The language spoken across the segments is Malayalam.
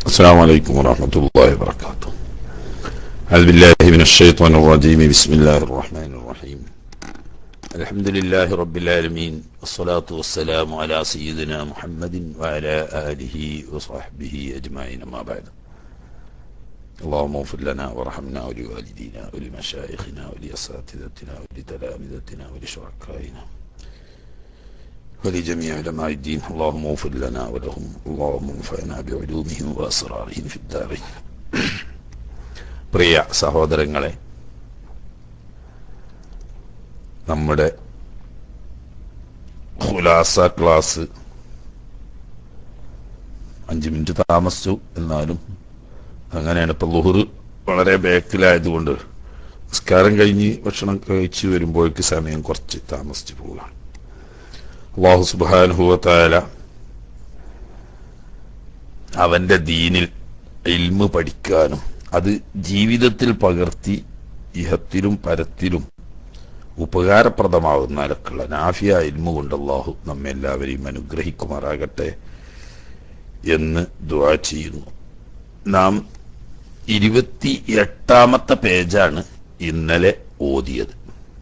السلام عليكم ورحمة الله وبركاته أعوذ بالله من الشيطان الرجيم بسم الله الرحمن الرحيم الحمد لله رب العالمين والصلاة والسلام على سيدنا محمد وعلى آله وصحبه أجمعين ما بعد اللهم اغفر لنا وارحمنا ولوالدينا ولمشايخنا ولأساتذتنا ولتلامذتنا ولشركائنا ولجميع علماء الدين اللهم اغفر لنا ولهم اللهم انفعنا بعلومهم وأسرارهم في الدارين പ്രിയ സഹോദരങ്ങളെ നമ്മുടെ ഖുലാസ ക്ലാസ് അഞ്ച് മിനിറ്റ് താമസിച്ചു എന്നാലും അങ്ങനെയാണ് ഇപ്പൊ ലുഹർ വളരെ ബാക്കിലായതുകൊണ്ട് നിസ്കാരം കഴിഞ്ഞ് ഭക്ഷണം കഴിച്ച് വരുമ്പോഴേക്ക് സമയം കുറച്ച് താമസിച്ചു പോവുകയാണ് അള്ളാഹു സുബാനുഭവത്തായ അവന്റെ ദീനിൽ ഇൽമ് പഠിക്കാനും അത് ജീവിതത്തിൽ പകർത്തി ഇഹത്തിലും പരത്തിലും ഉപകാരപ്രദമാകുന്ന നിലക്കുള്ള നാഫിയ ഇൽമു കൊണ്ട് അള്ളാഹു നമ്മെ എല്ലാവരെയും അനുഗ്രഹിക്കുമാറാകട്ടെ എന്ന് ദുആ ചെയ്യുന്നു നാം ഇരുപത്തി എട്ടാമത്തെ പേജാണ് ഇന്നലെ ഓതിയത്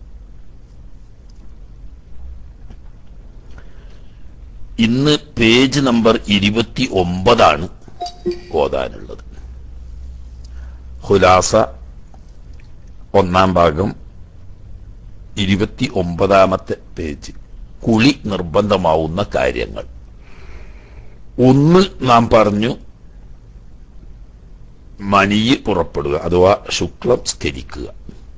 ഇന്ന് പേജ് നമ്പർ ഇരുപത്തി ഒമ്പതാണ് ഓതാനുള്ളത് ഹുലാസ ഒന്നാം ഭാഗം ഇരുപത്തി ഒമ്പതാമത്തെ പേജ് കുളി നിർബന്ധമാവുന്ന കാര്യങ്ങൾ ഒന്ന് നാം പറഞ്ഞു മനിയ് പുറപ്പെടുക അഥവാ ശുക്ലം സ്കരിക്കുക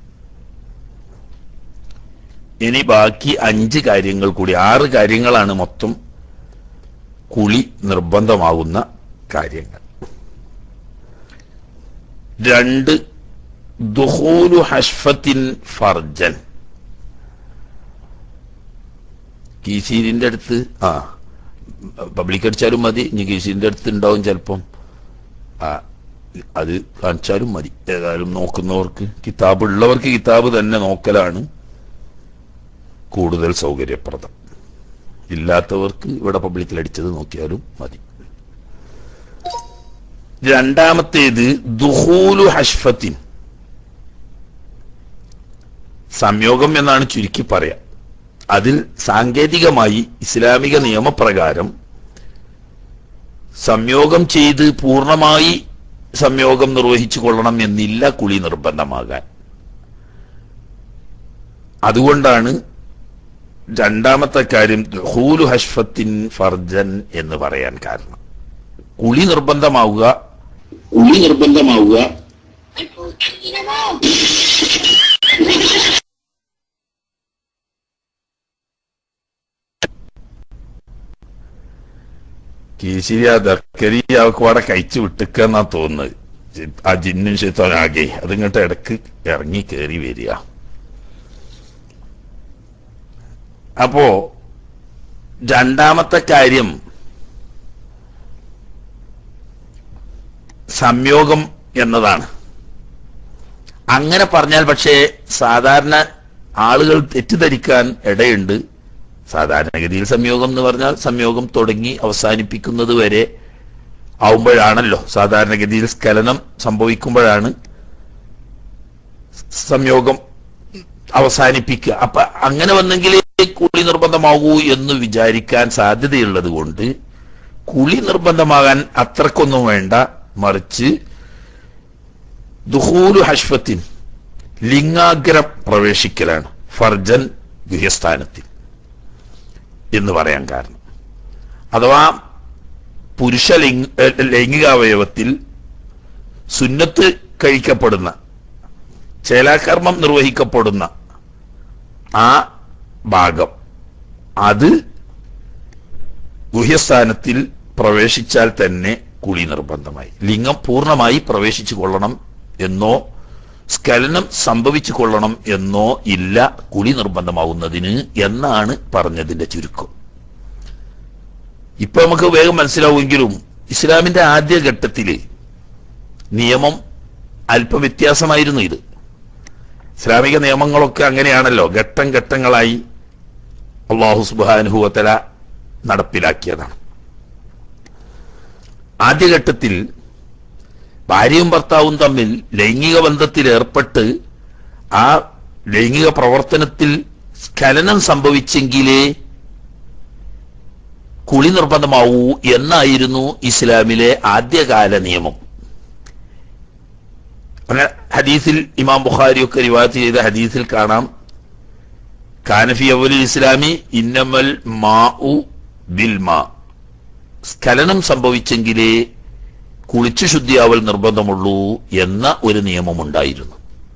ഇനി ബാക്കി അഞ്ച് കാര്യങ്ങൾ കൂടി ആറ് കാര്യങ്ങളാണ് മൊത്തം കുളി നിർബന്ധമാകുന്ന കാര്യങ്ങൾ രണ്ട് ദുഹൂലു ഹഷ്ഫത്തിൻ ഫർജൻ കീശീരിന്റെ അടുത്ത് ആ പബ്ലിക് അടിച്ചാലും മതി ഇനി കീശീരിന്റെ അടുത്ത് ഉണ്ടാവും ചിലപ്പം ആ അത് കാണിച്ചാലും മതി ഏതായാലും നോക്കുന്നവർക്ക് കിതാബ് ഉള്ളവർക്ക് കിതാബ് തന്നെ നോക്കലാണ് കൂടുതൽ സൗകര്യപ്രദം ഇല്ലാത്തവർക്ക് ഇവിടെ പബ്ലിക്കിൽ അടിച്ചത് നോക്കിയാലും മതി രണ്ടാമത്തേത് ദുഹൂലു ഹഷ്ഫത്തിൻ സംയോഗം എന്നാണ് ചുരുക്കി പറയാം അതിൽ സാങ്കേതികമായി ഇസ്ലാമിക നിയമപ്രകാരം സംയോഗം ചെയ്ത് പൂർണ്ണമായി സംയോഗം നിർവഹിച്ചു കൊള്ളണം എന്നില്ല കുളി നിർബന്ധമാകാൻ അതുകൊണ്ടാണ് രണ്ടാമത്തെ കാര്യം ഹൂലു ഹഷ്ഫത്തിൻ ഫർജൻ എന്ന് പറയാൻ കാരണം കുളി നിർബന്ധമാവുക കുളി നിർബന്ധമാവുക കീശിരി ആ ദർക്കരി അവർക്ക് അവിടെ കഴിച്ചു വിട്ടുക്കെന്നാ തോന്നുന്നത് ജി- ആ ജിന്നും ശേത്തോനാകെ അതിങ്ങോട്ട് ഇടക്ക് ഇറങ്ങി കയറി വരിക അപ്പോ രണ്ടാമത്തെ കാര്യം സംയോഗം എന്നതാണ് അങ്ങനെ പറഞ്ഞാൽ പക്ഷേ സാധാരണ ആളുകൾ തെറ്റിദ്ധരിക്കാൻ ഇടയുണ്ട് സാധാരണഗതിയിൽ സംയോഗം എന്ന് പറഞ്ഞാൽ സംയോഗം തുടങ്ങി അവസാനിപ്പിക്കുന്നത് വരെ ആവുമ്പോഴാണല്ലോ സാധാരണഗതിയിൽ സ്ഖലനം സംഭവിക്കുമ്പോഴാണ് സംയോഗം അവസാനിപ്പിക്കുക അപ്പൊ അങ്ങനെ വന്നെങ്കിലേ കുളി നിർബന്ധമാകൂ എന്ന് വിചാരിക്കാൻ സാധ്യതയുള്ളത് കൊണ്ട് കുളി നിർബന്ധമാകാൻ അത്രക്കൊന്നും വേണ്ട മറിച്ച് ദുഹൂലു ഹഷ്ഫത്തിൻ ലിംഗാഗ്രം പ്രവേശിക്കലാണ് ഫർജൻ ഗുഹ്യസ്ഥാനത്തിൽ എന്ന് പറയാൻ കാരണം അഥവാ പുരുഷ ലിംഗ ഏഹ് ലൈംഗികാവയവത്തിൽ സുന്നത്ത് കഴിക്കപ്പെടുന്ന ചേലാകർമ്മം നിർവഹിക്കപ്പെടുന്ന ആ ഭാഗം അത് ഗുഹ്യസ്ഥാനത്തിൽ പ്രവേശിച്ചാൽ തന്നെ കുളി നിർബന്ധമായി ലിംഗം പൂർണ്ണമായി പ്രവേശിച്ചു കൊള്ളണം എന്നോ സ്ഖലനം സംഭവിച്ചു കൊള്ളണം എന്നോ ഇല്ല കുളി നിർബന്ധമാവുന്നതിന് എന്നാണ് പറഞ്ഞതിന്റെ ചുരുക്കം ഇപ്പൊ നമുക്ക് വേഗം മനസ്സിലാവുമെങ്കിലും ഇസ്ലാമിന്റെ ആദ്യ ഘട്ടത്തില് നിയമം അല്പം വ്യത്യാസമായിരുന്നു ഇത് ഇസ്ലാമിക നിയമങ്ങളൊക്കെ അങ്ങനെയാണല്ലോ ഘട്ടം ഘട്ടങ്ങളായി അള്ളാഹു സുബാനുഭവത്തല നടപ്പിലാക്കിയതാണ് ആദ്യഘട്ടത്തിൽ ഭാര്യയും ഭർത്താവും തമ്മിൽ ലൈംഗിക ബന്ധത്തിൽ ഏർപ്പെട്ട് ആ ലൈംഗിക പ്രവർത്തനത്തിൽ സ്ഖലനം സംഭവിച്ചെങ്കിലേ കുളി നിർബന്ധമാവൂ എന്നായിരുന്നു ഇസ്ലാമിലെ ആദ്യകാല നിയമം അങ്ങനെ ഹദീസിൽ ഇമാം ബുഖാരി ഒക്കെ റിവായത്ത് ചെയ്ത ഹദീസിൽ കാണാം കാനഫി അവലിൽ ഇസ്ലാമി ഇന്നമൽ മാ ബിൽ മാ സ്ഖലനം സംഭവിച്ചെങ്കിലേ കുളിച്ചു ശുദ്ധിയാവൽ നിർബന്ധമുള്ളൂ എന്ന ഒരു നിയമമുണ്ടായിരുന്നു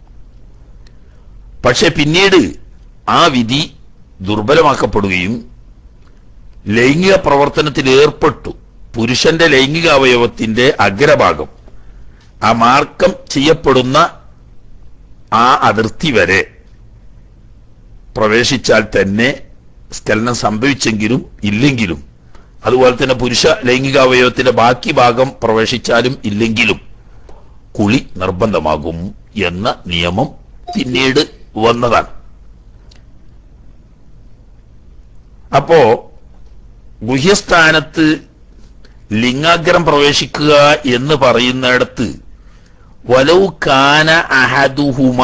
പക്ഷെ പിന്നീട് ആ വിധി ദുർബലമാക്കപ്പെടുകയും ലൈംഗിക പ്രവർത്തനത്തിൽ ഏർപ്പെട്ടു പുരുഷന്റെ ലൈംഗിക അവയവത്തിന്റെ അഗ്രഭാഗം ആ മാർക്കം ചെയ്യപ്പെടുന്ന ആ അതിർത്തി വരെ പ്രവേശിച്ചാൽ തന്നെ സ്ഖലനം സംഭവിച്ചെങ്കിലും ഇല്ലെങ്കിലും അതുപോലെ തന്നെ പുരുഷ ലൈംഗികാവയവത്തിന്റെ ബാക്കി ഭാഗം പ്രവേശിച്ചാലും ഇല്ലെങ്കിലും കുളി നിർബന്ധമാകും എന്ന നിയമം പിന്നീട് വന്നതാണ് അപ്പോ ഗുഹ്യസ്ഥാനത്ത് ലിംഗാഗ്രം പ്രവേശിക്കുക എന്ന് പറയുന്നിടത്ത് വലൗ കാന അഹദുഹുമ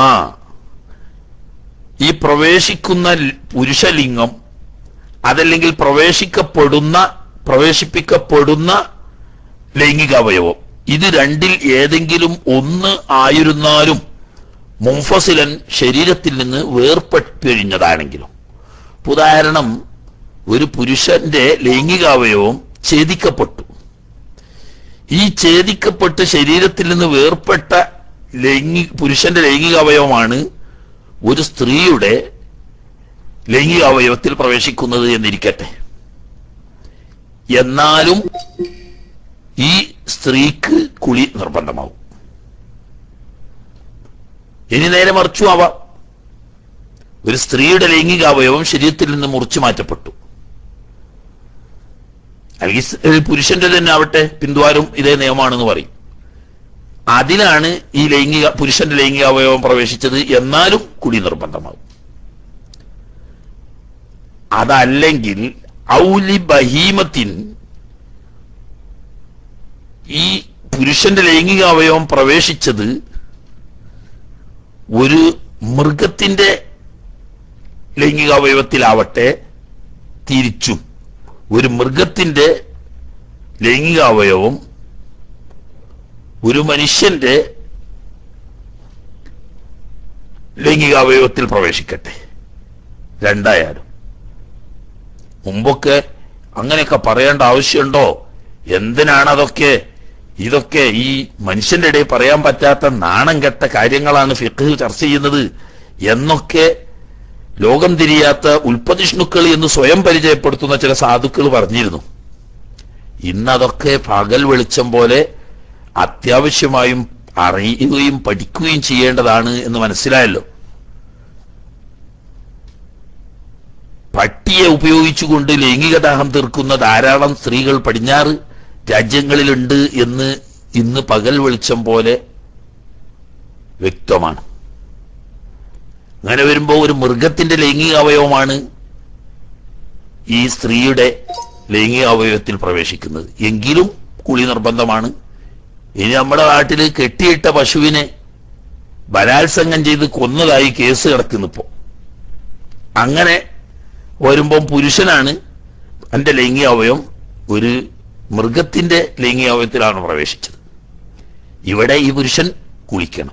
ഈ പ്രവേശിക്കുന്ന പുരുഷലിംഗം അതല്ലെങ്കിൽ പ്രവേശിക്കപ്പെടുന്ന പ്രവേശിപ്പിക്കപ്പെടുന്ന ലൈംഗികാവയവം ഇത് രണ്ടിൽ ഏതെങ്കിലും ഒന്ന് ആയിരുന്നാലും മുംഫസിലൻ ശരീരത്തിൽ നിന്ന് വേർപ്പെട്ടിഴിഞ്ഞതാണെങ്കിലും ഉദാഹരണം ഒരു പുരുഷന്റെ ലൈംഗികാവയവം ഛേദിക്കപ്പെട്ടു ഈ ഛേദിക്കപ്പെട്ട് ശരീരത്തിൽ നിന്ന് വേർപ്പെട്ട ലൈംഗി പുരുഷന്റെ ലൈംഗികാവയവമാണ് ഒരു സ്ത്രീയുടെ ലൈംഗികാവയവത്തിൽ പ്രവേശിക്കുന്നത് എന്നിരിക്കട്ടെ എന്നാലും ഈ സ്ത്രീക്ക് കുളി നിർബന്ധമാവും ഇനി നേരെ മറിച്ചു ആവാം ഒരു സ്ത്രീയുടെ ലൈംഗികാവയവം ശരീരത്തിൽ നിന്ന് മുറിച്ചു മാറ്റപ്പെട്ടു അല്ലെങ്കിൽ സ്- ഒരു പുരുഷന്റെ തന്നെ ആവട്ടെ പിന്തുവാരും ഇതേ നിയമമാണെന്ന് പറയും അതിലാണ് ഈ ലൈംഗിക പുരുഷന്റെ ലൈംഗികാവയവം പ്രവേശിച്ചത് എന്നാലും കുടി നിർബന്ധമാകും അതല്ലെങ്കിൽ ഔലി ബഹീമത്തിൻ ഈ പുരുഷന്റെ ലൈംഗികാവയവം പ്രവേശിച്ചത് ഒരു മൃഗത്തിന്റെ ലൈംഗികാവയവത്തിലാവട്ടെ തിരിച്ചും ഒരു മൃഗത്തിന്റെ ലൈംഗികാവയവം ഒരു മനുഷ്യന്റെ ലൈംഗികാവയവത്തിൽ പ്രവേശിക്കട്ടെ രണ്ടായാലും മുമ്പൊക്കെ അങ്ങനെയൊക്കെ പറയേണ്ട ആവശ്യമുണ്ടോ എന്തിനാണ് അതൊക്കെ ഇതൊക്കെ ഈ മനുഷ്യന്റെ ഇടയിൽ പറയാൻ പറ്റാത്ത നാണം കെട്ട കാര്യങ്ങളാണ് ഫിഖ് ചർച്ച ചെയ്യുന്നത് എന്നൊക്കെ ലോകം തിരിയാത്ത ഉൽപ്പതിഷ്ണുക്കൾ എന്ന് സ്വയം പരിചയപ്പെടുത്തുന്ന ചില സാധുക്കൾ പറഞ്ഞിരുന്നു ഇന്നതൊക്കെ പകൽ വെളിച്ചം പോലെ അത്യാവശ്യമായും അറിയുകയും പഠിക്കുകയും ചെയ്യേണ്ടതാണ് എന്ന് മനസ്സിലായല്ലോ പട്ടിയെ ഉപയോഗിച്ചുകൊണ്ട് ലൈംഗിക ദാഹം തീർക്കുന്ന ധാരാളം സ്ത്രീകൾ പടിഞ്ഞാറ് രാജ്യങ്ങളിലുണ്ട് എന്ന് ഇന്ന് പകൽ വെളിച്ചം പോലെ വ്യക്തമാണ് അങ്ങനെ വരുമ്പോൾ ഒരു മൃഗത്തിന്റെ ലൈംഗിക അവയവമാണ് ഈ സ്ത്രീയുടെ ലൈംഗിക അവയവത്തിൽ പ്രവേശിക്കുന്നത് എങ്കിലും കുളി നിർബന്ധമാണ് ഇനി നമ്മുടെ നാട്ടിൽ കെട്ടിയിട്ട പശുവിനെ ബലാത്സംഗം ചെയ്ത് കൊന്നതായി കേസ് കിടക്കുന്നിപ്പോ അങ്ങനെ വരുമ്പം പുരുഷനാണ് എന്റെ ലൈംഗിക അവയവം ഒരു മൃഗത്തിന്റെ ലൈംഗിക അവയവത്തിലാണ് പ്രവേശിച്ചത് ഇവിടെ ഈ പുരുഷൻ കുളിക്കണം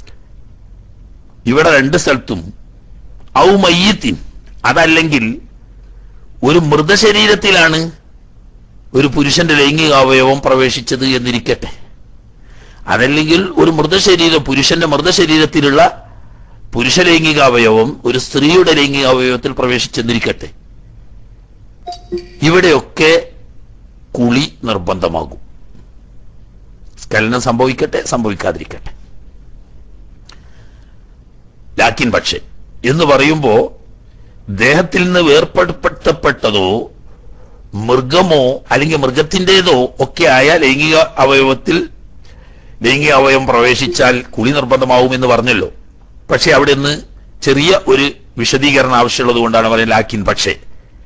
ഇവിടെ രണ്ട് സ്ഥലത്തും ഔ മയ്യത്തിൻ അതല്ലെങ്കിൽ ഒരു മൃതശരീരത്തിലാണ് ഒരു പുരുഷന്റെ ലൈംഗിക അവയവം പ്രവേശിച്ചത് എന്നിരിക്കട്ടെ അതല്ലെങ്കിൽ ഒരു മൃതശരീരം പുരുഷന്റെ മൃതശരീരത്തിലുള്ള പുരുഷ ലൈംഗിക അവയവം ഒരു സ്ത്രീയുടെ ലൈംഗിക അവയവത്തിൽ പ്രവേശിച്ചെന്നിരിക്കട്ടെ ഇവിടെയൊക്കെ കുളി നിർബന്ധമാകും സ്ഖലനം സംഭവിക്കട്ടെ സംഭവിക്കാതിരിക്കട്ടെ ലാക്കിൻ പക്ഷേ എന്ന് പറയുമ്പോ ദേഹത്തിൽ നിന്ന് വേർപ്പെടുത്തപ്പെട്ടതോ മൃഗമോ അല്ലെങ്കിൽ മൃഗത്തിൻ്റെതോ ഒക്കെ ആയ ലൈംഗിക അവയവത്തിൽ ലൈംഗിക അവയവം പ്രവേശിച്ചാൽ കുളി നിർബന്ധമാവുമെന്ന് പറഞ്ഞല്ലോ പക്ഷെ അവിടെ നിന്ന് ചെറിയ ഒരു വിശദീകരണം ആവശ്യമുള്ളത് കൊണ്ടാണ് പറയുന്നത് ലാക്കിൻ പക്ഷേ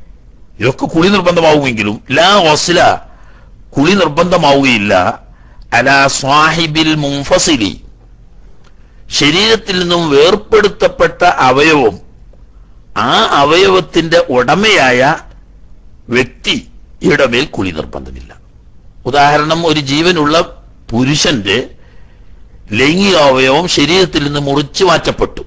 ഇതൊക്കെ കുളി നിർബന്ധമാവുമെങ്കിലും ലാ ഓസ്ല കുളി നിർബന്ധമാവുകയില്ല അലാ സ്വാഹിബിൽ മുംഫസിലി ശരീരത്തിൽ നിന്നും വേർപ്പെടുത്തപ്പെട്ട അവയവം ആ അവയവത്തിന്റെ ഉടമയായ വ്യക്തിയുടെ മേൽ കുളി നിർബന്ധമില്ല ഉദാഹരണം ഒരു ജീവനുള്ള പുരുഷന്റെ ലൈംഗിക അവയവം ശരീരത്തിൽ നിന്ന് മുറിച്ചു മാറ്റപ്പെട്ടു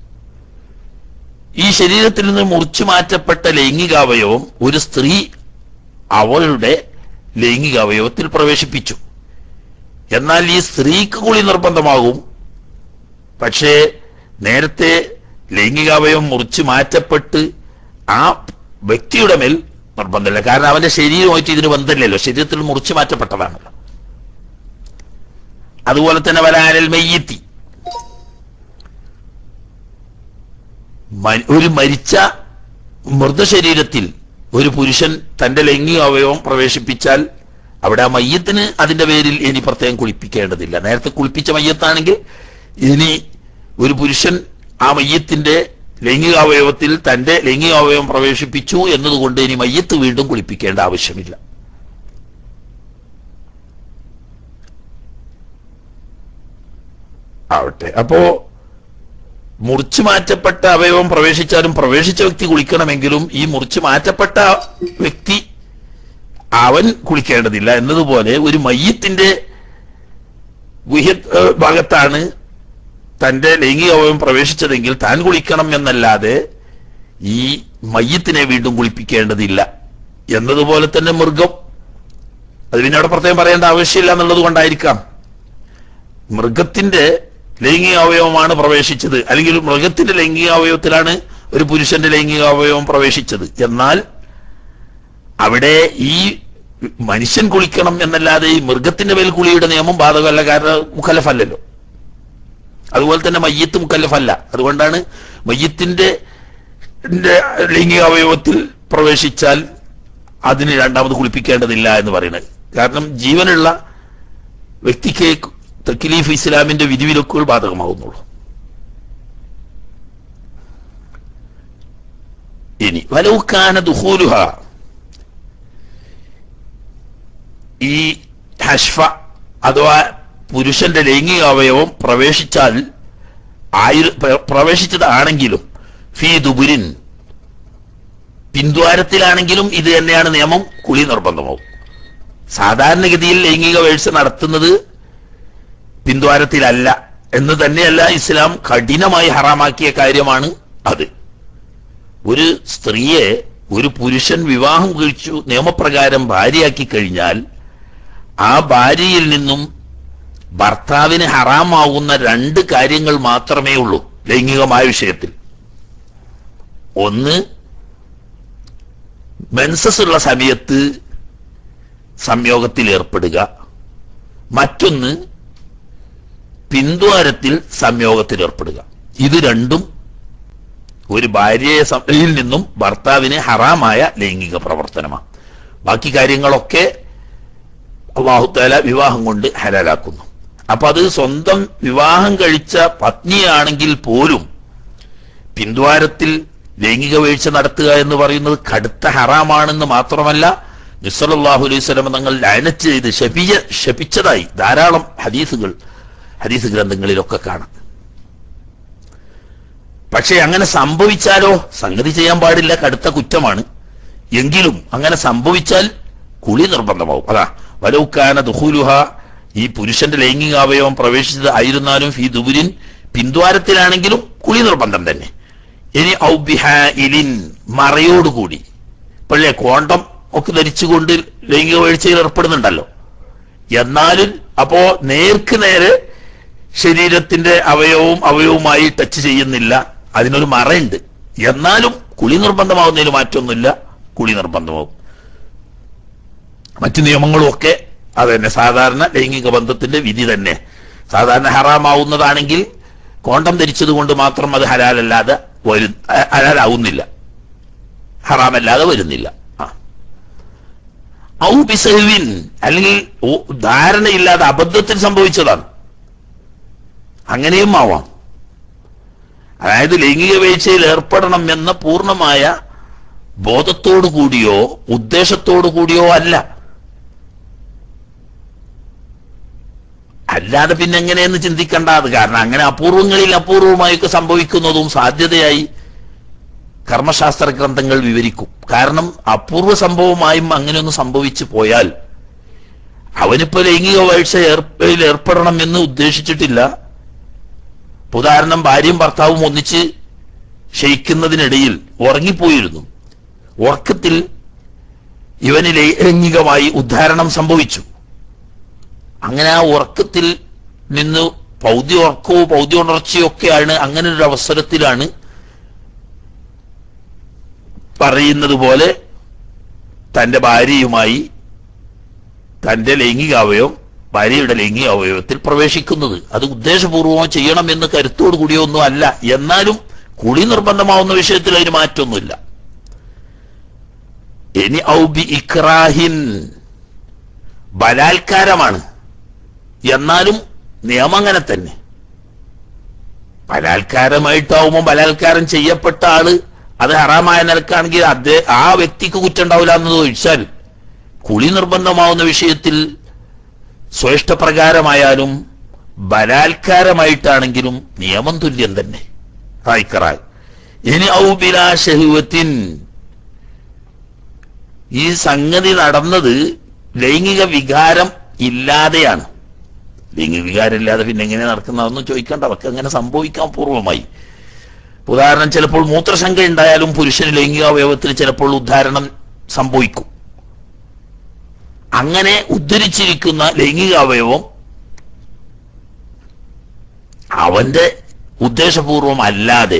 ഈ ശരീരത്തിൽ നിന്ന് മുറിച്ചു മാറ്റപ്പെട്ട ലൈംഗികാവയവം ഒരു സ്ത്രീ അവളുടെ ലൈംഗികാവയവത്തിൽ പ്രവേശിപ്പിച്ചു എന്നാൽ ഈ സ്ത്രീക്ക് കുളി നിർബന്ധമാകും പക്ഷേ നേരത്തെ ലൈംഗികാവയവം മുറിച്ചു മാറ്റപ്പെട്ട് ആ വ്യക്തിയുടെ മേൽ നിർബന്ധമില്ല കാരണം അവന്റെ ശരീരമായിട്ട് ഇതിന് ബന്ധമില്ലല്ലോ ശരീരത്തിൽ മുറിച്ചു മാറ്റപ്പെട്ടതാണല്ലോ അതുപോലെ തന്നെ വലാനൽ മെയ്യത്തി മ- ഒരു മരിച്ച മൃതശരീരത്തിൽ ഒരു പുരുഷൻ തന്റെ ലൈംഗിക അവയവം പ്രവേശിപ്പിച്ചാൽ അവിടെ ആ മയ്യത്തിന് അതിന്റെ പേരിൽ ഇനി പ്രത്യേകം കുളിപ്പിക്കേണ്ടതില്ല നേരത്തെ കുളിപ്പിച്ച മയ്യത്താണെങ്കിൽ ഇനി ഒരു പുരുഷൻ ആ മയ്യത്തിന്റെ ലൈംഗികാവയവത്തിൽ തന്റെ ലൈംഗികാവയവം പ്രവേശിപ്പിച്ചു എന്നതുകൊണ്ട് ഇനി മയ്യത്ത് വീണ്ടും കുളിപ്പിക്കേണ്ട ആവശ്യമില്ല ആവട്ടെ അപ്പോ മുറിച്ചു മാറ്റപ്പെട്ട അവയവം പ്രവേശിച്ചാലും പ്രവേശിച്ച വ്യക്തി കുളിക്കണമെങ്കിലും ഈ മുറിച്ചു മാറ്റപ്പെട്ട വ്യക്തി അവൻ കുളിക്കേണ്ടതില്ല എന്നതുപോലെ ഒരു മയ്യത്തിന്റെ ഗുഹ്യ ഏഹ്, ഭാഗത്താണ് തന്റെ ലൈംഗിക അവയവം പ്രവേശിച്ചതെങ്കിൽ താൻ കുളിക്കണം എന്നല്ലാതെ ഈ മയ്യത്തിനെ വീണ്ടും കുളിപ്പിക്കേണ്ടതില്ല എന്നതുപോലെ തന്നെ മൃഗം അത് പിന്നെ അവിടെ പ്രത്യേകം പറയേണ്ട ആവശ്യമില്ല എന്നുള്ളത് കൊണ്ടായിരിക്കാം മൃഗത്തിന്റെ ലൈംഗിക അവയവമാണ് പ്രവേശിച്ചത് അല്ലെങ്കിൽ മൃഗത്തിന്റെ ലൈംഗിക അവയവത്തിലാണ് ഒരു പുരുഷന്റെ ലൈംഗിക അവയവം പ്രവേശിച്ചത് എന്നാൽ അവിടെ ഈ മനുഷ്യൻ കുളിക്കണം എന്നല്ലാതെ ഈ മൃഗത്തിന്റെ മേൽ കുളിയുടെ നിയമം ബാധകമല്ല കാരണം മുഖലഫല്ലല്ലോ അതുപോലെ തന്നെ മയ്യത്ത് മുക്കല്ലഫല്ല അതുകൊണ്ടാണ് മയ്യത്തിന്റെ ന്റെ ലൈംഗിക അവയവത്തിൽ പ്രവേശിച്ചാൽ അതിന് രണ്ടാമത് കുളിപ്പിക്കേണ്ടതില്ല എന്ന് പറയുന്നത് കാരണം ജീവനുള്ള വ്യക്തിക്ക് തക്കിലീഫ് ഇസ്ലാമിന്റെ വിധിവിലക്കുകൾ ബാധകമാകുന്നുള്ളൂ ഇനി വലൗക്കാന ദുഹൂലുഹ ഈ ഹഷ്ഫ അഥവാ പുരുഷന്റെ ലൈംഗിക അവയവം പ്രവേശിച്ചാൽ ആയിര പ്ര- പ്രവേശിച്ചതാണെങ്കിലും ഫീ ദുബുരിൻ പിന്ദ്വാരത്തിലാണെങ്കിലും ഇത് തന്നെയാണ് നിയമം കുളി നിർബന്ധമാവും സാധാരണഗതിയിൽ ലൈംഗിക വീഴ്ച നടത്തുന്നത് പിന്ദ്വാരത്തിലല്ല എന്ന് തന്നെയല്ല ഇസ്ലാം കഠിനമായി ഹറാമാക്കിയ കാര്യമാണ് അത് ഒരു സ്ത്രീയെ ഒരു പുരുഷൻ വിവാഹം കഴിച്ചു നിയമപ്രകാരം ഭാര്യയാക്കി കഴിഞ്ഞാൽ ആ ഭാര്യയിൽ നിന്നും ഭർത്താവിന് ഹറാമാവുന്ന രണ്ട് കാര്യങ്ങൾ മാത്രമേ ഉള്ളൂ ലൈംഗികമായ വിഷയത്തിൽ ഒന്ന് മെൻസസ് ഉള്ള സമയത്ത് സംയോഗത്തിൽ ഏർപ്പെടുക മറ്റൊന്ന് പിന്ദ്വാരത്തിൽ സംയോഗത്തിൽ ഏർപ്പെടുക ഇത് രണ്ടും ഒരു ഭാര്യയെ യിൽ നിന്നും ഭർത്താവിന് ഹറാമായ ലൈംഗിക പ്രവർത്തനമാണ് ബാക്കി കാര്യങ്ങളൊക്കെ അള്ളാഹുത്താല വിവാഹം കൊണ്ട് ഹലാലാക്കുന്നു അപ്പൊ അത് സ്വന്തം വിവാഹം കഴിച്ച പത്നിയാണെങ്കിൽ പോലും പിന്ദ്വാരത്തിൽ ലൈംഗിക വീഴ്ച നടത്തുക എന്ന് പറയുന്നത് കടുത്ത ഹറാമാണെന്ന് മാത്രമല്ല നിസ്സലാഹു അലൈഹി സ്വലം തങ്ങൾ ലയനച്ച് ചെയ്ത് ശപിച്ച ശപിച്ചതായി ധാരാളം ഹദീസുകൾ ഹദീസ് ഗ്രന്ഥങ്ങളിലൊക്കെ കാണാം പക്ഷെ അങ്ങനെ സംഭവിച്ചാലോ സംഗതി ചെയ്യാൻ പാടില്ല കടുത്ത കുറ്റമാണ് എങ്കിലും അങ്ങനെ സംഭവിച്ചാൽ കുളി നിർബന്ധമാവും അതാ വലൗക്കാന ദുഹൂലുഹ ഈ പുരുഷന്റെ ലൈംഗിക അവയവം പ്രവേശിച്ചത് ആയിരുന്നാലും ഫി ദുബുരിൻ പിന്ദ്വാരത്തിലാണെങ്കിലും കുളി നിർബന്ധം തന്നെ ഇനി ഔബിഹായിലിൻ മറയോടുകൂടി ഇപ്പോഴേ കോണ്ടം ഒക്കെ ധരിച്ചുകൊണ്ട് ലൈംഗിക വീഴ്ചയിൽ ഏർപ്പെടുന്നുണ്ടല്ലോ എന്നാലും അപ്പോ നേർക്ക് നേരെ ശരീരത്തിന്റെ അവയവവും അവയവുമായി ടച്ച് ചെയ്യുന്നില്ല അതിനൊരു മറയുണ്ട് എന്നാലും കുളി നിർബന്ധമാവുന്നതിന് മാറ്റമൊന്നുമില്ല കുളി നിർബന്ധമാവും മറ്റു നിയമങ്ങളും ഒക്കെ അത് തന്നെ സാധാരണ ലൈംഗിക ബന്ധത്തിന്റെ വിധി തന്നെ സാധാരണ ഹറാമാവുന്നതാണെങ്കിൽ കോണ്ടം ധരിച്ചത് കൊണ്ട് മാത്രം അത് ഹലാലല്ലാതെ വരു അ- ഹലാലാവുന്നില്ല ഹറാമല്ലാതെ വരുന്നില്ല ആ ഔ ബിസഹ്വിൻ അല്ലെങ്കിൽ ഓ- ധാരണയില്ലാതെ അബദ്ധത്തിൽ സംഭവിച്ചതാണ് അങ്ങനെയും ആവാം അതായത് ലൈംഗിക വീഴ്ചയിൽ ഏർപ്പെടണം എന്ന പൂർണ്ണമായ ബോധത്തോടു കൂടിയോ ഉദ്ദേശത്തോടു കൂടിയോ അല്ല അല്ലാതെ പിന്നെ എങ്ങനെയെന്ന് ചിന്തിക്കേണ്ട അത് കാരണം അങ്ങനെ അപൂർവങ്ങളിൽ അപൂർവമായൊക്കെ സംഭവിക്കുന്നതും സാധ്യതയായി കർമ്മശാസ്ത്ര ഗ്രന്ഥങ്ങൾ വിവരിക്കും കാരണം അപൂർവ സംഭവമായും അങ്ങനെയൊന്ന് സംഭവിച്ചു പോയാൽ അവനിപ്പോ ലൈംഗിക വീഴ്ച ഏർപ്പയിൽ ഏർപ്പെടണം എന്ന് ഉദ്ദേശിച്ചിട്ടില്ല ഇപ്പൊ ഉദാഹരണം ഭാര്യയും ഭർത്താവും ഒന്നിച്ച് ക്ഷയിക്കുന്നതിനിടയിൽ ഉറങ്ങിപ്പോയിരുന്നു ഉറക്കത്തിൽ ഇവന് ലൈംഗികമായി ഉദ്ധാരണം സംഭവിച്ചു അങ്ങനെ ആ ഉറക്കത്തിൽ നിന്ന് പൗതി ഉറക്കവും പൗതി ഉണർച്ചയോ ഒക്കെയാണ് അങ്ങനെ ഒരു അവസരത്തിലാണ് പറയുന്നത് പോലെ തന്റെ ഭാര്യയുമായി തന്റെ ലൈംഗികാവയവം ഭാര്യയുടെ ലൈംഗിക അവയവത്തിൽ പ്രവേശിക്കുന്നത് അത് ഉദ്ദേശപൂർവമോ ചെയ്യണം എന്ന് കരുത്തോടു കൂടിയോ ഒന്നും അല്ല എന്നാലും കുളി നിർബന്ധമാവുന്ന വിഷയത്തിൽ അതിന് മാറ്റമൊന്നുമില്ല ഇനി ഔബി ഇക്രാഹിൻ ബലാത്കാരമാണ് എന്നാലും നിയമം അങ്ങനെ തന്നെ ബലാത്കാരമായിട്ടാവുമ്പോൾ ബലാത്കാരം ചെയ്യപ്പെട്ട ആള് അത് ഹറാമായ നിലക്കാണെങ്കിൽ അതേ ആ വ്യക്തിക്ക് കുറ്റം ഉണ്ടാവില്ല എന്നത് ഒഴിച്ചാൽ കുളി നിർബന്ധമാവുന്ന വിഷയത്തിൽ സ്വേഷ്ടപ്രകാരമായാലും ബലാത്കാരമായിട്ടാണെങ്കിലും നിയമം തുല്യം തന്നെ ഹായ്ക്കറാൽ ഇനി ഔബിലാ ഷഹുവത്തിൻ ഈ സംഗതി നടന്നത് ലൈംഗിക വികാരം ഇല്ലാതെയാണ് ലൈംഗിക വികാരം ഇല്ലാതെ പിന്നെ എങ്ങനെ നടക്കുന്നതെന്ന് ചോദിക്കേണ്ട അവർക്ക് അങ്ങനെ സംഭവിക്കാൻ പൂർവമായി ഉദാഹരണം ചിലപ്പോൾ മൂത്രശങ്ക ഉണ്ടായാലും പുരുഷന് ലൈംഗിക അവയവത്തിൽ ചിലപ്പോൾ ഉദ്ധാരണം സംഭവിക്കും അങ്ങനെ ഉദ്ധരിച്ചിരിക്കുന്ന ലൈംഗിക അവയവം അവന്റെ ഉദ്ദേശപൂർവം അല്ലാതെ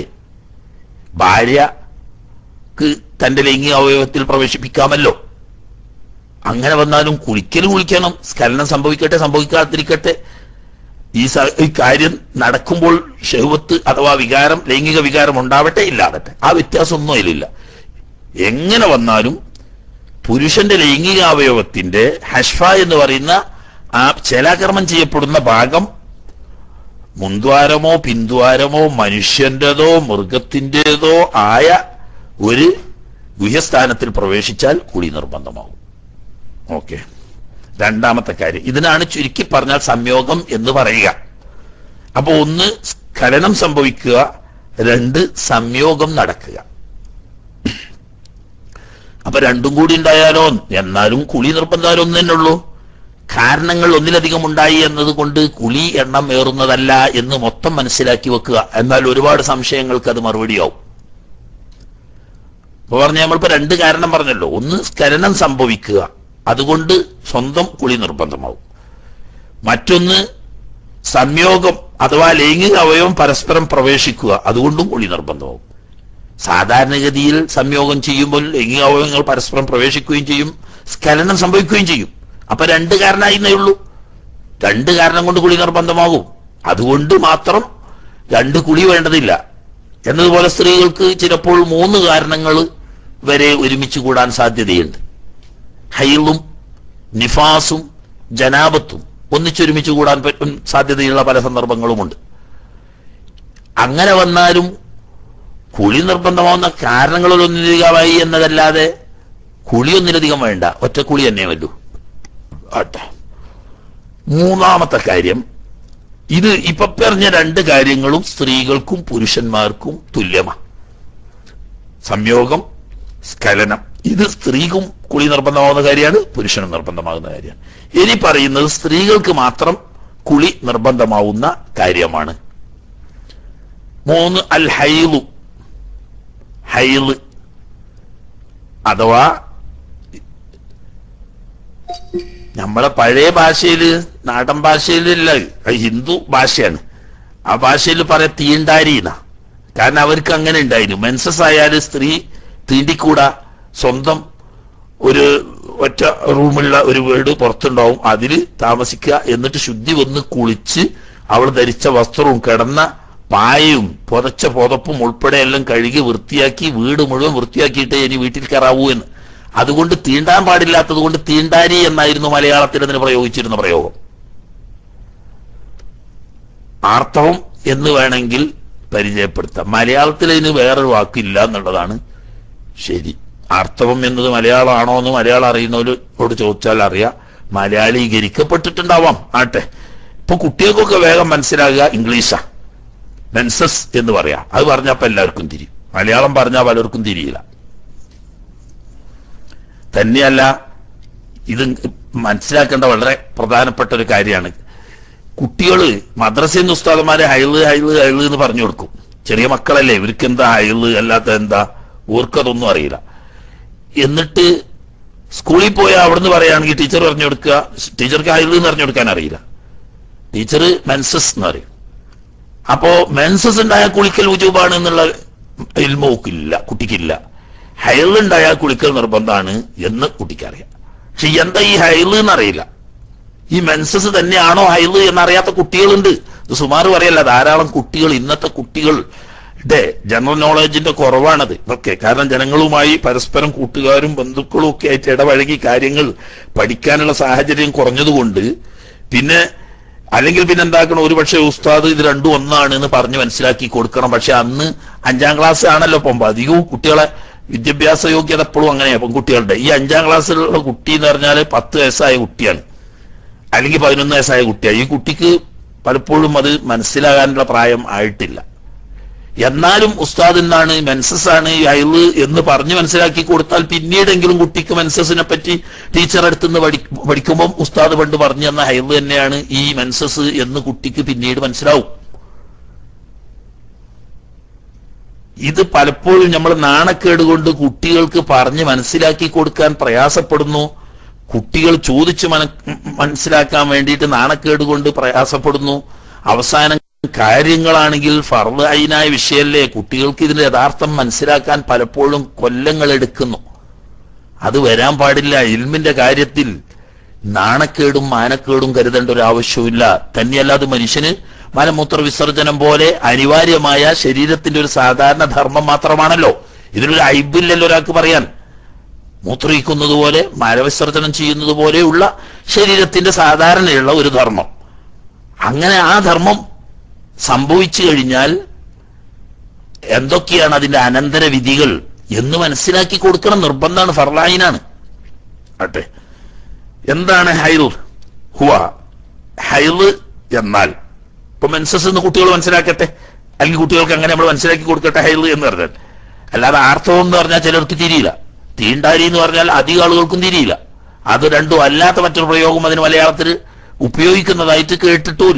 ഭാര്യക്ക് തന്റെ ലൈംഗിക അവയവത്തിൽ പ്രവേശിപ്പിക്കാമല്ലോ അങ്ങനെ വന്നാലും കുളിക്കൽ കുളിക്കണം സ്ഖലനം സംഭവിക്കട്ടെ സംഭവിക്കാതിരിക്കട്ടെ ഈ സ- ഈ കാര്യം നടക്കുമ്പോൾ ഷെഹുവത്ത് അഥവാ വികാരം ലൈംഗിക വികാരം ഉണ്ടാവട്ടെ ഇല്ലാകട്ടെ ആ വ്യത്യാസമൊന്നും അതിലില്ല എങ്ങനെ വന്നാലും പുരുഷന്റെ ലൈംഗിക അവയവത്തിന്റെ ഹഷ്ഫ എന്ന് പറയുന്ന ആ ചലാകർമ്മം ചെയ്യപ്പെടുന്ന ഭാഗം മുൻദ്വാരമോ പിന്ദ്വാരമോ മനുഷ്യന്റേതോ മൃഗത്തിൻ്റെതോ ആയ ഒരു ഗുഹ്യസ്ഥാനത്തിൽ പ്രവേശിച്ചാൽ കുളി നിർബന്ധമാവും ഓക്കെ രണ്ടാമത്തെ കാര്യം ഇതിനാണ് ചുരുക്കി പറഞ്ഞാൽ സംയോഗം എന്ന് പറയുക അപ്പൊ ഒന്ന് സ്ഖലനം സംഭവിക്കുക രണ്ട് സംയോഗം നടക്കുക അപ്പൊ രണ്ടും കൂടി ഉണ്ടായാലോ എന്നാലും കുളി നിർബന്ധം ഒന്ന് തന്നെ ഉള്ളൂ കാരണങ്ങൾ ഒന്നിലധികം ഉണ്ടായി എന്നതുകൊണ്ട് കുളി എണ്ണം ഏറുന്നതല്ല എന്ന് മൊത്തം മനസ്സിലാക്കി വെക്കുക എന്നാൽ ഒരുപാട് സംശയങ്ങൾക്ക് അത് മറുപടിയാവും ഇപ്പൊ പറഞ്ഞ നമ്മളിപ്പോ രണ്ട് കാരണം പറഞ്ഞല്ലോ ഒന്ന് സ്ഖലനം സംഭവിക്കുക അതുകൊണ്ട് സ്വന്തം കുളി നിർബന്ധമാവും മറ്റൊന്ന് സംയോഗം അഥവാ ലൈംഗിക അവയവം പരസ്പരം പ്രവേശിക്കുക അതുകൊണ്ടും കുളി നിർബന്ധമാവും സാധാരണഗതിയിൽ സംയോഗം ചെയ്യുമ്പോൾ ലൈംഗിക അവയവങ്ങൾ പരസ്പരം പ്രവേശിക്കുകയും ചെയ്യും സ്ഖലനം സംഭവിക്കുകയും ചെയ്യും അപ്പൊ രണ്ട് കാരണമായിരുന്നേ ഉള്ളൂ രണ്ട് കാരണം കൊണ്ട് കുളി നിർബന്ധമാകും അതുകൊണ്ട് മാത്രം രണ്ട് കുളി വേണ്ടതില്ല എന്നതുപോലെ സ്ത്രീകൾക്ക് ചിലപ്പോൾ മൂന്ന് കാരണങ്ങൾ വരെ ഒരുമിച്ച് കൂടാൻ സാധ്യതയുണ്ട് ഹൈളും നിഫാസും ജനാപത്തും ഒന്നിച്ചൊരുമിച്ച് കൂടാൻ പറ്റും സാധ്യതയുള്ള പല സന്ദർഭങ്ങളുമുണ്ട് അങ്ങനെ വന്നാലും കുളി നിർബന്ധമാവുന്ന കാരണങ്ങളിലൊന്നിലധികമായി എന്നതല്ലാതെ കുളി ഒന്നിലധികം വേണ്ട ഒറ്റ കുളി തന്നെ വല്ലൂ ആട്ടെ മൂന്നാമത്തെ കാര്യം ഇത് ഇപ്പൊ പറഞ്ഞ രണ്ട് കാര്യങ്ങളും സ്ത്രീകൾക്കും പുരുഷന്മാർക്കും തുല്യമാണ് സംയോഗം സ്ഖലനം ഇത് സ്ത്രീക്കും കുളി നിർബന്ധമാവുന്ന കാര്യമാണ് പുരുഷനും നിർബന്ധമാകുന്ന കാര്യമാണ് ഇനി പറയുന്നത് സ്ത്രീകൾക്ക് മാത്രം കുളി നിർബന്ധമാവുന്ന കാര്യമാണ് മൂന്ന് അൽ ഹൈലു ഹൈല് അഥവാ നമ്മളെ പഴയ ഭാഷയില് നാടൻ ഭാഷയിലല്ല അത് ഹിന്ദു ഭാഷയാണ് ആ ഭാഷയിൽ പറയാ തീണ്ടാരീന കാരണം അവർക്ക് അങ്ങനെ ഉണ്ടായിരുന്നു മെൻസസ് ആയാലും സ്ത്രീ തീണ്ടിക്കൂടാ സ്വന്തം ഒരു ഒറ്റ റൂമുള്ള ഒരു വീട് പുറത്തുണ്ടാവും അതിൽ താമസിക്കുക എന്നിട്ട് ശുദ്ധി വന്ന് കുളിച്ച് അവൾ ധരിച്ച വസ്ത്രവും കിടന്ന പായയും പുതച്ച പുതപ്പും ഉൾപ്പെടെ എല്ലാം കഴുകി വൃത്തിയാക്കി വീട് മുഴുവൻ വൃത്തിയാക്കിയിട്ടേ ഇനി വീട്ടിൽ കയറാവൂ എന്ന് അതുകൊണ്ട് തീണ്ടാൻ പാടില്ലാത്തത് കൊണ്ട് തീണ്ടാരി എന്നായിരുന്നു മലയാളത്തിൽ അതിന് പ്രയോഗിച്ചിരുന്ന പ്രയോഗം ആർത്തവം എന്ന് വേണമെങ്കിൽ പരിചയപ്പെടുത്താം മലയാളത്തിൽ അതിന് വേറൊരു വാക്കില്ല എന്നുള്ളതാണ് ശരി ആർത്തവം എന്നത് മലയാളമാണോ എന്ന് മലയാളം അറിയുന്നവരോട് ചോദിച്ചാൽ അറിയാം മലയാളീകരിക്കപ്പെട്ടിട്ടുണ്ടാവാം ആട്ടെ ഇപ്പൊ കുട്ടികൾക്കൊക്കെ വേഗം മനസ്സിലാകുക ഇംഗ്ലീഷാ മെൻസസ് എന്ന് പറയാം അത് പറഞ്ഞപ്പോ എല്ലാവർക്കും തിരിയും മലയാളം പറഞ്ഞാൽ പലർക്കും തിരിയില്ല തന്നെയല്ല ഇത് മനസ്സിലാക്കേണ്ട വളരെ പ്രധാനപ്പെട്ട ഒരു കാര്യമാണ് കുട്ടികള് മദ്രസയിൽ നിന്ന് ഉസ്താദന്മാരെ ഹൈള് ഹൈള് ഹൈള് എന്ന് പറഞ്ഞു കൊടുക്കും ചെറിയ മക്കളല്ലേ ഇവർക്ക് എന്താ ഹൈള് അല്ലാത്ത എന്താ ഓർക്കതൊന്നും അറിയില്ല എന്നിട്ട് സ്കൂളിൽ പോയാൽ അവിടുന്ന് പറയുകയാണെങ്കിൽ ടീച്ചർ പറഞ്ഞു കൊടുക്കുക ടീച്ചർക്ക് ഹൈള് എന്ന് പറഞ്ഞു കൊടുക്കാൻ അറിയില്ല ടീച്ചർ മെൻസസ് എന്ന് പറയും അപ്പോ മെൻസസ് ഉണ്ടായാൽ കുളിക്കൽ ഉജൂബാണ് എന്നുള്ള ഇൽമോക്കില്ല കുട്ടിക്കില്ല ഹൈൾ ഉണ്ടായാൽ കുളിക്കൽ നിർബന്ധമാണ് എന്ന് കുട്ടിക്കറിയാം പക്ഷെ എന്താ ഈ ഹൈള് എന്നറിയില്ല ഈ മെൻസസ് തന്നെയാണോ ഹൈള് എന്നറിയാത്ത കുട്ടികളുണ്ട് ഇത് സുമാർ പറയല്ല ധാരാളം കുട്ടികൾ ഇന്നത്തെ കുട്ടികളുടെ ജനറൽ നോളജിന്റെ കുറവാണത് ഇതൊക്കെ കാരണം ജനങ്ങളുമായി പരസ്പരം കൂട്ടുകാരും ബന്ധുക്കളും ഒക്കെ ആയിട്ട് ഇടപഴകി കാര്യങ്ങൾ പഠിക്കാനുള്ള സാഹചര്യം കുറഞ്ഞതുകൊണ്ട് പിന്നെ അല്ലെങ്കിൽ പിന്നെ എന്താക്കണം ഒരുപക്ഷെ ഉസ്താദ് ഇത് രണ്ടും ഒന്നാണ് എന്ന് പറഞ്ഞ് മനസ്സിലാക്കി കൊടുക്കണം പക്ഷെ അന്ന് അഞ്ചാം ക്ലാസ് ആണല്ലോ പോകുമ്പോ അധികവും കുട്ടികളെ വിദ്യാഭ്യാസ യോഗ്യത എപ്പോഴും അങ്ങനെയാ പെൺകുട്ടികളുടെ ഈ അഞ്ചാം ക്ലാസ്സിലുള്ള കുട്ടി എന്ന് പറഞ്ഞാൽ പത്ത് വയസ്സായ കുട്ടിയാണ് അല്ലെങ്കിൽ പതിനൊന്ന് വയസ്സായ കുട്ടിയാണ് ഈ കുട്ടിക്ക് പലപ്പോഴും അത് മനസ്സിലാകാനുള്ള പ്രായം ആയിട്ടില്ല എന്നാലും ഉസ്താദ് എന്താണ് മെൻസസ് ആണ് അയല് എന്ന് പറഞ്ഞ് മനസ്സിലാക്കി കൊടുത്താൽ പിന്നീടെങ്കിലും കുട്ടിക്ക് മെൻസസിനെ പറ്റി ടീച്ചർ അടുത്തുനിന്ന് പഠി പഠിക്കുമ്പോൾ ഉസ്താദ് പണ്ട് പറഞ്ഞു തന്ന ഹൈല് തന്നെയാണ് ഈ മെൻസസ് എന്ന് കുട്ടിക്ക് പിന്നീട് മനസ്സിലാവും ഇത് പലപ്പോഴും നമ്മൾ നാണക്കേട് കൊണ്ട് കുട്ടികൾക്ക് പറഞ്ഞ് മനസ്സിലാക്കി കൊടുക്കാൻ പ്രയാസപ്പെടുന്നു കുട്ടികൾ ചോദിച്ച് മന മനസ്സിലാക്കാൻ വേണ്ടിയിട്ട് നാണക്കേട് കൊണ്ട് പ്രയാസപ്പെടുന്നു അവസാനം കാര്യങ്ങളാണെങ്കിൽ ഫർദ് അയിനായ വിഷയമല്ലേ കുട്ടികൾക്ക് ഇതിന്റെ യഥാർത്ഥം മനസ്സിലാക്കാൻ പലപ്പോഴും കൊല്ലങ്ങൾ എടുക്കുന്നു അത് വരാൻ പാടില്ല ഇൽമിന്റെ കാര്യത്തിൽ നാണക്കേടും മാനക്കേടും കരുതേണ്ട ഒരു ആവശ്യമില്ല തന്നെയല്ലാതെ മനുഷ്യന് മലമൂത്ര വിസർജനം പോലെ അനിവാര്യമായ ശരീരത്തിന്റെ ഒരു സാധാരണ ധർമ്മം മാത്രമാണല്ലോ ഇതിനൊരു ഐബില്ലല്ലോ ഒരാൾക്ക് പറയാൻ മൂത്രയിക്കുന്നത് പോലെ മലവിസർജനം ചെയ്യുന്നത് പോലെയുള്ള ശരീരത്തിന്റെ സാധാരണയുള്ള ഒരു ധർമ്മം അങ്ങനെ ആ ധർമ്മം സംഭവിച്ചു കഴിഞ്ഞാൽ എന്തൊക്കെയാണ് അതിന്റെ അനന്തര വിധികൾ എന്ന് മനസ്സിലാക്കി കൊടുക്കണം നിർബന്ധമാണ് ഫർലായിനാണ് ആട്ടെ എന്താണ് ഹൈൽ ഹുവ ഹൈല് എന്നാൽ ഇപ്പൊ മെൻസസ് എന്ന് കുട്ടികൾ മനസ്സിലാക്കട്ടെ അല്ലെങ്കിൽ കുട്ടികൾക്ക് അങ്ങനെ നമ്മൾ മനസ്സിലാക്കി കൊടുക്കട്ടെ ഹൈല് എന്ന് പറഞ്ഞാൽ അല്ലാതെ ആർത്തവം എന്ന് പറഞ്ഞാൽ ചിലർക്ക് തിരിയില്ല തീണ്ടാരി എന്ന് പറഞ്ഞാൽ അധിക ആളുകൾക്കും തിരിയില്ല അത് രണ്ടും അല്ലാത്ത മറ്റൊരു പ്രയോഗം അതിന് മലയാളത്തിൽ ഉപയോഗിക്കുന്നതായിട്ട് കേട്ടിട്ടുമില്ല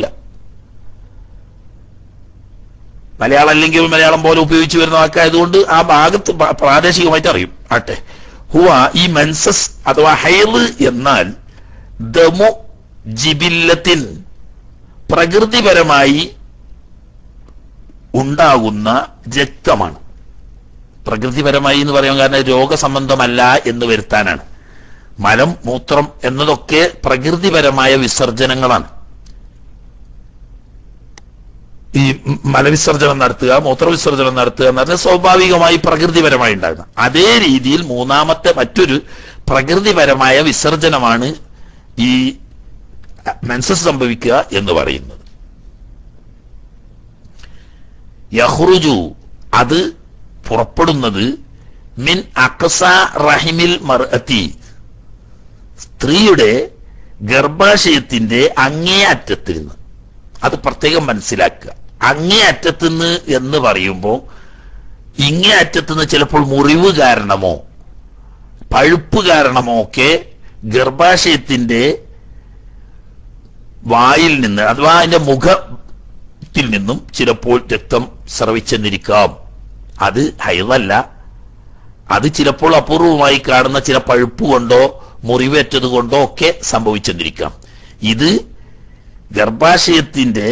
മലയാളം അല്ലെങ്കിൽ മലയാളം പോലെ ഉപയോഗിച്ചു വരുന്ന വാക്കായതുകൊണ്ട് ആ ഭാഗത്ത് പ- പ്രാദേശികമായിട്ട് അറിയും ആട്ടെ ഹുവ ഈ മെൻസസ് അഥവാ ഹൈല് എന്നാൽ ദമു ജിബില്ലത്തിൻ പ്രകൃതിപരമായി ഉണ്ടാകുന്ന രക്തമാണ് പ്രകൃതിപരമായി എന്ന് പറയാൻ കാരണം രോഗസംബന്ധമല്ല എന്ന് വരുത്താനാണ് മലം മൂത്രം എന്നതൊക്കെ പ്രകൃതിപരമായ വിസർജനങ്ങളാണ് ഈ മലവിസർജനം നടത്തുക മൂത്രവിസർജനം നടത്തുക എന്ന് പറഞ്ഞാൽ സ്വാഭാവികമായി പ്രകൃതിപരമായി ഉണ്ടാകുന്ന അതേ രീതിയിൽ മൂന്നാമത്തെ മറ്റൊരു പ്രകൃതിപരമായ വിസർജനമാണ് ഈ മെൻസസ് സംഭവിക്കുക എന്ന് പറയുന്നത് യഹ്റുജു അത് പുറപ്പെടുന്നത് മിൻ അക്സ റഹിമിൽ മർഅത്തി സ്ത്രീയുടെ ഗർഭാശയത്തിന്റെ അങ്ങേ അറ്റത്തിൽ നിന്ന് അത് പ്രത്യേകം മനസ്സിലാക്കുക അങ്ങേ അറ്റത്തുനിന്ന് എന്ന് പറയുമ്പോൾ ഇങ്ങേ അറ്റത്തുനിന്ന് ചിലപ്പോൾ മുറിവ് കാരണമോ പഴുപ്പ് കാരണമോ ഒക്കെ ഗർഭാശയത്തിന്റെ വായിൽ നിന്ന് അഥവാ അതിന്റെ മുഖത്തിൽ നിന്നും ചിലപ്പോൾ രക്തം സ്രവിച്ചെന്നിരിക്കാം അത് ഹൈതല്ല അത് ചിലപ്പോൾ അപൂർവമായി കാണുന്ന ചില പഴുപ്പ് കൊണ്ടോ മുറിവേറ്റത് കൊണ്ടോ ഒക്കെ സംഭവിച്ചെന്നിരിക്കാം ഇത് ഗർഭാശയത്തിന്റെ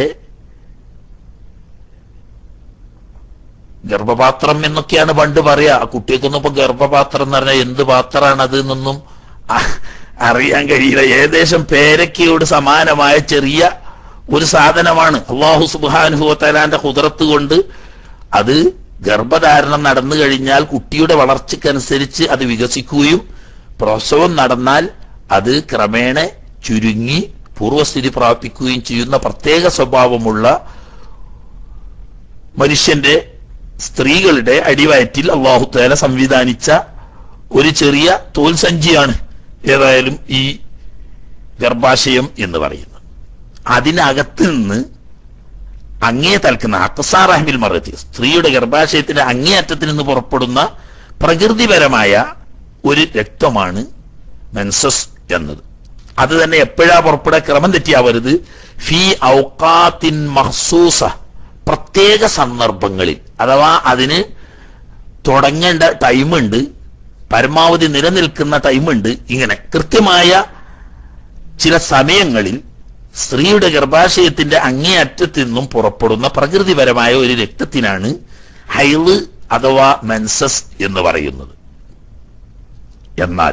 ഗർഭപാത്രം എന്നൊക്കെയാണ് പണ്ട് പറയാ ആ കുട്ടികൾക്കൊന്നും ഇപ്പൊ ഗർഭപാത്രം എന്ന് പറഞ്ഞാൽ എന്ത് പാത്രമാണ് അത് എന്നൊന്നും അ- അറിയാൻ കഴിയില്ല ഏകദേശം പേരക്കയോട് സമാനമായ ചെറിയ ഒരു സാധനമാണ് അള്ളാഹു സുബാനുഭവത്തലാന്റെ കുതിരത്ത് കൊണ്ട് അത് ഗർഭധാരണം നടന്നു കഴിഞ്ഞാൽ കുട്ടിയുടെ വളർച്ചയ്ക്കനുസരിച്ച് അത് വികസിക്കുകയും പ്രസവം നടന്നാൽ അത് ക്രമേണ ചുരുങ്ങി പൂർവസ്ഥിതി പ്രാപിക്കുകയും ചെയ്യുന്ന പ്രത്യേക സ്വഭാവമുള്ള മനുഷ്യന്റെ സ്ത്രീകളുടെ അടിവയറ്റിൽ അള്ളാഹു തേല സംവിധാനിച്ച ഒരു ചെറിയ തോൽ സഞ്ചിയാണ് ഏതായാലും ഈ ഗർഭാശയം എന്ന് പറയുന്നത് അതിനകത്ത് നിന്ന് അങ്ങേ തൽക്കുന്ന അക്സാറഹമിൽ മറത്തി സ്ത്രീയുടെ ഗർഭാശയത്തിന്റെ അങ്ങേയറ്റത്തിൽ നിന്ന് പുറപ്പെടുന്ന പ്രകൃതിപരമായ ഒരു രക്തമാണ് മെൻസസ് എന്നത് അത് തന്നെ എപ്പോഴാ പുറപ്പെടുക ക്രമം തെറ്റിയാവരുത് ഫി ഔക്കാത്തിൻ മഹ്സൂസ പ്രത്യേക സന്ദർഭങ്ങളിൽ അഥവാ അതിന് തുടങ്ങേണ്ട ടൈമുണ്ട് പരമാവധി നിലനിൽക്കുന്ന ടൈമുണ്ട് ഇങ്ങനെ കൃത്യമായ ചില സമയങ്ങളിൽ സ്ത്രീയുടെ ഗർഭാശയത്തിന്റെ അങ്ങേയറ്റത്തു നിന്നും പുറപ്പെടുന്ന പ്രകൃതിപരമായ ഒരു രക്തത്തിനാണ് ഹൈള് അഥവാ മെൻസസ് എന്ന് പറയുന്നത് എന്നാൽ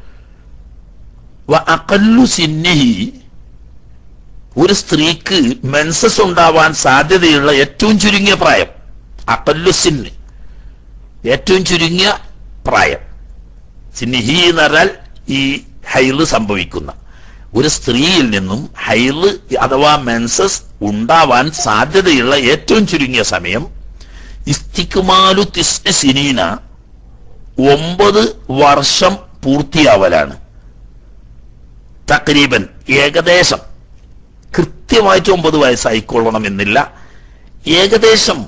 വ അഖല്ലു സിന്നിഹി ഒരു സ്ത്രീക്ക് മെൻസസ് ഉണ്ടാവാൻ സാധ്യതയുള്ള ഏറ്റവും ചുരുങ്ങിയ പ്രായം അഖല്ലു സിന്ന് ഏറ്റവും ചുരുങ്ങിയ പ്രായം സിന്നിഹി എന്ന് പറഞ്ഞാൽ ഈ ഹൈള് സംഭവിക്കുന്ന ഒരു സ്ത്രീയിൽ നിന്നും ഹൈള് അഥവാ മെൻസസ് ഉണ്ടാവാൻ സാധ്യതയുള്ള ഏറ്റവും ചുരുങ്ങിയ സമയം ഇസ്തിക്കുമാലു തിസ്ന സിനീന ഒമ്പത് വർഷം പൂർത്തിയാവലാണ് തക്രീബൻ ഏകദേശം കൃത്യമായിട്ട് ഒമ്പത് വയസ്സായിക്കൊള്ളണം എന്നില്ല ഏകദേശം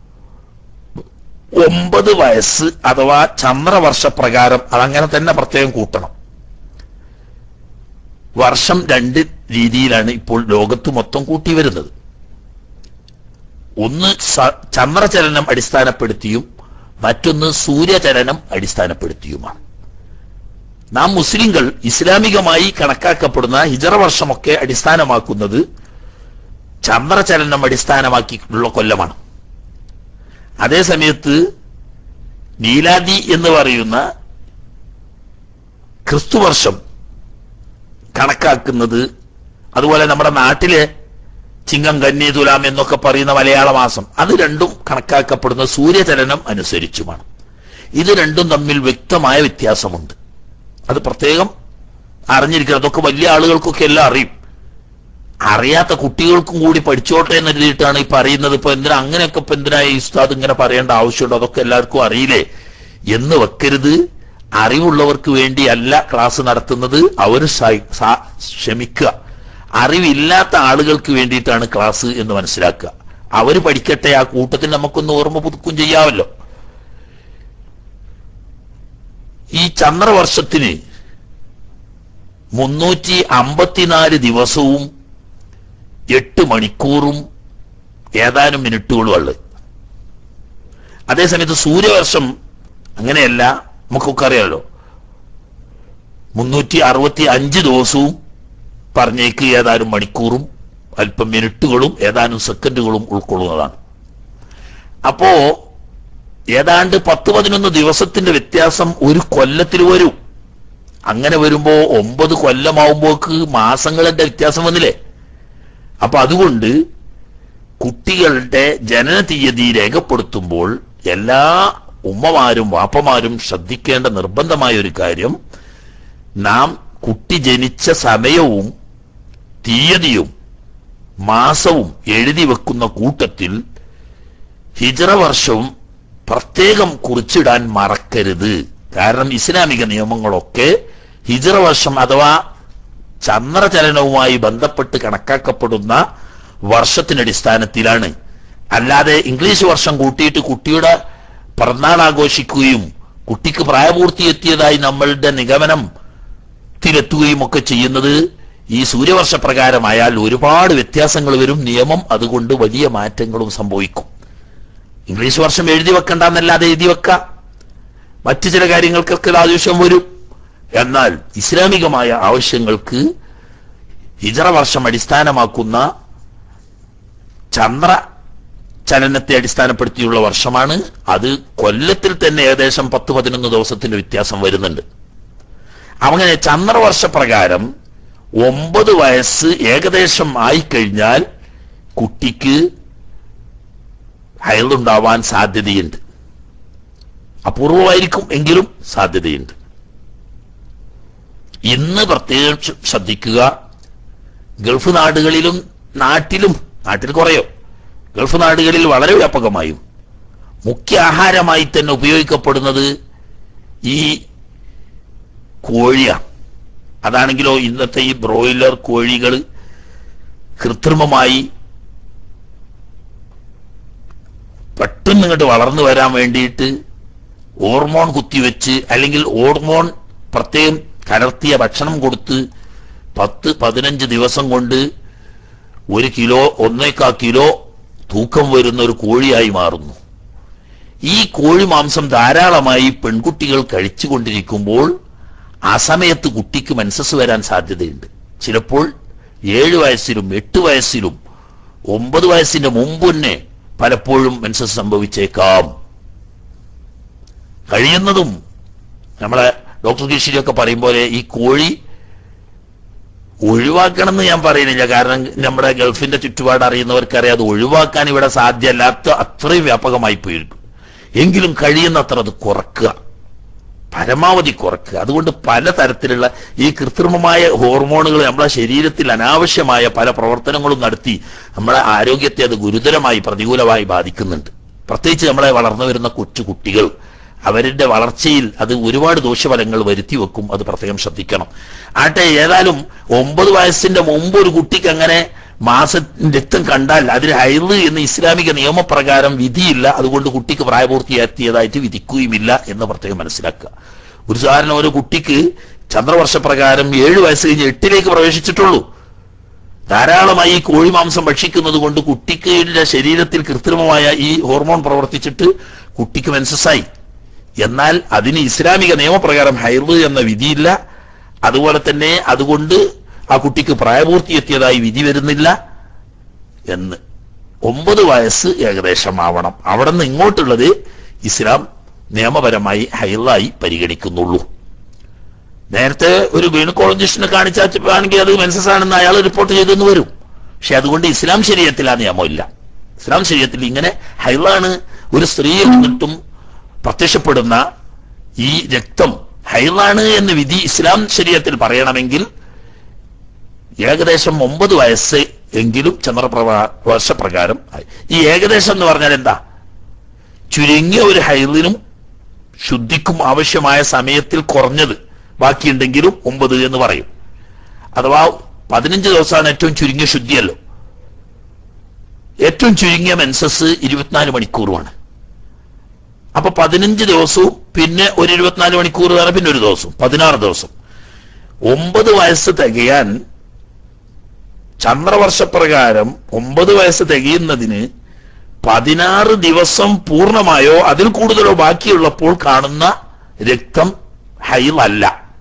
ഒമ്പത് വയസ്സ് അഥവാ ചന്ദ്രവർഷപ്രകാരം അതങ്ങനെ തന്നെ പ്രത്യേകം കൂട്ടണം വർഷം രണ്ട് രീതിയിലാണ് ഇപ്പോൾ ലോകത്ത് മൊത്തം കൂട്ടി വരുന്നത് ഒന്ന് സ- ചന്ദ്രചലനം അടിസ്ഥാനപ്പെടുത്തിയും മറ്റൊന്ന് സൂര്യചലനം അടിസ്ഥാനപ്പെടുത്തിയുമാണ് നാം മുസ്ലിങ്ങൾ ഇസ്ലാമികമായി കണക്കാക്കപ്പെടുന്ന ഹിജറ വർഷമൊക്കെ അടിസ്ഥാനമാക്കുന്നത് ചന്ദ്രചലനം അടിസ്ഥാനമാക്കിയുള്ള കൊല്ലമാണ് അതേ സമയത്ത് നീലാദി എന്ന് പറയുന്ന ക്രിസ്തുവർഷം കണക്കാക്കുന്നത് അതുപോലെ നമ്മുടെ നാട്ടിലെ ചിങ്ങം കന്നി തുലാം എന്നൊക്കെ പറയുന്ന മലയാള മാസം അത് രണ്ടും കണക്കാക്കപ്പെടുന്ന സൂര്യചലനം അനുസരിച്ചുമാണ് ഇത് രണ്ടും തമ്മിൽ വ്യക്തമായ വ്യത്യാസമുണ്ട് അത് പ്രത്യേകം അറിഞ്ഞിരിക്കണം അതൊക്കെ വലിയ ആളുകൾക്കൊക്കെ എല്ലാം അറിയും അറിയാത്ത കുട്ടികൾക്കും കൂടി പഠിച്ചോട്ടെ എന്ന് എഴുതിയിട്ടാണ് ഈ പറയുന്നത് ഇപ്പൊ എന്തിനാ അങ്ങനെയൊക്കെ ഇപ്പൊ എന്തിനാ ഈ ഉസ്താദ് ഇങ്ങനെ പറയേണ്ട ആവശ്യമുണ്ടോ അതൊക്കെ എല്ലാവർക്കും അറിയില്ലേ എന്ന് വെക്കരുത് അറിവുള്ളവർക്ക് വേണ്ടിയല്ല ക്ലാസ് നടത്തുന്നത് അവർ ക്ഷമിക്കുക അറിവില്ലാത്ത ആളുകൾക്ക് വേണ്ടിയിട്ടാണ് ക്ലാസ് എന്ന് മനസ്സിലാക്കുക അവര് പഠിക്കട്ടെ ആ കൂട്ടത്തിൽ നമുക്കൊന്ന് ഓർമ്മ പുതുക്കും ചെയ്യാമല്ലോ ഈ ചന്ദ്രവർഷത്തിന് മുന്നൂറ്റി അമ്പത്തിനാല് ദിവസവും എട്ട് മണിക്കൂറും ഏതാനും മിനിറ്റുകളും ഉള്ളത് അതേസമയത്ത് സൂര്യവർഷം അങ്ങനെയല്ല നമുക്കൊക്കെ അറിയാമല്ലോ മുന്നൂറ്റി അറുപത്തി അഞ്ച് ദിവസവും പറഞ്ഞേക്ക് ഏതാനും മണിക്കൂറും അല്പം മിനിറ്റുകളും ഏതാനും സെക്കൻഡുകളും ഉൾക്കൊള്ളുന്നതാണ് അപ്പോ ഏതാണ്ട് പത്ത് പതിനൊന്ന് ദിവസത്തിന്റെ വ്യത്യാസം ഒരു കൊല്ലത്തിൽ വരും അങ്ങനെ വരുമ്പോ ഒമ്പത് കൊല്ലമാവുമ്പോക്ക് മാസങ്ങളുടെ വ്യത്യാസം വന്നില്ലേ അപ്പൊ അതുകൊണ്ട് കുട്ടികളുടെ ജനന തീയതി രേഖപ്പെടുത്തുമ്പോൾ എല്ലാ ഉമ്മമാരും വാപ്പമാരും ശ്രദ്ധിക്കേണ്ട നിർബന്ധമായ ഒരു കാര്യം നാം കുട്ടി ജനിച്ച സമയവും തീയതിയും മാസവും എഴുതി വെക്കുന്ന കൂട്ടത്തിൽ ഹിജറ വർഷവും പ്രത്യേകം കുറിച്ചിടാൻ മറക്കരുത് കാരണം ഇസ്ലാമിക നിയമങ്ങളൊക്കെ ഹിജറ വർഷം അഥവാ ചന്ദ്രചലനവുമായി ബന്ധപ്പെട്ട് കണക്കാക്കപ്പെടുന്ന വർഷത്തിനടിസ്ഥാനത്തിലാണ് അല്ലാതെ ഇംഗ്ലീഷ് വർഷം കൂട്ടിയിട്ട് കുട്ടിയുടെ പിറന്നാൾ ആഘോഷിക്കുകയും കുട്ടിക്ക് പ്രായപൂർത്തിയെത്തിയതായി നമ്മളുടെ നിഗമനം ത്തിലെത്തുകയും ഒക്കെ ചെയ്യുന്നത് ഈ സൂര്യവർഷ പ്രകാരമായാൽ ഒരുപാട് വ്യത്യാസങ്ങൾ വരും നിയമം അതുകൊണ്ട് വലിയ മാറ്റങ്ങളും സംഭവിക്കും ഇംഗ്ലീഷ് വർഷം എഴുതി വെക്കണ്ടെന്നല്ലാതെ എഴുതി വെക്കാം മറ്റു ചില കാര്യങ്ങൾക്കൊക്കെ ഇത് ആവശ്യം വരും എന്നാൽ ഇസ്ലാമികമായ ആവശ്യങ്ങൾക്ക് ഹിജറ വർഷം അടിസ്ഥാനമാക്കുന്ന ചന്ദ്ര ചലനത്തെ അടിസ്ഥാനപ്പെടുത്തിയുള്ള വർഷമാണ് അത് കൊല്ലത്തിൽ തന്നെ ഏകദേശം പത്ത് പതിനൊന്ന് ദിവസത്തിന്റെ വ്യത്യാസം വരുന്നുണ്ട് അങ്ങനെ ചന്ദ്രവർഷ പ്രകാരം ഒമ്പത് വയസ്സ് ഏകദേശം ആയിക്കഴിഞ്ഞാൽ കുട്ടിക്ക് അയലുണ്ടാവാൻ സാധ്യതയുണ്ട് അപൂർവമായിരിക്കും എങ്കിലും സാധ്യതയുണ്ട് ഇന്ന് പ്രത്യേകം ശ്ര- ശ്രദ്ധിക്കുക ഗൾഫ് നാടുകളിലും നാട്ടിലും നാട്ടിൽ കുറയോ ഗൾഫ് നാടുകളിൽ വളരെ വ്യാപകമായും മുഖ്യ ആഹാരമായി തന്നെ ഉപയോഗിക്കപ്പെടുന്നത് ഈ കോഴിയാണ് അതാണെങ്കിലോ ഇന്നത്തെ ഈ ബ്രോയിലർ കോഴികൾ കൃത്രിമമായി പെട്ടെന്ന് ഇങ്ങോട്ട് വളർന്നു വരാൻ വേണ്ടിയിട്ട് ഹോർമോൺ കുത്തിവെച്ച് അല്ലെങ്കിൽ ഹോർമോൺ പ്രത്യേകം കലർത്തിയ ഭക്ഷണം കൊടുത്ത് പത്ത് പതിനഞ്ച് ദിവസം കൊണ്ട് ഒരു കിലോ ഒന്നേക്കാ കിലോ തൂക്കം വരുന്ന ഒരു കോഴിയായി മാറുന്നു ഈ കോഴി മാംസം ധാരാളമായി പെൺകുട്ടികൾ കഴിച്ചുകൊണ്ടിരിക്കുമ്പോൾ ആ സമയത്ത് കുട്ടിക്ക് മെൻസസ് വരാൻ സാധ്യതയുണ്ട് ചിലപ്പോൾ ഏഴ് വയസ്സിലും എട്ട് വയസ്സിലും ഒമ്പത് വയസ്സിന്റെ മുമ്പ് തന്നെ പലപ്പോഴും മെൻസസ് സംഭവിച്ചേക്കാം കഴിയുന്നതും നമ്മളെ ഡോക്ടർ കീഷിരിയൊക്കെ പറയും പോലെ ഈ കോഴി ഒഴിവാക്കണം എന്ന് ഞാൻ പറയുന്നില്ല കാരണം നമ്മുടെ ഗൾഫിന്റെ ചുറ്റുപാട് അറിയുന്നവർക്കറിയാം അത് ഒഴിവാക്കാൻ ഇവിടെ സാധ്യമല്ലാത്ത അത്രയും വ്യാപകമായി പോയിരിക്കും എങ്കിലും കഴിയുന്നത്ര അത് കുറക്കുക പരമാവധി കുറക്കുക അതുകൊണ്ട് പലതരത്തിലുള്ള ഈ കൃത്രിമമായ ഹോർമോണുകൾ നമ്മളെ ശരീരത്തിൽ അനാവശ്യമായ പല പ്രവർത്തനങ്ങളും നടത്തി നമ്മളെ ആരോഗ്യത്തെ അത് ഗുരുതരമായി പ്രതികൂലമായി ബാധിക്കുന്നുണ്ട് പ്രത്യേകിച്ച് നമ്മളെ വളർന്നു വരുന്ന കൊച്ചു കുട്ടികൾ അവരുടെ വളർച്ചയിൽ അത് ഒരുപാട് ദോഷഫലങ്ങൾ വരുത്തി വെക്കും അത് പ്രത്യേകം ശ്രദ്ധിക്കണം ആട്ടെ ഏതായാലും ഒമ്പത് വയസ്സിന്റെ മുമ്പ് ഒരു കുട്ടിക്ക് അങ്ങനെ മാസ രക്തം കണ്ടാൽ അതിന് ഹൈറ് എന്ന് ഇസ്ലാമിക നിയമപ്രകാരം വിധിയില്ല അതുകൊണ്ട് കുട്ടിക്ക് പ്രായപൂർത്തിയെത്തിയതായിട്ട് വിധിക്കുകയുമില്ല എന്ന് പ്രത്യേകം മനസ്സിലാക്കുക ഒരു സാധാരണ ഒരു കുട്ടിക്ക് ചന്ദ്രവർഷപ്രകാരം ഏഴ് വയസ്സ് കഴിഞ്ഞ് എട്ടിലേക്ക് പ്രവേശിച്ചിട്ടുള്ളൂ ധാരാളമായി ഈ കോഴിമാംസം ഭക്ഷിക്കുന്നത് കൊണ്ട് കുട്ടിക്ക് ശരീരത്തിൽ കൃത്രിമമായ ഈ ഹോർമോൺ പ്രവർത്തിച്ചിട്ട് കുട്ടിക്ക് മെൻസസ്സായി എന്നാൽ അതിന് ഇസ്ലാമിക നിയമപ്രകാരം ഹൈറ് എന്ന വിധിയില്ല അതുപോലെ തന്നെ അതുകൊണ്ട് ആ കുട്ടിക്ക് പ്രായപൂർത്തിയെത്തിയതായി വിധി വരുന്നില്ല എന്ന് ഒമ്പത് വയസ്സ് ഏകദേശം ആവണം അവിടെ നിന്ന് ഇങ്ങോട്ടുള്ളത് ഇസ്ലാം നിയമപരമായി ഹൈറായി പരിഗണിക്കുന്നുള്ളൂ നേരത്തെ ഒരു ഗൈനക്കോളജിസ്റ്റിനെ കാണിച്ചാണെങ്കിൽ അത് മെൻസസ് ആണെന്ന് അയാൾ റിപ്പോർട്ട് ചെയ്തെന്ന് വരും പക്ഷെ അതുകൊണ്ട് ഇസ്ലാം ശരീരത്തിൽ ആ നിയമമില്ല ഇസ്ലാം ശരീരത്തിൽ ഇങ്ങനെ ഹൈറാണ് ഒരു സ്ത്രീ എന്നിട്ടും പ്രത്യക്ഷപ്പെടുന്ന ഈ രക്തം ഹൈറാണ് എന്ന് വിധി ഇസ്ലാം ശരീരത്തിൽ പറയണമെങ്കിൽ ഏകദേശം ഒമ്പത് വയസ്സ് എങ്കിലും ചന്ദ്രപ്രഭ വർഷപ്രകാരം ആയി. ഈ ഏകദേശം എന്ന് പറഞ്ഞാൽ എന്താ ചുരുങ്ങിയ ഒരു ഹൈറിനും ശുദ്ധിക്കും ആവശ്യമായ സമയത്തിൽ കുറഞ്ഞത് ബാക്കിയുണ്ടെങ്കിലും ഒമ്പത് എന്ന് പറയും അഥവാ പതിനഞ്ച് ദിവസമാണ് ഏറ്റവും ചുരുങ്ങിയ ശുദ്ധിയല്ലോ ഏറ്റവും ചുരുങ്ങിയ മെൻസസ് ഇരുപത്തിനാല് മണിക്കൂറുമാണ് അപ്പൊ പതിനഞ്ച് ദിവസവും പിന്നെ ഒരു ഇരുപത്തിനാല് മണിക്കൂർ വേറെ പിന്നെ ഒരു ദിവസം പതിനാറ് ദിവസം ഒമ്പത് വയസ്സ് തികയാൻ ചന്ദ്രവർഷപ്രകാരം ഒമ്പത് വയസ്സ് തികയുന്നതിന് പതിനാറ് ദിവസം പൂർണ്ണമായോ അതിൽ കൂടുതലോ ബാക്കിയുള്ളപ്പോൾ കാണുന്ന രക്തം ഹൈലല്ല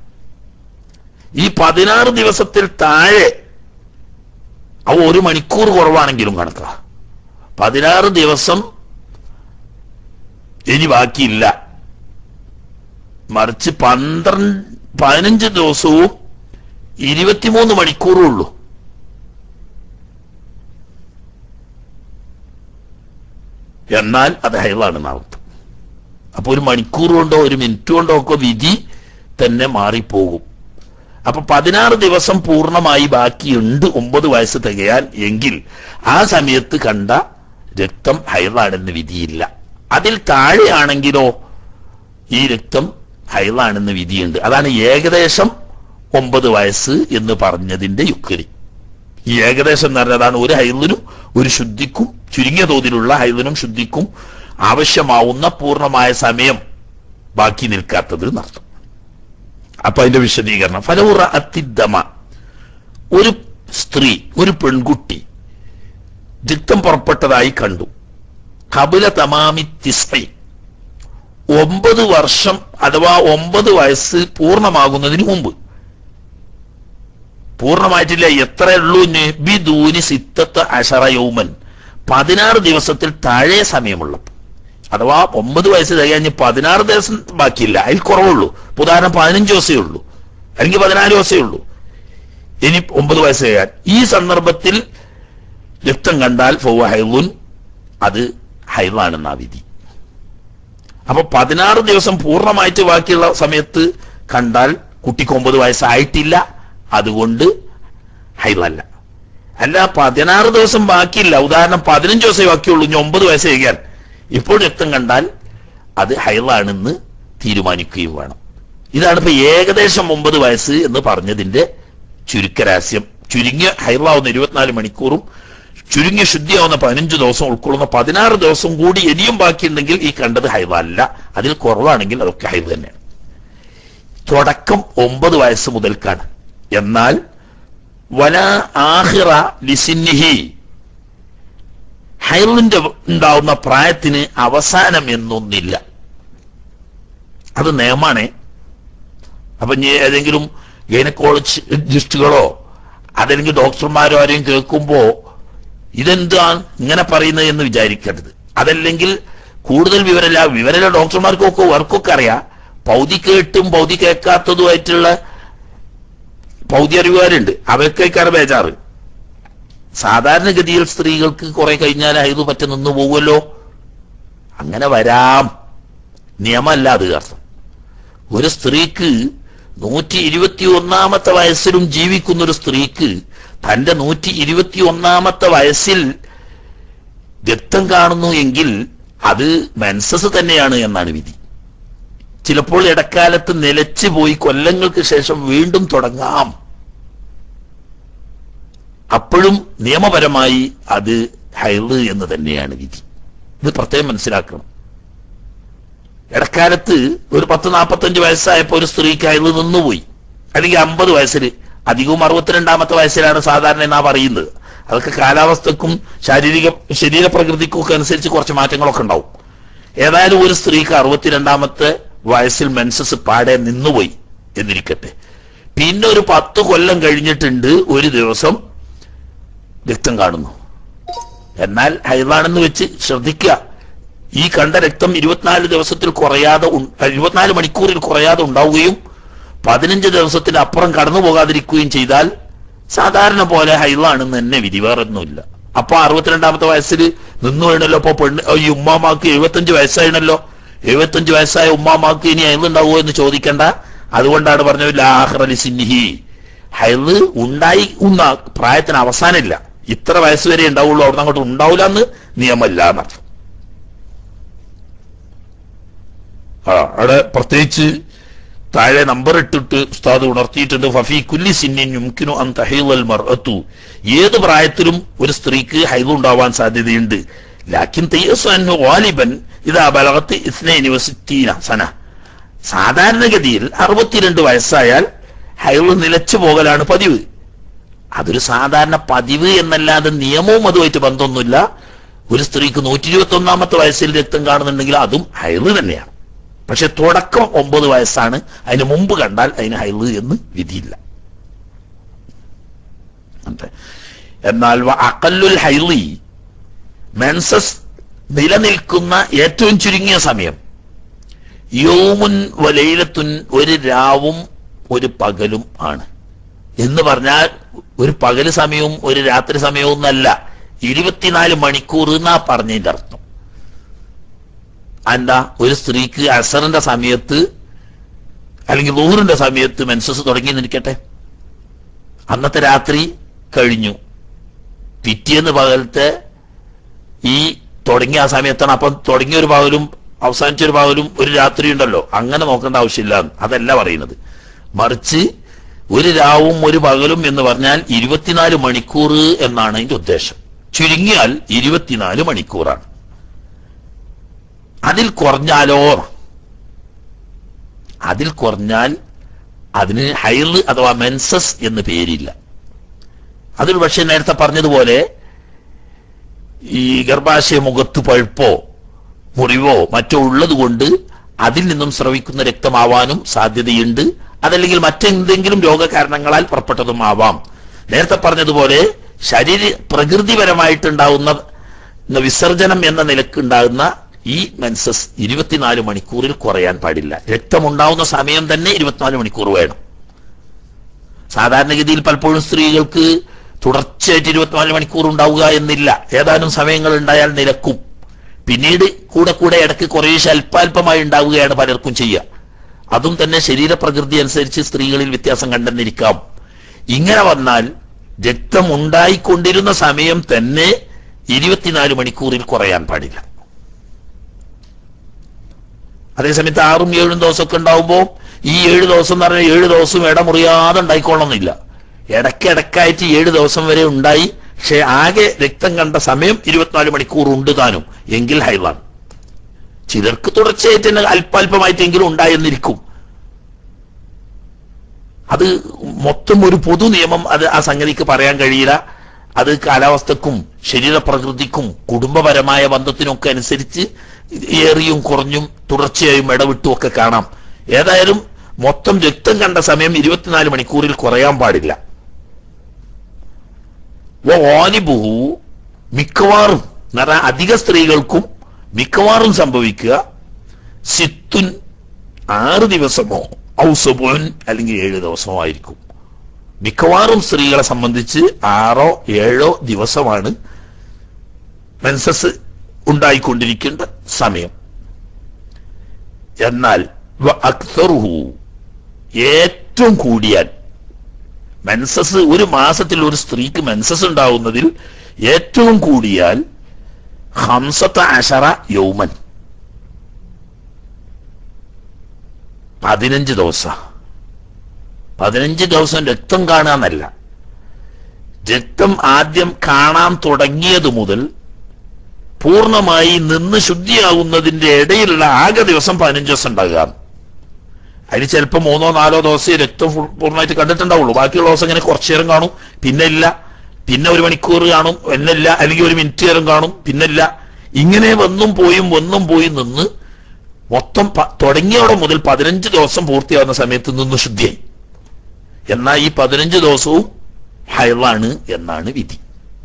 ഈ പതിനാറ് ദിവസത്തിൽ താഴെ അവ ഒരു മണിക്കൂർ കുറവാണെങ്കിലും കണക്കാ പതിനാറ് ദിവസം ഇനി ബാക്കിയില്ല മറിച്ച് പന്ത്രണ്ട് പതിനഞ്ച് ദിവസവും ഇരുപത്തിമൂന്ന് മണിക്കൂറും ഉള്ളൂ എന്നാൽ അത് ഹൈലാണെന്ന് അർത്ഥം അപ്പൊ ഒരു മണിക്കൂർ കൊണ്ടോ ഒരു മിനിറ്റ് കൊണ്ടോ ഒക്കെ വിധി തന്നെ മാറിപ്പോകും അപ്പൊ പതിനാറ് ദിവസം പൂർണ്ണമായി ബാക്കിയുണ്ട് ഒമ്പത് വയസ്സ് തികയാൻ എങ്കിൽ ആ സമയത്ത് കണ്ട രക്തം ഹൈറാണെന്ന് വിധിയില്ല അതിൽ താഴെയാണെങ്കിലോ ഈ രക്തം ഹൈറാണെന്ന് വിധിയുണ്ട് അതാണ് ഏകദേശം ഒമ്പത് വയസ്സ് എന്ന് പറഞ്ഞതിന്റെ യുക്തി ഈ ഏകദേശം എന്ന് പറഞ്ഞാൽ അതാണ് ഒരു ഹൈലിനും ഒരു ശുദ്ധിക്കും ചുരുങ്ങിയ തോതിലുള്ള ഹൈലിനും ശുദ്ധിക്കും ആവശ്യമാവുന്ന പൂർണ്ണമായ സമയം ബാക്കി നിൽക്കാത്തത് എന്നർത്ഥം അപ്പൊ അതിന്റെ വിശദീകരണം ഫലവുറ അത്തിദ്ദമ ഒരു സ്ത്രീ ഒരു പെൺകുട്ടി രക്തം പുറപ്പെട്ടതായി കണ്ടു കപില തമാമി തിസ്മൈ ഒമ്പത് വർഷം അഥവാ ഒമ്പത് വയസ്സ് പൂർണ്ണമാകുന്നതിന് മുമ്പ് പൂർണ്ണമായിട്ടില്ല എത്ര ഉള്ളൂ ഇനി ബിദൂനി സിത്തത്ത് അഷറ യൗമൻ പതിനാറ് ദിവസത്തിൽ താഴെ സമയമുള്ളപ്പോൾ അഥവാ ഒമ്പത് വയസ്സ് തികഞ്ഞ് പതിനാറ് ദിവസം ബാക്കിയില്ല അതിൽ കുറവുള്ളൂ ഇപ്പൊ ഉദാഹരണം പതിനഞ്ച് ദിവസമേ ഉള്ളൂ അല്ലെങ്കിൽ പതിനാല് ദിവസമേ ഉള്ളൂ ഇനി ഒമ്പത് വയസ്സ് തികയാൻ ഈ സന്ദർഭത്തിൽ രക്തം കണ്ടാൽ ഫൗവ ഹൈലുൻ അത് ഹൈലാണെന്നാ വിധി അപ്പൊ പതിനാറ് ദിവസം പൂർണ്ണമായിട്ട് ബാക്കിയുള്ള സമയത്ത് കണ്ടാൽ കുട്ടിക്ക് ഒമ്പത് വയസ്സായിട്ടില്ല അതുകൊണ്ട് ഹൈലല്ല അല്ല പതിനാറ് ദിവസം ബാക്കിയില്ല ഉദാഹരണം പതിനഞ്ച് ദിവസമേ ബാക്കിയുള്ളൂ ഇനി ഒമ്പത് വയസ്സ് കഴിയാൻ ഇപ്പോൾ രക്തം കണ്ടാൽ അത് ഹൈലാണെന്ന് തീരുമാനിക്കുകയും വേണം ഇതാണ് ഇപ്പൊ ഏകദേശം ഒമ്പത് വയസ്സ് എന്ന് പറഞ്ഞതിന്റെ ചുരുക്കരഹസ്യം ചുരുങ്ങിയ ഹൈറാവുന്ന ഇരുപത്തിനാല് മണിക്കൂറും ചുരുങ്ങിയ ശുദ്ധിയാവുന്ന പതിനഞ്ച് ദിവസം ഉൾക്കൊള്ളുന്ന പതിനാറ് ദിവസം കൂടി ഇനിയും ബാക്കിയുണ്ടെങ്കിൽ ഈ കണ്ടത് ഹൈറ അല്ല അതിൽ കുറവാണെങ്കിൽ അതൊക്കെ ഹൈറ തന്നെയാണ് തുടക്കം ഒമ്പത് വയസ്സ് മുതൽക്കാണ് എന്നാൽ വല ആഹിറ ലിസിന്നിഹി ഹൈറിന്റെ ഉണ്ടാവുന്ന പ്രായത്തിന് അവസാനം എന്നൊന്നില്ല അത് നിയമാണേ അപ്പൊ ഇനി ഏതെങ്കിലും ഗൈനക്കോളജിസ്റ്റുകളോ അതല്ലെങ്കിൽ ഡോക്ടർമാരോ ആരെയും കേൾക്കുമ്പോ ഇതെന്താണ് ഇങ്ങനെ പറയുന്നത് എന്ന് വിചാരിക്കരുത് അതല്ലെങ്കിൽ കൂടുതൽ വിവരമില്ല വിവരമില്ല ഡോക്ടർമാർക്കൊക്കെ വർക്കൊക്കെ അറിയാം പൗതി കേട്ടും പൗതി കേൾക്കാത്തതുമായിട്ടുള്ള പൗതി അറിവുകാരുണ്ട് അവയ്ക്കേക്കാണ് ബേജാറ് സാധാരണഗതിയിൽ സ്ത്രീകൾക്ക് കുറെ കഴിഞ്ഞാൽ ഹൈദ് പറ്റ നിന്ന് പോകുമല്ലോ അങ്ങനെ വരാം നിയമമല്ല അത് അർത്ഥം ഒരു സ്ത്രീക്ക് നൂറ്റി ഇരുപത്തി ഒന്നാമത്തെ വയസ്സിലും ജീവിക്കുന്ന ഒരു സ്ത്രീക്ക് തന്റെ നൂറ്റി ഇരുപത്തി ഒന്നാമത്തെ വയസ്സിൽ രക്തം കാണുന്നു എങ്കിൽ അത് മെൻസസ് തന്നെയാണ് എന്നാണ് വിധി ചിലപ്പോൾ ഇടക്കാലത്ത് നിലച്ചു പോയി കൊല്ലങ്ങൾക്ക് ശേഷം വീണ്ടും തുടങ്ങാം അപ്പോഴും നിയമപരമായി അത് ഹൈറ് എന്ന് തന്നെയാണ് വിധി ഇത് പ്രത്യേകം മനസ്സിലാക്കണം ഇടക്കാലത്ത് ഒരു പത്ത് നാൽപ്പത്തഞ്ച് വയസ്സായപ്പോ ഒരു സ്ത്രീക്ക് ഹൈറ് നിന്നുപോയി അല്ലെങ്കിൽ അമ്പത് വയസ്സിൽ അധികവും അറുപത്തിരണ്ടാമത്തെ വയസ്സിലാണ് സാധാരണ എന്നാ പറയുന്നത് അതൊക്കെ കാലാവസ്ഥക്കും ശാരീരിക ശരീരപ്രകൃതിക്കും ഒക്കെ അനുസരിച്ച് കുറച്ച് മാറ്റങ്ങളൊക്കെ ഉണ്ടാവും ഏതായാലും ഒരു സ്ത്രീക്ക് അറുപത്തിരണ്ടാമത്തെ വയസ്സിൽ മെൻസസ് പാടെ നിന്നുപോയി എന്നിരിക്കട്ടെ പിന്നെ ഒരു പത്ത് കൊല്ലം കഴിഞ്ഞിട്ടുണ്ട് ഒരു ദിവസം രക്തം കാണുന്നു എന്നാൽ ഹൈറാണെന്ന് വെച്ച് ശ്രദ്ധിക്കുക ഈ കണ്ട രക്തം ഇരുപത്തിനാല് ദിവസത്തിൽ കുറയാതെ ഉൺ- ഇരുപത്തിനാല് മണിക്കൂറിൽ കുറയാതെ ഉണ്ടാവുകയും പതിനഞ്ച് ദിവസത്തിന് അപ്പുറം കടന്നു പോകാതിരിക്കുകയും ചെയ്താൽ സാധാരണ പോലെ ഹൈറാണെന്ന് തന്നെ വിധി വേറൊന്നുമില്ല അപ്പൊ അറുപത്തിരണ്ടാമത്തെ വയസ്സിൽ നിന്നു വീണല്ലോ അപ്പൊ പെണ്ണ് ഈ ഉമ്മാമാക്ക് എഴുപത്തഞ്ച് വയസ്സായിണല്ലോ എഴുപത്തഞ്ച് വയസ്സായ ഉമ്മാമാക്ക് ഇനി ഹൈറുണ്ടാവുമോ എന്ന് ചോദിക്കണ്ട അതുകൊണ്ടാണ് പറഞ്ഞത് ലാഹ്റലി സിന്നിഹി ഹൈറ് ഉണ്ടായി ഉന്ന പ്രായത്തിന് അവസാനമില്ല ഇത്ര വയസ്സ് വരെ ഉണ്ടാവുള്ളൂ അവിടെ അങ്ങോട്ട് ഉണ്ടാവില്ല എന്ന് നിയമമല്ല എന്നർത്ഥം ആ അവിടെ പ്രത്യേകിച്ച് താഴെ നമ്പർ ഇട്ടിട്ട് ഉസ്താദ് ഉണർത്തിയിട്ടുണ്ട് ഫഫി കുല്ലി സിന്നിൻ യുംകിനു അൻ തഹീൽ മർഅത്തു ഏത് പ്രായത്തിലും ഒരു സ്ത്രീക്ക് ഹൈദ് ഉണ്ടാവാൻ സാധ്യതയുണ്ട് ലാക്കിൻ തയ്യസു അന്നു വാലിബൻ ഇതാ ബലഗത്ത് ഇസ്നൈനി വസിത്തീന സന സാധാരണഗതിയിൽ അറുപത്തിരണ്ട് വയസ്സായാൽ ഹൈദ് നിലച്ചു പോകലാണ് പതിവ് അതൊരു സാധാരണ പതിവ് എന്നല്ലാതെ നിയമവും അതുമായിട്ട് ബന്ധമൊന്നുമില്ല ഒരു സ്ത്രീക്ക് നൂറ്റി ഇരുപത്തി ഒന്നാമത്തെ വയസ്സിൽ രക്തം കാണുന്നുണ്ടെങ്കിൽ അതും ഹൈറ് തന്നെയാണ് പക്ഷെ തുടക്കം ഒമ്പത് വയസ്സാണ് അതിന് മുമ്പ് കണ്ടാൽ അതിന് ഹൈറ് എന്ന് വിധിയില്ല അതെ. എന്നാൽ വ അഖല്ലുൽ ഹൈറി മെൻസസ് നിലനിൽക്കുന്ന ഏറ്റവും ചുരുങ്ങിയ സമയം യോമുൻ വലയിലത്തുൻ ഒരു രാവും ഒരു പകലും ആണ് എന്ന് പറഞ്ഞാൽ ഒരു പകല് സമയവും ഒരു രാത്രി സമയവും ഒന്നല്ല ഇരുപത്തിനാല് മണിക്കൂർ എന്നാ പറഞ്ഞതിന്റെ അർത്ഥം എന്താ ഒരു സ്ത്രീക്ക് അസറിന്റെ സമയത്ത് അല്ലെങ്കിൽ നൂറിന്റെ സമയത്ത് മെൻസസ് തുടങ്ങി നിൽക്കട്ടെ അന്നത്തെ രാത്രി കഴിഞ്ഞു പിറ്റേന്ന് പകലത്തെ ഈ തുടങ്ങിയ ആ സമയത്താണ് അപ്പം തുടങ്ങിയ ഒരു പകലും അവസാനിച്ച ഒരു പകലും ഒരു രാത്രി ഉണ്ടല്ലോ അങ്ങനെ നോക്കേണ്ട ആവശ്യമില്ല അതല്ല പറയുന്നത് മറിച്ച് ഒരു രാവും ഒരു പകലും എന്ന് പറഞ്ഞാൽ ഇരുപത്തിനാല് മണിക്കൂർ എന്നാണ് അതിന്റെ ഉദ്ദേശം ചുരുങ്ങിയാൽ ഇരുപത്തിനാല് മണിക്കൂറാണ് അതിൽ കുറഞ്ഞാലോ അതിൽ കുറഞ്ഞാൽ അതിന് ഹൈർ അഥവാ മെൻസസ് എന്ന് പേരില്ല അതിൽ പക്ഷെ നേരത്തെ പറഞ്ഞതുപോലെ ഈ ഗർഭാശയ മുഖത്ത് പഴുപ്പോ മുറിവോ മറ്റോ ഉള്ളത് കൊണ്ട് അതിൽ നിന്നും സ്രവിക്കുന്ന രക്തമാവാനും സാധ്യതയുണ്ട് അതല്ലെങ്കിൽ മറ്റെന്തെങ്കിലും രോഗകാരണങ്ങളാൽ പുറപ്പെട്ടതും ആവാം നേരത്തെ പറഞ്ഞതുപോലെ ശരീര പ്രകൃതിപരമായിട്ടുണ്ടാവുന്ന വിസർജനം എന്ന നിലക്കുണ്ടാകുന്ന ഈ മെൻസസ് ഇരുപത്തിനാല് മണിക്കൂറിൽ കുറയാൻ പാടില്ല രക്തമുണ്ടാവുന്ന സമയം തന്നെ ഇരുപത്തിനാല് മണിക്കൂർ വേണം സാധാരണഗതിയിൽ പലപ്പോഴും സ്ത്രീകൾക്ക് തുടർച്ചയായിട്ട് ഇരുപത്തിനാല് മണിക്കൂർ ഉണ്ടാവുക എന്നില്ല ഏതാനും സമയങ്ങൾ ഉണ്ടായാൽ നിലക്കും പിന്നീട് കൂടെ കൂടെ ഇടയ്ക്ക് കുറേശ്ശെ അല്പാൽപമായി ഉണ്ടാവുകയാണ് പലർക്കും ചെയ്യുക അതും തന്നെ ശരീരപ്രകൃതി അനുസരിച്ച് സ്ത്രീകളിൽ വ്യത്യാസം കണ്ടെന്നിരിക്കാം ഇങ്ങനെ വന്നാൽ രക്തം ഉണ്ടായിക്കൊണ്ടിരുന്ന സമയം തന്നെ ഇരുപത്തിനാല് മണിക്കൂറിൽ കുറയാൻ പാടില്ല അതേസമയത്ത് ആറും ഏഴും ദിവസമൊക്കെ ഉണ്ടാവുമ്പോൾ ഈ ഏഴ് ദിവസം എന്ന് പറഞ്ഞാൽ ഏഴ് ദിവസം ഇടമുറിയാതെ ഉണ്ടായിക്കൊള്ളണമെന്നില്ല ഇടയ്ക്കിടക്കായിട്ട് ഏഴ് ദിവസം വരെ ഉണ്ടായി പക്ഷെ ആകെ രക്തം കണ്ട സമയം ഇരുപത്തിനാല് മണിക്കൂർ ഉണ്ട് താനും എങ്കിൽ ഹൈലാണ് ചിലർക്ക് തുടർച്ചയായിട്ട് തന്നെ അല്പാൽപമായിട്ടെങ്കിലും ഉണ്ടായെന്നിരിക്കും അത് മൊത്തം ഒരു പൊതു നിയമം അത് ആ സംഗതിക്ക് പറയാൻ കഴിയില്ല അത് കാലാവസ്ഥക്കും ശരീരപ്രകൃതിക്കും കുടുംബപരമായ ബന്ധത്തിനൊക്കെ അനുസരിച്ച് ഏറിയും കുറഞ്ഞും തുടർച്ചയായും ഇടവിട്ടും ഒക്കെ കാണാം ഏതായാലും മൊത്തം രക്തം കണ്ട സമയം ഇരുപത്തിനാല് മണിക്കൂറിൽ കുറയാൻ പാടില്ല ഓലിബുഹു മിക്കവാറും എന്ന് പറഞ്ഞാൽ അധിക സ്ത്രീകൾക്കും മിക്കവാറും സംഭവിക്കുക സിത്തുൻ ആറ് ദിവസമോ ഔസബോൻ അല്ലെങ്കിൽ ഏഴ് ദിവസമോ ആയിരിക്കും മിക്കവാറും സ്ത്രീകളെ സംബന്ധിച്ച് ആറോ ഏഴോ ദിവസമാണ് മെൻസസ് ഉണ്ടായിക്കൊണ്ടിരിക്കേണ്ട സമയം എന്നാൽ വ അക്തറുഹു ഏറ്റവും കൂടിയാൽ മെൻസസ് ഒരു മാസത്തിൽ ഒരു സ്ത്രീക്ക് മെൻസസ് ഉണ്ടാവുന്നതിൽ ഏറ്റവും കൂടിയാൽ ഹംസത്ത അഷറ യൗമൻ പതിനഞ്ച് ദിവസം പതിനഞ്ച് ദിവസം രക്തം കാണാന്നല്ല രക്തം ആദ്യം കാണാൻ തുടങ്ങിയത് മുതൽ പൂർണ്ണമായി നിന്ന് ശുദ്ധിയാവുന്നതിന്റെ ഇടയിലുള്ള ആകെ ദിവസം പതിനഞ്ച് ദിവസം ഉണ്ടാകുക അതിന് ചിലപ്പോൾ മൂന്നോ നാലോ ദിവസം രക്തം ഫുൾ- പൂർണ്ണമായിട്ട് കണ്ടിട്ടുണ്ടാവുള്ളൂ ബാക്കിയുള്ള ദിവസം ഇങ്ങനെ കുറച്ചു നേരം കാണും പിന്നെ ഇല്ല പിന്നെ ഒരു മണിക്കൂർ കാണും എന്നില്ല അല്ലെങ്കിൽ ഒരു മിനിറ്റ് നേരം കാണും പിന്നില്ല ഇങ്ങനെ വന്നും പോയും വന്നും പോയി നിന്ന് മൊത്തം പ- തുടങ്ങിയോടെ മുതൽ പതിനഞ്ച് ദിവസം പൂർത്തിയാവുന്ന സമയത്ത് നിന്ന് ശുദ്ധിയായി എന്നാൽ ഈ പതിനഞ്ച് ദിവസവും ഹൈളാണ് എന്നാണ് വിധി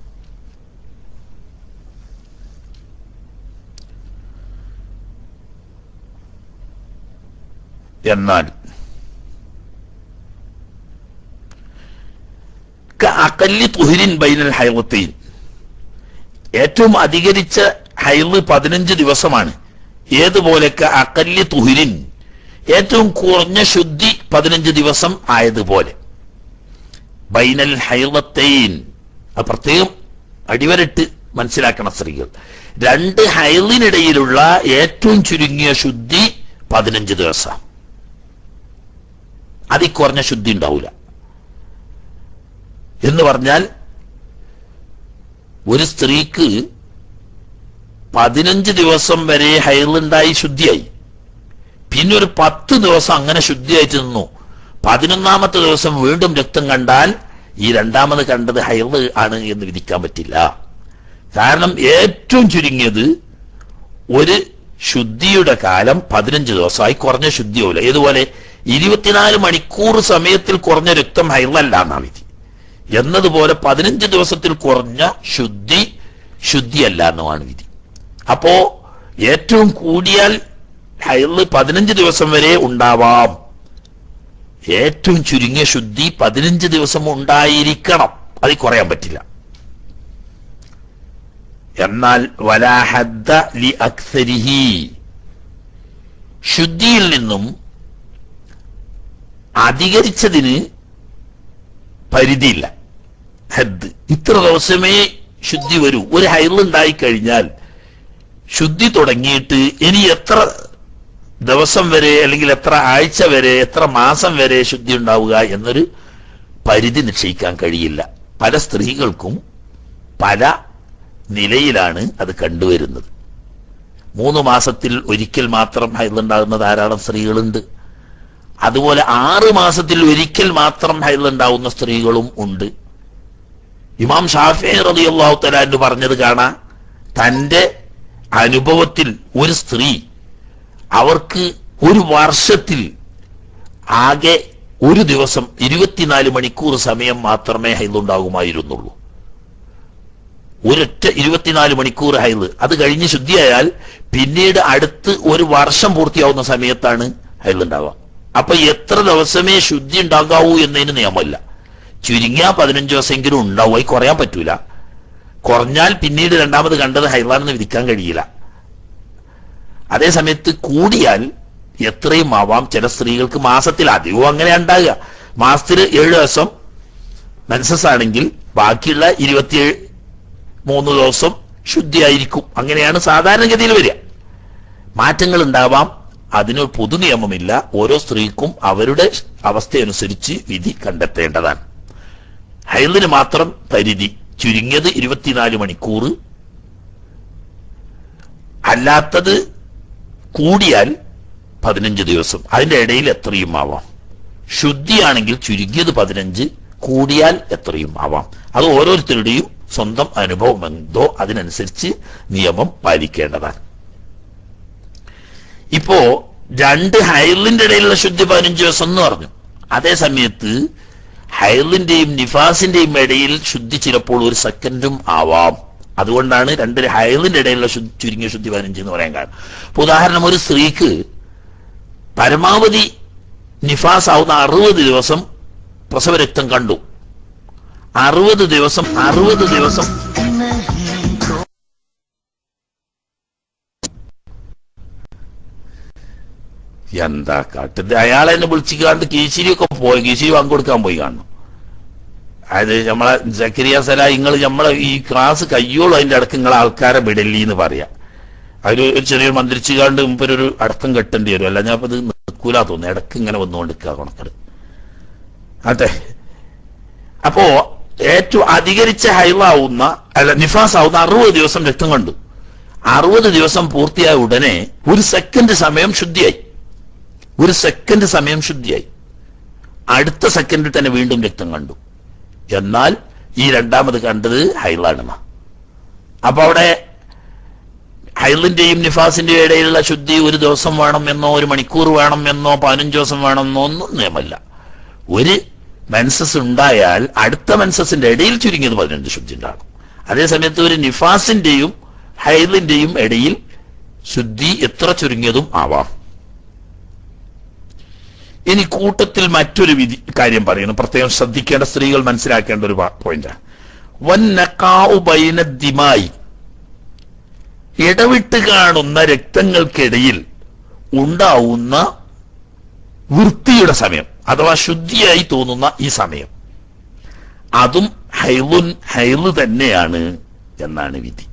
എന്നാൽ അക്കല്ലി തുഹിരിൻ ബൈനൽ ഹൈവത്തെയും ഏറ്റവും അധികരിച്ച ഹൈള് പതിനഞ്ച് ദിവസമാണ് ഏതുപോലെയൊക്കെ അക്കല്ലി തുഹിരിൻ ഏറ്റവും കുറഞ്ഞ ശുദ്ധി പതിനഞ്ച് ദിവസം ആയതുപോലെ ബൈനൽ ഹൈളത്തെയിൻ അത് പ്രത്യേകം അടിവരട്ട് മനസ്സിലാക്കണം സ്ത്രീകൾ രണ്ട് ഹൈളിനിടയിലുള്ള ഏറ്റവും ചുരുങ്ങിയ ശുദ്ധി പതിനഞ്ച് ദിവസം അതിൽ കുറഞ്ഞ ശുദ്ധി ഉണ്ടാവില്ല എന്ന് പറഞ്ഞാൽ ഒരു സ്ത്രീക്ക് പതിനഞ്ച് ദിവസം വരെ ഹൈറുണ്ടായി ശുദ്ധിയായി പിന്നെ ഒരു പത്ത് ദിവസം അങ്ങനെ ശുദ്ധിയായിട്ട് നിന്നു പതിനൊന്നാമത്തെ ദിവസം വീണ്ടും രക്തം കണ്ടാൽ ഈ രണ്ടാമത് കണ്ടത് ഹൈറ് ആണ് എന്ന് വിധിക്കാൻ പറ്റില്ല കാരണം ഏറ്റവും ചുരുങ്ങിയത് ഒരു ശുദ്ധിയുടെ കാലം പതിനഞ്ച് ദിവസമായി കുറഞ്ഞ ശുദ്ധിയാവില്ല ഏതുപോലെ ഇരുപത്തിനാല് മണിക്കൂർ സമയത്തിൽ കുറഞ്ഞ രക്തം ഹൈറല്ല എന്നാ വിധി എന്നതുപോലെ പതിനഞ്ച് ദിവസത്തിൽ കുറഞ്ഞ ശുദ്ധി ശുദ്ധിയല്ല എന്നുമാണ് വിധി അപ്പോ ഏറ്റവും കൂടിയാൽ ഹൈറ് പതിനഞ്ച് ദിവസം വരെ ഉണ്ടാവാം ഏറ്റവും ചുരുങ്ങിയ ശുദ്ധി പതിനഞ്ച് ദിവസം ഉണ്ടായിരിക്കണം അതിൽ കുറയാൻ പറ്റില്ല എന്നാൽ വലാഹദ്ദ ലി അക്സരിഹി ശുദ്ധിയിൽ നിന്നും അധികരിച്ചതിന് പരിധിയില്ല ഹദ് ഇത്ര ദിവസമേ ശുദ്ധി വരൂ ഒരു ഹൈറുണ്ടായി കഴിഞ്ഞാൽ ശുദ്ധി തുടങ്ങിയിട്ട് ഇനി എത്ര ദിവസം വരെ അല്ലെങ്കിൽ എത്ര ആഴ്ച വരെ എത്ര മാസം വരെ ശുദ്ധി ഉണ്ടാവുക എന്നൊരു പരിധി നിശ്ചയിക്കാൻ കഴിയില്ല പല സ്ത്രീകൾക്കും പല നിലയിലാണ് അത് കണ്ടുവരുന്നത് മൂന്ന് മാസത്തിൽ ഒരിക്കൽ മാത്രം ഹൈറുണ്ടാകുന്ന ധാരാളം സ്ത്രീകളുണ്ട് അതുപോലെ ആറ് മാസത്തിൽ ഒരിക്കൽ മാത്രം ഹൈറുണ്ടാവുന്ന സ്ത്രീകളും ഉണ്ട് ഇമാം ഷാഫി റളിയല്ലാഹു തആല എന്ന് പറഞ്ഞത് കാണാ തന്റെ അനുഭവത്തിൽ ഒരു സ്ത്രീ അവർക്ക് ഒരു വർഷത്തിൽ ആകെ ഒരു ദിവസം ഇരുപത്തിനാല് മണിക്കൂർ സമയം മാത്രമേ ഹൈലുണ്ടാകുമായിരുന്നുള്ളൂ ഒരൊറ്റ ഇരുപത്തിനാല് മണിക്കൂർ ഹൈല് അത് കഴിഞ്ഞ് ശുദ്ധിയായാൽ പിന്നീട് അടുത്ത് ഒരു വർഷം പൂർത്തിയാവുന്ന സമയത്താണ് ഹൈലുണ്ടാവുക അപ്പൊ എത്ര ദിവസമേ ശുദ്ധി ഉണ്ടാകാവൂ എന്നതിന് നിയമമല്ല ചുരുങ്ങിയ പതിനഞ്ച് ദിവസമെങ്കിലും ഉണ്ടാവും അത് കുറയാൻ പറ്റൂല കുറഞ്ഞാൽ പിന്നീട് രണ്ടാമത് കണ്ടത് ഹൈലാണെന്ന് വിധിക്കാൻ കഴിയില്ല അതേ സമയത്ത് കൂടിയാൽ എത്രയും ആവാം ചില സ്ത്രീകൾക്ക് മാസത്തിൽ അധികവും അങ്ങനെ ഉണ്ടാകുക മാസത്തിൽ ഏഴ് ദിവസം മെൻസസ് ആണെങ്കിൽ ബാക്കിയുള്ള ഇരുപത്തിയേഴ് മൂന്ന് ദിവസം ശുദ്ധിയായിരിക്കും അങ്ങനെയാണ് സാധാരണഗതിയിൽ വരിക മാറ്റങ്ങൾ ഉണ്ടാവാം അതിന് പൊതു നിയമമില്ല ഓരോ സ്ത്രീക്കും അവരുടെ അവസ്ഥയനുസരിച്ച് വിധി കണ്ടെത്തേണ്ടതാണ് ഹൈലിന് മാത്രം പരിധി ചുരുങ്ങിയത് ഇരുപത്തിനാല് മണിക്കൂർ അല്ലാത്തത് കൂടിയാൽ പതിനഞ്ച് ദിവസം അതിന്റെ ഇടയിൽ എത്രയും ആവാം ശുദ്ധിയാണെങ്കിൽ ചുരുങ്ങിയത് പതിനഞ്ച് കൂടിയാൽ എത്രയും ആവാം അത് ഓരോരുത്തരുടെയും സ്വന്തം അനുഭവം എന്തോ അതിനനുസരിച്ച് നിയമം പാലിക്കേണ്ടതാണ് ഇപ്പോ രണ്ട് ഹൈലിന്റെ ഇടയിലുള്ള ശുദ്ധി പതിനഞ്ച് ദിവസം എന്ന് പറഞ്ഞു അതേ സമയത്ത് ഹൈലിന്റെയും നിഫാസിന്റെയും ഇടയിൽ ശുദ്ധി ചിലപ്പോൾ ഒരു സെക്കൻഡും ആവാം അതുകൊണ്ടാണ് രണ്ട് ഹൈലിന്റെ ഇടയിലുള്ള ശുദ്ധി ചുരുങ്ങിയ ശുദ്ധി പതിനഞ്ച് എന്ന് പറയാൻ കാരണം ഇപ്പൊ ഉദാഹരണം ഒരു സ്ത്രീക്ക് പരമാവധി നിഫാസ് ആവുന്ന അറുപത് ദിവസം പ്രസവരക്തം കണ്ടു അറുപത് ദിവസം അറുപത് ദിവസം എന്താ കാട്ടുന്നത് അയാളെ എന്നെ വിളിച്ചിക്കാണ്ട് കീശിരിയൊക്കെ പോയി കീശിരി പങ്കെടുക്കാൻ പോയി കാണുന്നു അത് നമ്മളെ ജക്കരിയ സല നിങ്ങൾ നമ്മളെ ഈ ക്ലാസ് കയ്യോളും അതിന്റെ അടക്കം നിങ്ങളെ ആൾക്കാരെ വിടല്ലി എന്ന് പറയാ അതിൽ ഒരു ചെറിയൊരു മന്ത്രിച്ചുകാണ്ട് മുമ്പൊരു അടക്കം കെട്ടേണ്ടി വരും അല്ല ഞാൻ ഇത് നിൽക്കൂല തോന്നുന്നു ഇടക്ക് ഇങ്ങനെ വന്നുകൊണ്ടിരിക്കുക കൊണക്കട് അതെ അപ്പോ ഏറ്റവും അധികരിച്ച ഹൈലാവുന്ന അല്ല നിഫാസ് ആവുന്ന അറുപത് ദിവസം രക്തം കണ്ടു അറുപത് ദിവസം പൂർത്തിയായ ഉടനെ ഒരു സെക്കൻഡ് സമയം ശുദ്ധിയായി ഒരു സെക്കൻഡ് സമയം ശുദ്ധിയായി അടുത്ത സെക്കൻഡിൽ തന്നെ വീണ്ടും രക്തം കണ്ടു എന്നാൽ ഈ രണ്ടാമത് കണ്ടത് ഹൈലാണെന്ന അപ്പൊ അവിടെ ഹൈലിന്റെയും നിഫാസിന്റെയും ഇടയിലുള്ള ശുദ്ധി ഒരു ദിവസം വേണം എന്നോ ഒരു മണിക്കൂർ വേണം എന്നോ പതിനഞ്ച് ദിവസം വേണമെന്നോ ഒന്നും നിയമല്ല ഒരു മെൻസസ് ഉണ്ടായാൽ അടുത്ത മെൻസസിന്റെ ഇടയിൽ ചുരുങ്ങിയത് പതിനഞ്ച് ശുദ്ധി ഉണ്ടാകും അതേസമയത്ത് ഒരു നിഫാസിന്റെയും ഹൈലിന്റെയും ഇടയിൽ ശുദ്ധി എത്ര ചുരുങ്ങിയതും ആവാം ഇനി കൂട്ടത്തിൽ മറ്റൊരു വിധി കാര്യം പറയുന്നു പ്രത്യേകം ശ്രദ്ധിക്കേണ്ട സ്ത്രീകൾ മനസ്സിലാക്കേണ്ട ഒരു പോയിന്റാണ് വൻ നക്കാഉ ബൈന ദിമായി ഇടവിട്ട് കാണുന്ന രക്തങ്ങൾക്കിടയിൽ ഉണ്ടാവുന്ന വൃത്തിയുടെ സമയം അഥവാ ശുദ്ധിയായി തോന്നുന്ന ഈ സമയം അതും ഹൈലുൻ ഹൈല് തന്നെയാണ് എന്നാണ് വിധി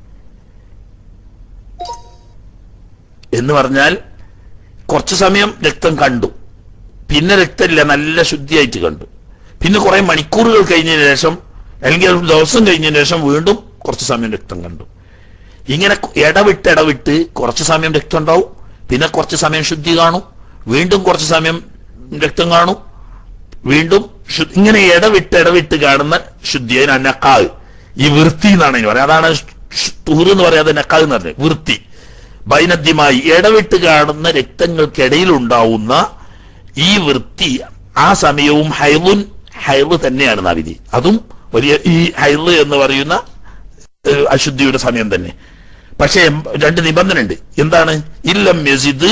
എന്ന് പറഞ്ഞാൽ കുറച്ചു സമയം രക്തം കണ്ടു പിന്നെ രക്തമില്ല നല്ല ശുദ്ധിയായിട്ട് കണ്ടു പിന്നെ കുറെ മണിക്കൂറുകൾ കഴിഞ്ഞതിന് ശേഷം അല്ലെങ്കിൽ ഒരു ദിവസം കഴിഞ്ഞതിന് ശേഷം വീണ്ടും കുറച്ചു സമയം രക്തം കണ്ടു ഇങ്ങനെ ഇടവിട്ട് ഇടവിട്ട് കുറച്ചു സമയം രക്തം ഉണ്ടാവും പിന്നെ കുറച്ച് സമയം ശുദ്ധി കാണും വീണ്ടും കുറച്ച് സമയം രക്തം കാണും വീണ്ടും ശു- ഇങ്ങനെ ഇടവിട്ട് ഇടവിട്ട് കാണുന്ന ശുദ്ധി അതിന് നക്കാവ് ഈ വൃത്തി എന്നാണ് ഇതിന് പറയുന്നത് അതാണ് തുഹർ എന്ന് പറയാതെ നക്കാവ് എന്ന് പറഞ്ഞത് വൃത്തി ബൈനദ്യമായി ഇടവിട്ട് കാണുന്ന രക്തങ്ങൾക്കിടയിൽ ഉണ്ടാവുന്ന ഈ വൃത്തി ആ സമയവും ഹൈലുൻ ഹൈല് തന്നെയാണ് നാവിധി അതും വലിയ ഈ ഹൈല് എന്ന് പറയുന്ന ഏഹ്, അശുദ്ധിയുടെ സമയം തന്നെ പക്ഷേ രണ്ട് നിബന്ധന ഉണ്ട് എന്താണ് ഇല്ലം യസിദ്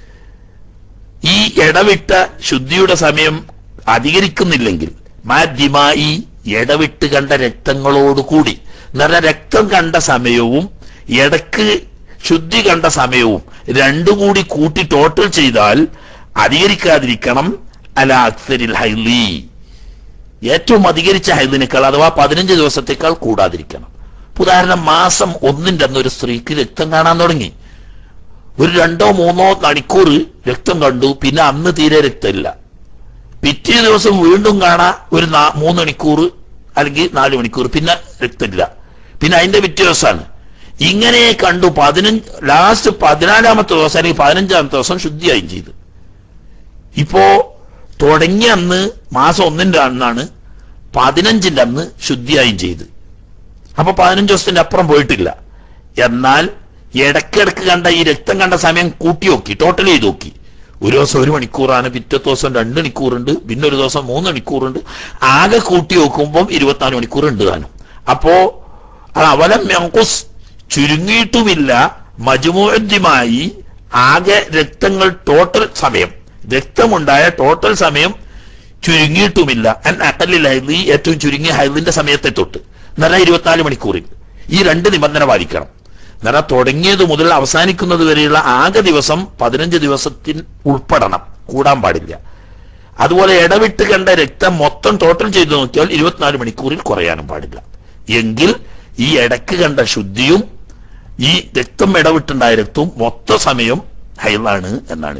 ഈ ഇടവിട്ട ശുദ്ധിയുടെ സമയം അധികരിക്കുന്നില്ലെങ്കിൽ മാധ്യമായി ഇടവിട്ട് കണ്ട രക്തങ്ങളോട് കൂടി എന്ന് പറഞ്ഞാൽ രക്തം കണ്ട സമയവും ഇടക്ക് ശുദ്ധി കണ്ട സമയവും രണ്ടും കൂടി കൂട്ടി ടോട്ടൽ ചെയ്താൽ അധികരിക്കാതിരിക്കണം അല അക്സരിൽ ഹൈലി ഏറ്റവും അധികരിച്ച ഹൈദിനേക്കാൾ അഥവാ പതിനഞ്ച് ദിവസത്തേക്കാൾ കൂടാതിരിക്കണം ഇപ്പൊ ഉദാഹരണം മാസം ഒന്നിന്റെ അന്ന് ഒരു സ്ത്രീക്ക് രക്തം കാണാൻ തുടങ്ങി ഒരു രണ്ടോ മൂന്നോ മണിക്കൂർ രക്തം കണ്ടു പിന്നെ അന്ന് തീരെ രക്തമില്ല പിറ്റേ ദിവസം വീണ്ടും കാണാ ഒരു നാ- മൂന്ന് മണിക്കൂർ അല്ലെങ്കിൽ നാല് മണിക്കൂർ പിന്നെ രക്തമില്ല പിന്നെ അതിന്റെ പിറ്റേ ദിവസമാണ് ഇങ്ങനെ കണ്ടു പതിനഞ്ച് ലാസ്റ്റ് പതിനാലാമത്തെ ദിവസം അല്ലെങ്കിൽ പതിനഞ്ചാമത്തെ ദിവസം ശുദ്ധിയായും ചെയ്തു ഇപ്പോ തുടങ്ങിയ അന്ന് മാസം ഒന്നിന്റെ അന്നാണ് പതിനഞ്ചിന്റെ അന്ന് ശുദ്ധിയായും ചെയ്ത് അപ്പൊ പതിനഞ്ച് ദിവസത്തിന്റെ അപ്പുറം പോയിട്ടില്ല എന്നാൽ ഇടയ്ക്കിടക്ക് കണ്ട ഈ രക്തം കണ്ട സമയം കൂട്ടി നോക്കി ടോട്ടൽ ചെയ്ത് നോക്കി ഒരു ദിവസം ഒരു മണിക്കൂറാണ് പിറ്റേ ദിവസം രണ്ട് മണിക്കൂറുണ്ട് പിന്നെ ഒരു ദിവസം മൂന്ന് മണിക്കൂറുണ്ട് ആകെ കൂട്ടി നോക്കുമ്പോൾ ഇരുപത്തിനാല് മണിക്കൂർ ഉണ്ട് താനും അപ്പോ അത് അവലം മെങ്കുസ് ചുരുങ്ങിയിട്ടുമില്ല മജുമോദ്യമായി ആകെ രക്തങ്ങൾ ടോട്ടൽ സമയം രക്തമുണ്ടായ ടോട്ടൽ സമയം ചുരുങ്ങിയിട്ടുമില്ല അൻ അക്കല്ലിൽ ഹൈദ് ഏറ്റവും ചുരുങ്ങിയ ഹൈദിന്റെ സമയത്തെ തൊട്ട് എന്നാൽ ഇരുപത്തിനാല് മണിക്കൂറിൽ ഈ രണ്ട് നിബന്ധന പാലിക്കണം എന്നാൽ തുടങ്ങിയത് മുതൽ അവസാനിക്കുന്നത് വരെയുള്ള ആകെ ദിവസം പതിനഞ്ച് ദിവസത്തിൽ ഉൾപ്പെടണം കൂടാൻ പാടില്ല അതുപോലെ ഇടവിട്ട് കണ്ട രക്തം മൊത്തം ടോട്ടൽ ചെയ്ത് നോക്കിയാൽ ഇരുപത്തിനാല് മണിക്കൂറിൽ കുറയാനും പാടില്ല എങ്കിൽ ഈ ഇടയ്ക്ക് കണ്ട ശുദ്ധിയും ഈ രക്തം ഇടവിട്ടുണ്ടായ രക്തവും മൊത്ത സമയം ഹൈലാണ് എന്നാണ് വിധി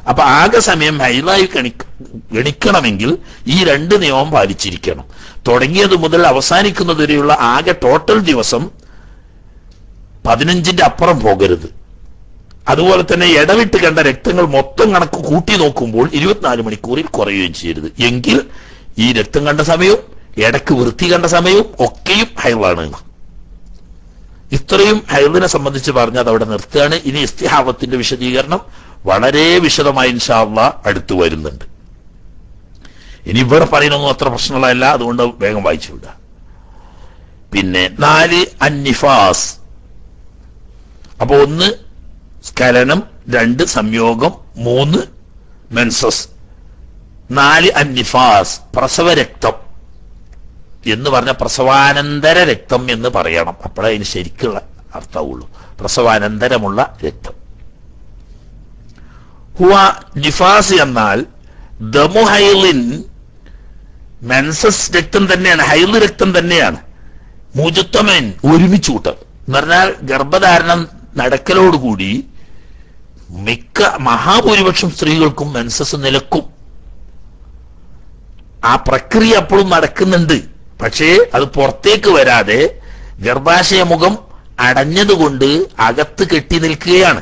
അപ്പൊ ആകെ സമയം ഹൈലായി ഗണിക്ക ഗണിക്കണമെങ്കിൽ ഈ രണ്ട് നിയമം പാലിച്ചിരിക്കണം തുടങ്ങിയത് മുതൽ അവസാനിക്കുന്നത് വരെയുള്ള ആകെ ടോട്ടൽ ദിവസം പതിനഞ്ചിന്റെ അപ്പുറം പോകരുത് അതുപോലെ തന്നെ ഇടവിട്ട് കണ്ട രക്തങ്ങൾ മൊത്തം കണക്ക് കൂട്ടി നോക്കുമ്പോൾ ഇരുപത്തിനാല് മണിക്കൂറിൽ കുറയുകയും ചെയ്യരുത് എങ്കിൽ ഈ രക്തം കണ്ട സമയവും ഇടക്ക് വൃത്തി കണ്ട സമയവും ഒക്കെയും ഹൈളാണ് ഇത്രയും ഹൈദിനെ സംബന്ധിച്ച് പറഞ്ഞ് അത് അവിടെ നിർത്തുകയാണ് ഇനി ഇസ്തിഹാബത്തിന്റെ വിശദീകരണം വളരെ വിശദമായി ഇൻഷാള്ള അടുത്തു വരുന്നുണ്ട് ഇനി ഇവിടെ പറയുന്നൊന്നും അത്ര പ്രശ്നമുള്ളതല്ല അതുകൊണ്ട് വേഗം വായിച്ചു വിടുക പിന്നെ നാല് അന്നിഫാസ് അപ്പൊ ഒന്ന് സ്ഖലനം രണ്ട് സംയോഗം മൂന്ന് മെൻസസ് നാല് അന്നിഫാസ് പ്രസവരക്തം എന്ന് പറഞ്ഞ പ്രസവാനന്തര രക്തം എന്ന് പറയണം അപ്പോഴേ അതിന് ശരിക്കുള്ള അർത്ഥമുള്ളൂ പ്രസവാനന്തരമുള്ള രക്തം ഹുവ നിഫാസ് എന്നാൽ ദമുഹൈലിൻ മെൻസസ് രക്തം തന്നെയാണ് ഹൈല് രക്തം തന്നെയാണ് മുജുത്തമൻ ഒരുമിച്ച് കൂട്ടം എന്ന് പറഞ്ഞാൽ ഗർഭധാരണം നടക്കലോടുകൂടി മിക്ക മഹാഭൂരിപക്ഷം സ്ത്രീകൾക്കും മെൻസസ് നിലക്കും ആ പ്രക്രിയ അപ്പോഴും നടക്കുന്നുണ്ട് പക്ഷേ അത് പുറത്തേക്ക് വരാതെ ഗർഭാശയമുഖം അടഞ്ഞതുകൊണ്ട് അകത്ത് കെട്ടി നിൽക്കുകയാണ്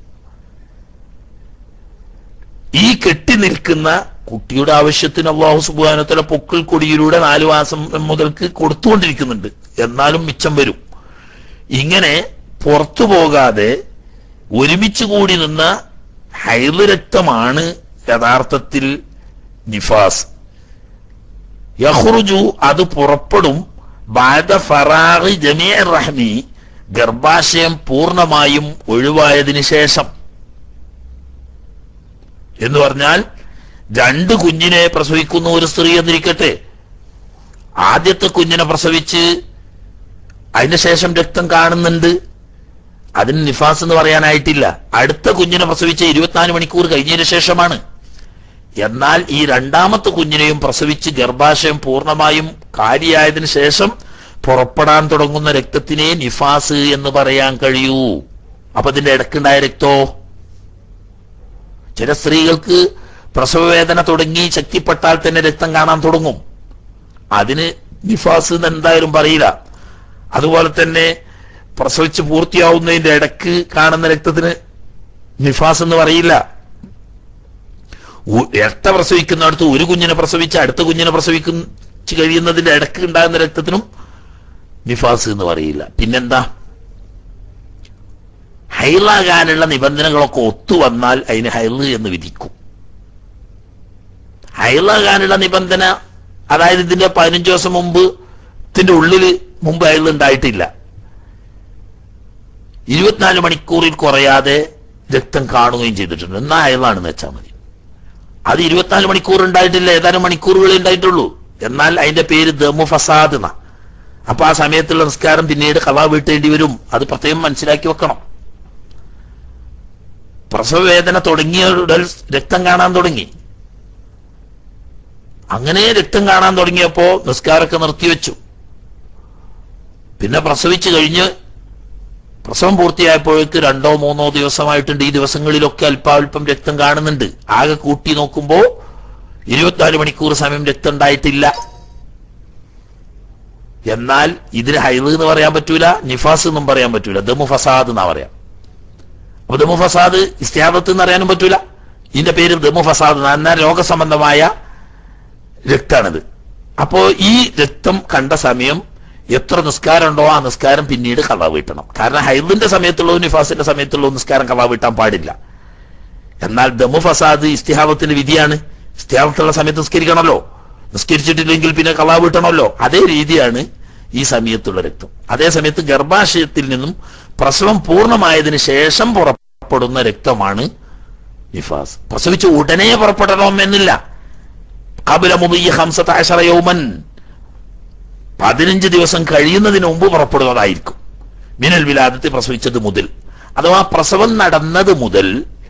ഈ കെട്ടി നിൽക്കുന്ന കുട്ടിയുടെ ആവശ്യത്തിന് അള്ളാഹു സുബാനത്തിലെ പൊക്കിൾ കൊടിയിലൂടെ നാലു മാസം മുതൽക്ക് കൊടുത്തുകൊണ്ടിരിക്കുന്നുണ്ട് എന്നാലും മിച്ചം വരും ഇങ്ങനെ പുറത്തു പോകാതെ ഒരുമിച്ച് കൂടി നിന്ന ഹൈല് രക്തമാണ് യഥാർത്ഥത്തിൽ നിഫാസ് യഹ്റുജു അത് പുറപ്പെടും ബാദ ഫറാഖി ജമീഅ റഹ്മി ഗർഭാശയം പൂർണ്ണമായും ഒഴിവായതിനു ശേഷം എന്ന് പറഞ്ഞാൽ രണ്ട് കുഞ്ഞിനെ പ്രസവിക്കുന്ന ഒരു സ്ത്രീ എന്നിരിക്കട്ടെ ആദ്യത്തെ കുഞ്ഞിനെ പ്രസവിച്ച് അതിന് ശേഷം രക്തം കാണുന്നുണ്ട് അതിന് നിഫാസ് എന്ന് പറയാനായിട്ടില്ല അടുത്ത കുഞ്ഞിനെ പ്രസവിച്ച ഇരുപത്തിനാല് മണിക്കൂർ കഴിഞ്ഞതിന് ശേഷമാണ് എന്നാൽ ഈ രണ്ടാമത്തെ കുഞ്ഞിനെയും പ്രസവിച്ച് ഗർഭാശയം പൂർണ്ണമായും കാലിയായതിനു ശേഷം പുറപ്പെടാൻ തുടങ്ങുന്ന രക്തത്തിനെ നിഫാസ് എന്ന് പറയാൻ കഴിയൂ അപ്പൊ അതിന്റെ ഇടക്കുണ്ടായ രക്തോ ചില സ്ത്രീകൾക്ക് പ്രസവവേദന തുടങ്ങി ശക്തിപ്പെട്ടാൽ തന്നെ രക്തം കാണാൻ തുടങ്ങും അതിന് നിഫാസ് എന്ന് എന്തായാലും പറയില്ല അതുപോലെ തന്നെ പ്രസവിച്ച് പൂർത്തിയാവുന്നതിന്റെ ഇടക്ക് കാണുന്ന രക്തത്തിന് നിഫാസ് എന്ന് പറയില്ല ഉ- ഇരട്ട പ്രസവിക്കുന്നിടത്ത് ഒരു കുഞ്ഞിനെ പ്രസവിച്ച് അടുത്ത കുഞ്ഞിനെ പ്രസവിച്ച് കഴിയുന്നതിന്റെ ഇടക്ക് ഉണ്ടാകുന്ന രക്തത്തിനും നിഫാസ് എന്ന് പറയില്ല പിന്നെന്താ ഹൈലാകാനുള്ള നിബന്ധനകളൊക്കെ ഒത്തു വന്നാൽ അതിന് ഹൈല് എന്ന് വിധിക്കും ഹൈലാകാനുള്ള നിബന്ധന അതായത് ഇതിന്റെ പതിനഞ്ച് ദിവസം മുമ്പ് ഇതിന്റെ ഉള്ളിൽ മുമ്പ് ഹൈൽ ഉണ്ടായിട്ടില്ല ഇരുപത്തിനാല് മണിക്കൂറിൽ കുറയാതെ രക്തം കാണുകയും ചെയ്തിട്ടുണ്ട് എന്നാ ഹൈലാണെന്ന് വെച്ചാൽ മതി അത് ഇരുപത്തിനാല് മണിക്കൂർ ഉണ്ടായിട്ടില്ല ഏതാനും മണിക്കൂറുകളേ ഉണ്ടായിട്ടുള്ളൂ എന്നാൽ അതിന്റെ പേര് ദമു ഫസാദ് എന്നാ അപ്പൊ ആ സമയത്തുള്ള നിസ്കാരം പിന്നീട് കവാ വീട്ടേണ്ടി വരും അത് പ്രത്യേകം മനസ്സിലാക്കി വെക്കണം പ്രസവവേദന തുടങ്ങിയ ഉടൻ രക്തം കാണാൻ തുടങ്ങി അങ്ങനെ രക്തം കാണാൻ തുടങ്ങിയപ്പോ നിസ്കാരമൊക്കെ നിർത്തിവെച്ചു പിന്നെ പ്രസവിച്ചു കഴിഞ്ഞ് പ്രസവം പൂർത്തിയായപ്പോഴേക്ക് രണ്ടോ മൂന്നോ ദിവസമായിട്ടുണ്ട് ഈ ദിവസങ്ങളിലൊക്കെ അല്പാൽപ്പം രക്തം കാണുന്നുണ്ട് ആകെ കൂട്ടി നോക്കുമ്പോ ഇരുപത്തിനാല് മണിക്കൂർ സമയം രക്തം ഉണ്ടായിട്ടില്ല എന്നാൽ ഇതിന് ഹൈദ് എന്ന് പറയാൻ പറ്റൂല നിഫാസ് എന്നും പറയാൻ പറ്റൂല ദമു ഫസാദ് എന്നാ പറയാം അപ്പൊ ദമു ഫസാദ് ഇസ്തിയാദത്ത് എന്ന് അറിയാനും പറ്റൂല ഇതിന്റെ പേര് ദമു ഫസാദ് എന്നാ. എന്നാൽ രോഗസംബന്ധമായ രക്താണിത് അപ്പോ ഈ രക്തം കണ്ട സമയം എത്ര നിസ്കാരം ഉണ്ടോ ആ നിസ്കാരം പിന്നീട് കള വീട്ടണം കാരണം ഹൈദിന്റെ സമയത്തുള്ളതും നിഫാസിന്റെ സമയത്തുള്ളതും നിസ്കാരം കള വീട്ടാൻ പാടില്ല എന്നാൽ ദമു ഫസാദ് ഇസ്തിഹാബത്തിന്റെ വിധിയാണ് ഇസ്തിഹാബത്തുള്ള സമയത്ത് നിസ്കരിക്കണമല്ലോ നിസ്കരിച്ചിട്ടില്ലെങ്കിൽ പിന്നെ കള വീട്ടണമല്ലോ അതേ രീതിയാണ് ഈ സമയത്തുള്ള രക്തം അതേ സമയത്ത് ഗർഭാശയത്തിൽ നിന്നും പ്രസവം പൂർണ്ണമായതിനു ശേഷം പുറപ്പെടുന്ന രക്തമാണ് നിഫാസ് പ്രസവിച്ച് ഉടനെ പുറപ്പെടണമെന്നില്ല കപില മുബിയ ഹംസത്ത് അശറ യൗമൻ പതിനഞ്ച് ദിവസം കഴിയുന്നതിന് മുമ്പ് പുറപ്പെടുന്നതായിരിക്കും മിനൽ വിലാദത്തെ പ്രസവിച്ചത് മുതൽ അഥവാ പ്രസവം നടന്നത് മുതൽ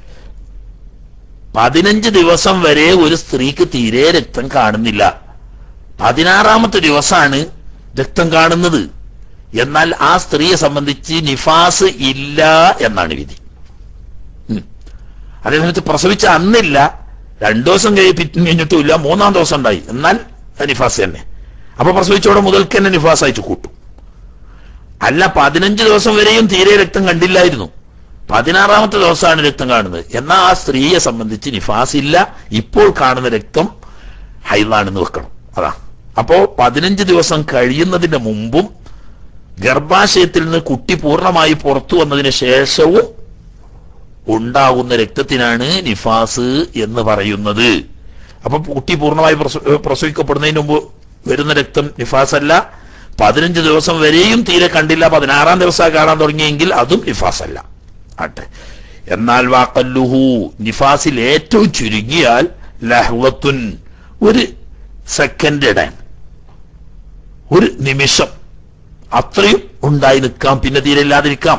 പതിനഞ്ച് ദിവസം വരെ ഒരു സ്ത്രീക്ക് തീരെ രക്തം കാണുന്നില്ല പതിനാറാമത്തെ ദിവസമാണ് രക്തം കാണുന്നത് എന്നാൽ ആ സ്ത്രീയെ സംബന്ധിച്ച് നിഫാസ് ഇല്ല എന്നാണ് വിധി ഉം. അതേസമയത്ത് പ്രസവിച്ച അന്നില്ല രണ്ടു ദിവസം കഴി കഴിഞ്ഞിട്ടും ഇല്ല മൂന്നാം ദിവസം ഉണ്ടായി എന്നാൽ അത് നിഫാസ് തന്നെ അപ്പൊ പ്രസവിച്ചോടെ മുതൽക്ക് തന്നെ നിഫാസായിട്ട് കൂട്ടും അല്ല പതിനഞ്ച് ദിവസം വരെയും തീരെ രക്തം കണ്ടില്ലായിരുന്നു പതിനാറാമത്തെ ദിവസമാണ് രക്തം കാണുന്നത് എന്നാൽ ആ സ്ത്രീയെ സംബന്ധിച്ച് നിഫാസ് ഇല്ല ഇപ്പോൾ കാണുന്ന രക്തം ഹൈലാണെന്ന് വെക്കണം അതാ അപ്പോ പതിനഞ്ച് ദിവസം കഴിയുന്നതിന് മുമ്പും ഗർഭാശയത്തിൽ നിന്ന് കുട്ടി പൂർണ്ണമായി പുറത്തു വന്നതിന് ശേഷവും ഉണ്ടാകുന്ന രക്തത്തിനാണ് നിഫാസ് എന്ന് പറയുന്നത് അപ്പൊ കുട്ടി പൂർണ്ണമായി പ്രസ- പ്രസവിക്കപ്പെടുന്നതിന് മുമ്പ് വരുന്ന രക്തം നിഫാസ് അല്ല പതിനഞ്ച് ദിവസം വരെയും തീരെ കണ്ടില്ല പതിനാറാം ദിവസം കാണാൻ തുടങ്ങിയെങ്കിൽ അതും നിഫാസ് അല്ല ആട്ടെ എന്നാൽ വാക്കല്ലുഹു നിഫാസിൽ ഏറ്റവും ചുരുങ്ങിയാൽ ലഹ്വത്തുൻ ഒരു സെക്കൻഡ് ഇടാൻ ഒരു നിമിഷം അത്രയും ഉണ്ടായി നിൽക്കാം പിന്നെ തീരെ ഇല്ലാതിരിക്കാം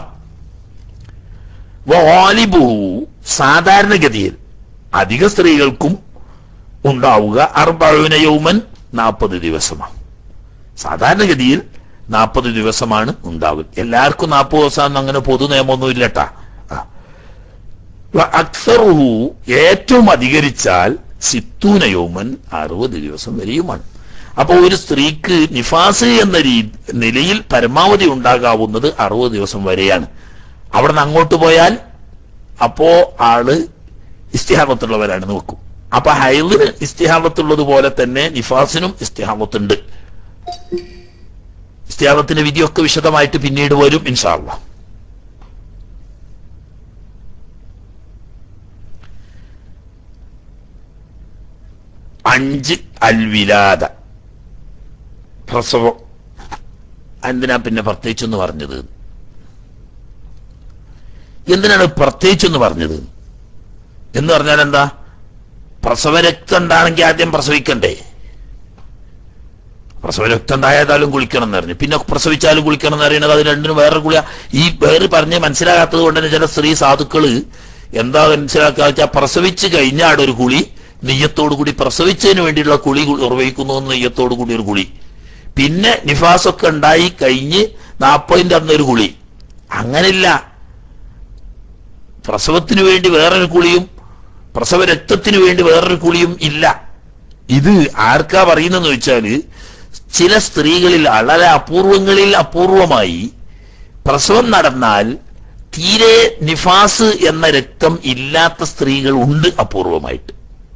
വാലിബുഹു സാധാരണഗതിയിൽ അധിക സ്ത്രീകൾക്കും ഉണ്ടാവുക അർബഴുന യൗമൻ നാൽപ്പത് ദിവസമാണ് സാധാരണഗതിയിൽ നാൽപ്പത് ദിവസമാണ് ഉണ്ടാവുക എല്ലാവർക്കും നാൽപ്പത് ദിവസം അങ്ങനെ പൊതു നിയമമൊന്നും ഇല്ലട്ടാ ആ. വ അക്സറുഹു ഏറ്റവും അധികരിച്ചാൽ സിത്തൂന യൗമൻ അറുപത് ദിവസം വരെയുമാണ് അപ്പോൾ ഒരു സ്ത്രീക്ക് നിഫാസ് എന്ന രീ നിലയിൽ പരമാവധി ഉണ്ടാകാവുന്നത് അറുപത് ദിവസം വരെയാണ് അവിടെ നിന്ന് അങ്ങോട്ട് പോയാൽ അപ്പോ ആള് ഇസ്തിഹാബത്തുള്ളവരാണെന്ന് വെക്കും അപ്പൊ ഹൈലിന് ഇസ്തിഹാബത്തുള്ളത് പോലെ തന്നെ നിഫാസിനും ഇസ്തിഹാബത്തുണ്ട് ഇസ്തിഹാബത്തിന്റെ വിധിയൊക്കെ വിശദമായിട്ട് പിന്നീട് വരും ഇൻഷാല്ല അഞ്ച് അൽവിലാദ പ്രസവം എന്തിനാ പിന്നെ പ്രത്യേകിച്ചെന്ന് പറഞ്ഞത് എന്തിനാണ് പ്രത്യേകിച്ചെന്ന് പറഞ്ഞത് എന്ന് പറഞ്ഞാൽ എന്താ പ്രസവരക്തം ഉണ്ടാണെങ്കിൽ ആദ്യം പ്രസവിക്കണ്ടേ പ്രസവരക്തം ഉണ്ടായതാലും കുളിക്കണം എന്ന് പറഞ്ഞു പിന്നെ പ്രസവിച്ചാലും കുളിക്കണം എന്ന് പറയുന്നത് അത് രണ്ടിനും വേറെ കുളിയ ഈ വേറെ പറഞ്ഞ് മനസ്സിലാകാത്തത് കൊണ്ട് തന്നെ ചില സ്ത്രീ സാധുക്കള് എന്താ മനസ്സിലാക്കുക വെച്ചാൽ പ്രസവിച്ച് കഴിഞ്ഞാട് ഒരു കുളി നെയ്യത്തോടു കൂടി പ്രസവിച്ചതിന് വേണ്ടിയുള്ള കുളി നിർവഹിക്കുന്നു എന്ന് നെയ്യത്തോടു കൂടി ഒരു കുളി പിന്നെ നിഫാസൊക്കെ ഉണ്ടായി കഴിഞ്ഞ് നാപ്പതിന്റെ അന്നൊരു കുളി അങ്ങനില്ല പ്രസവത്തിന് വേണ്ടി വേറൊരു കുളിയും പ്രസവ രക്തത്തിന് വേണ്ടി വേറൊരു കുളിയും ഇല്ല ഇത് ആർക്കാ പറയുന്നെന്ന് വെച്ചാല് ചില സ്ത്രീകളിൽ വളരെ അപൂർവങ്ങളിൽ അപൂർവമായി പ്രസവം നടന്നാൽ തീരെ നിഫാസ് എന്ന രക്തം ഇല്ലാത്ത സ്ത്രീകൾ ഉണ്ട് അപൂർവമായിട്ട്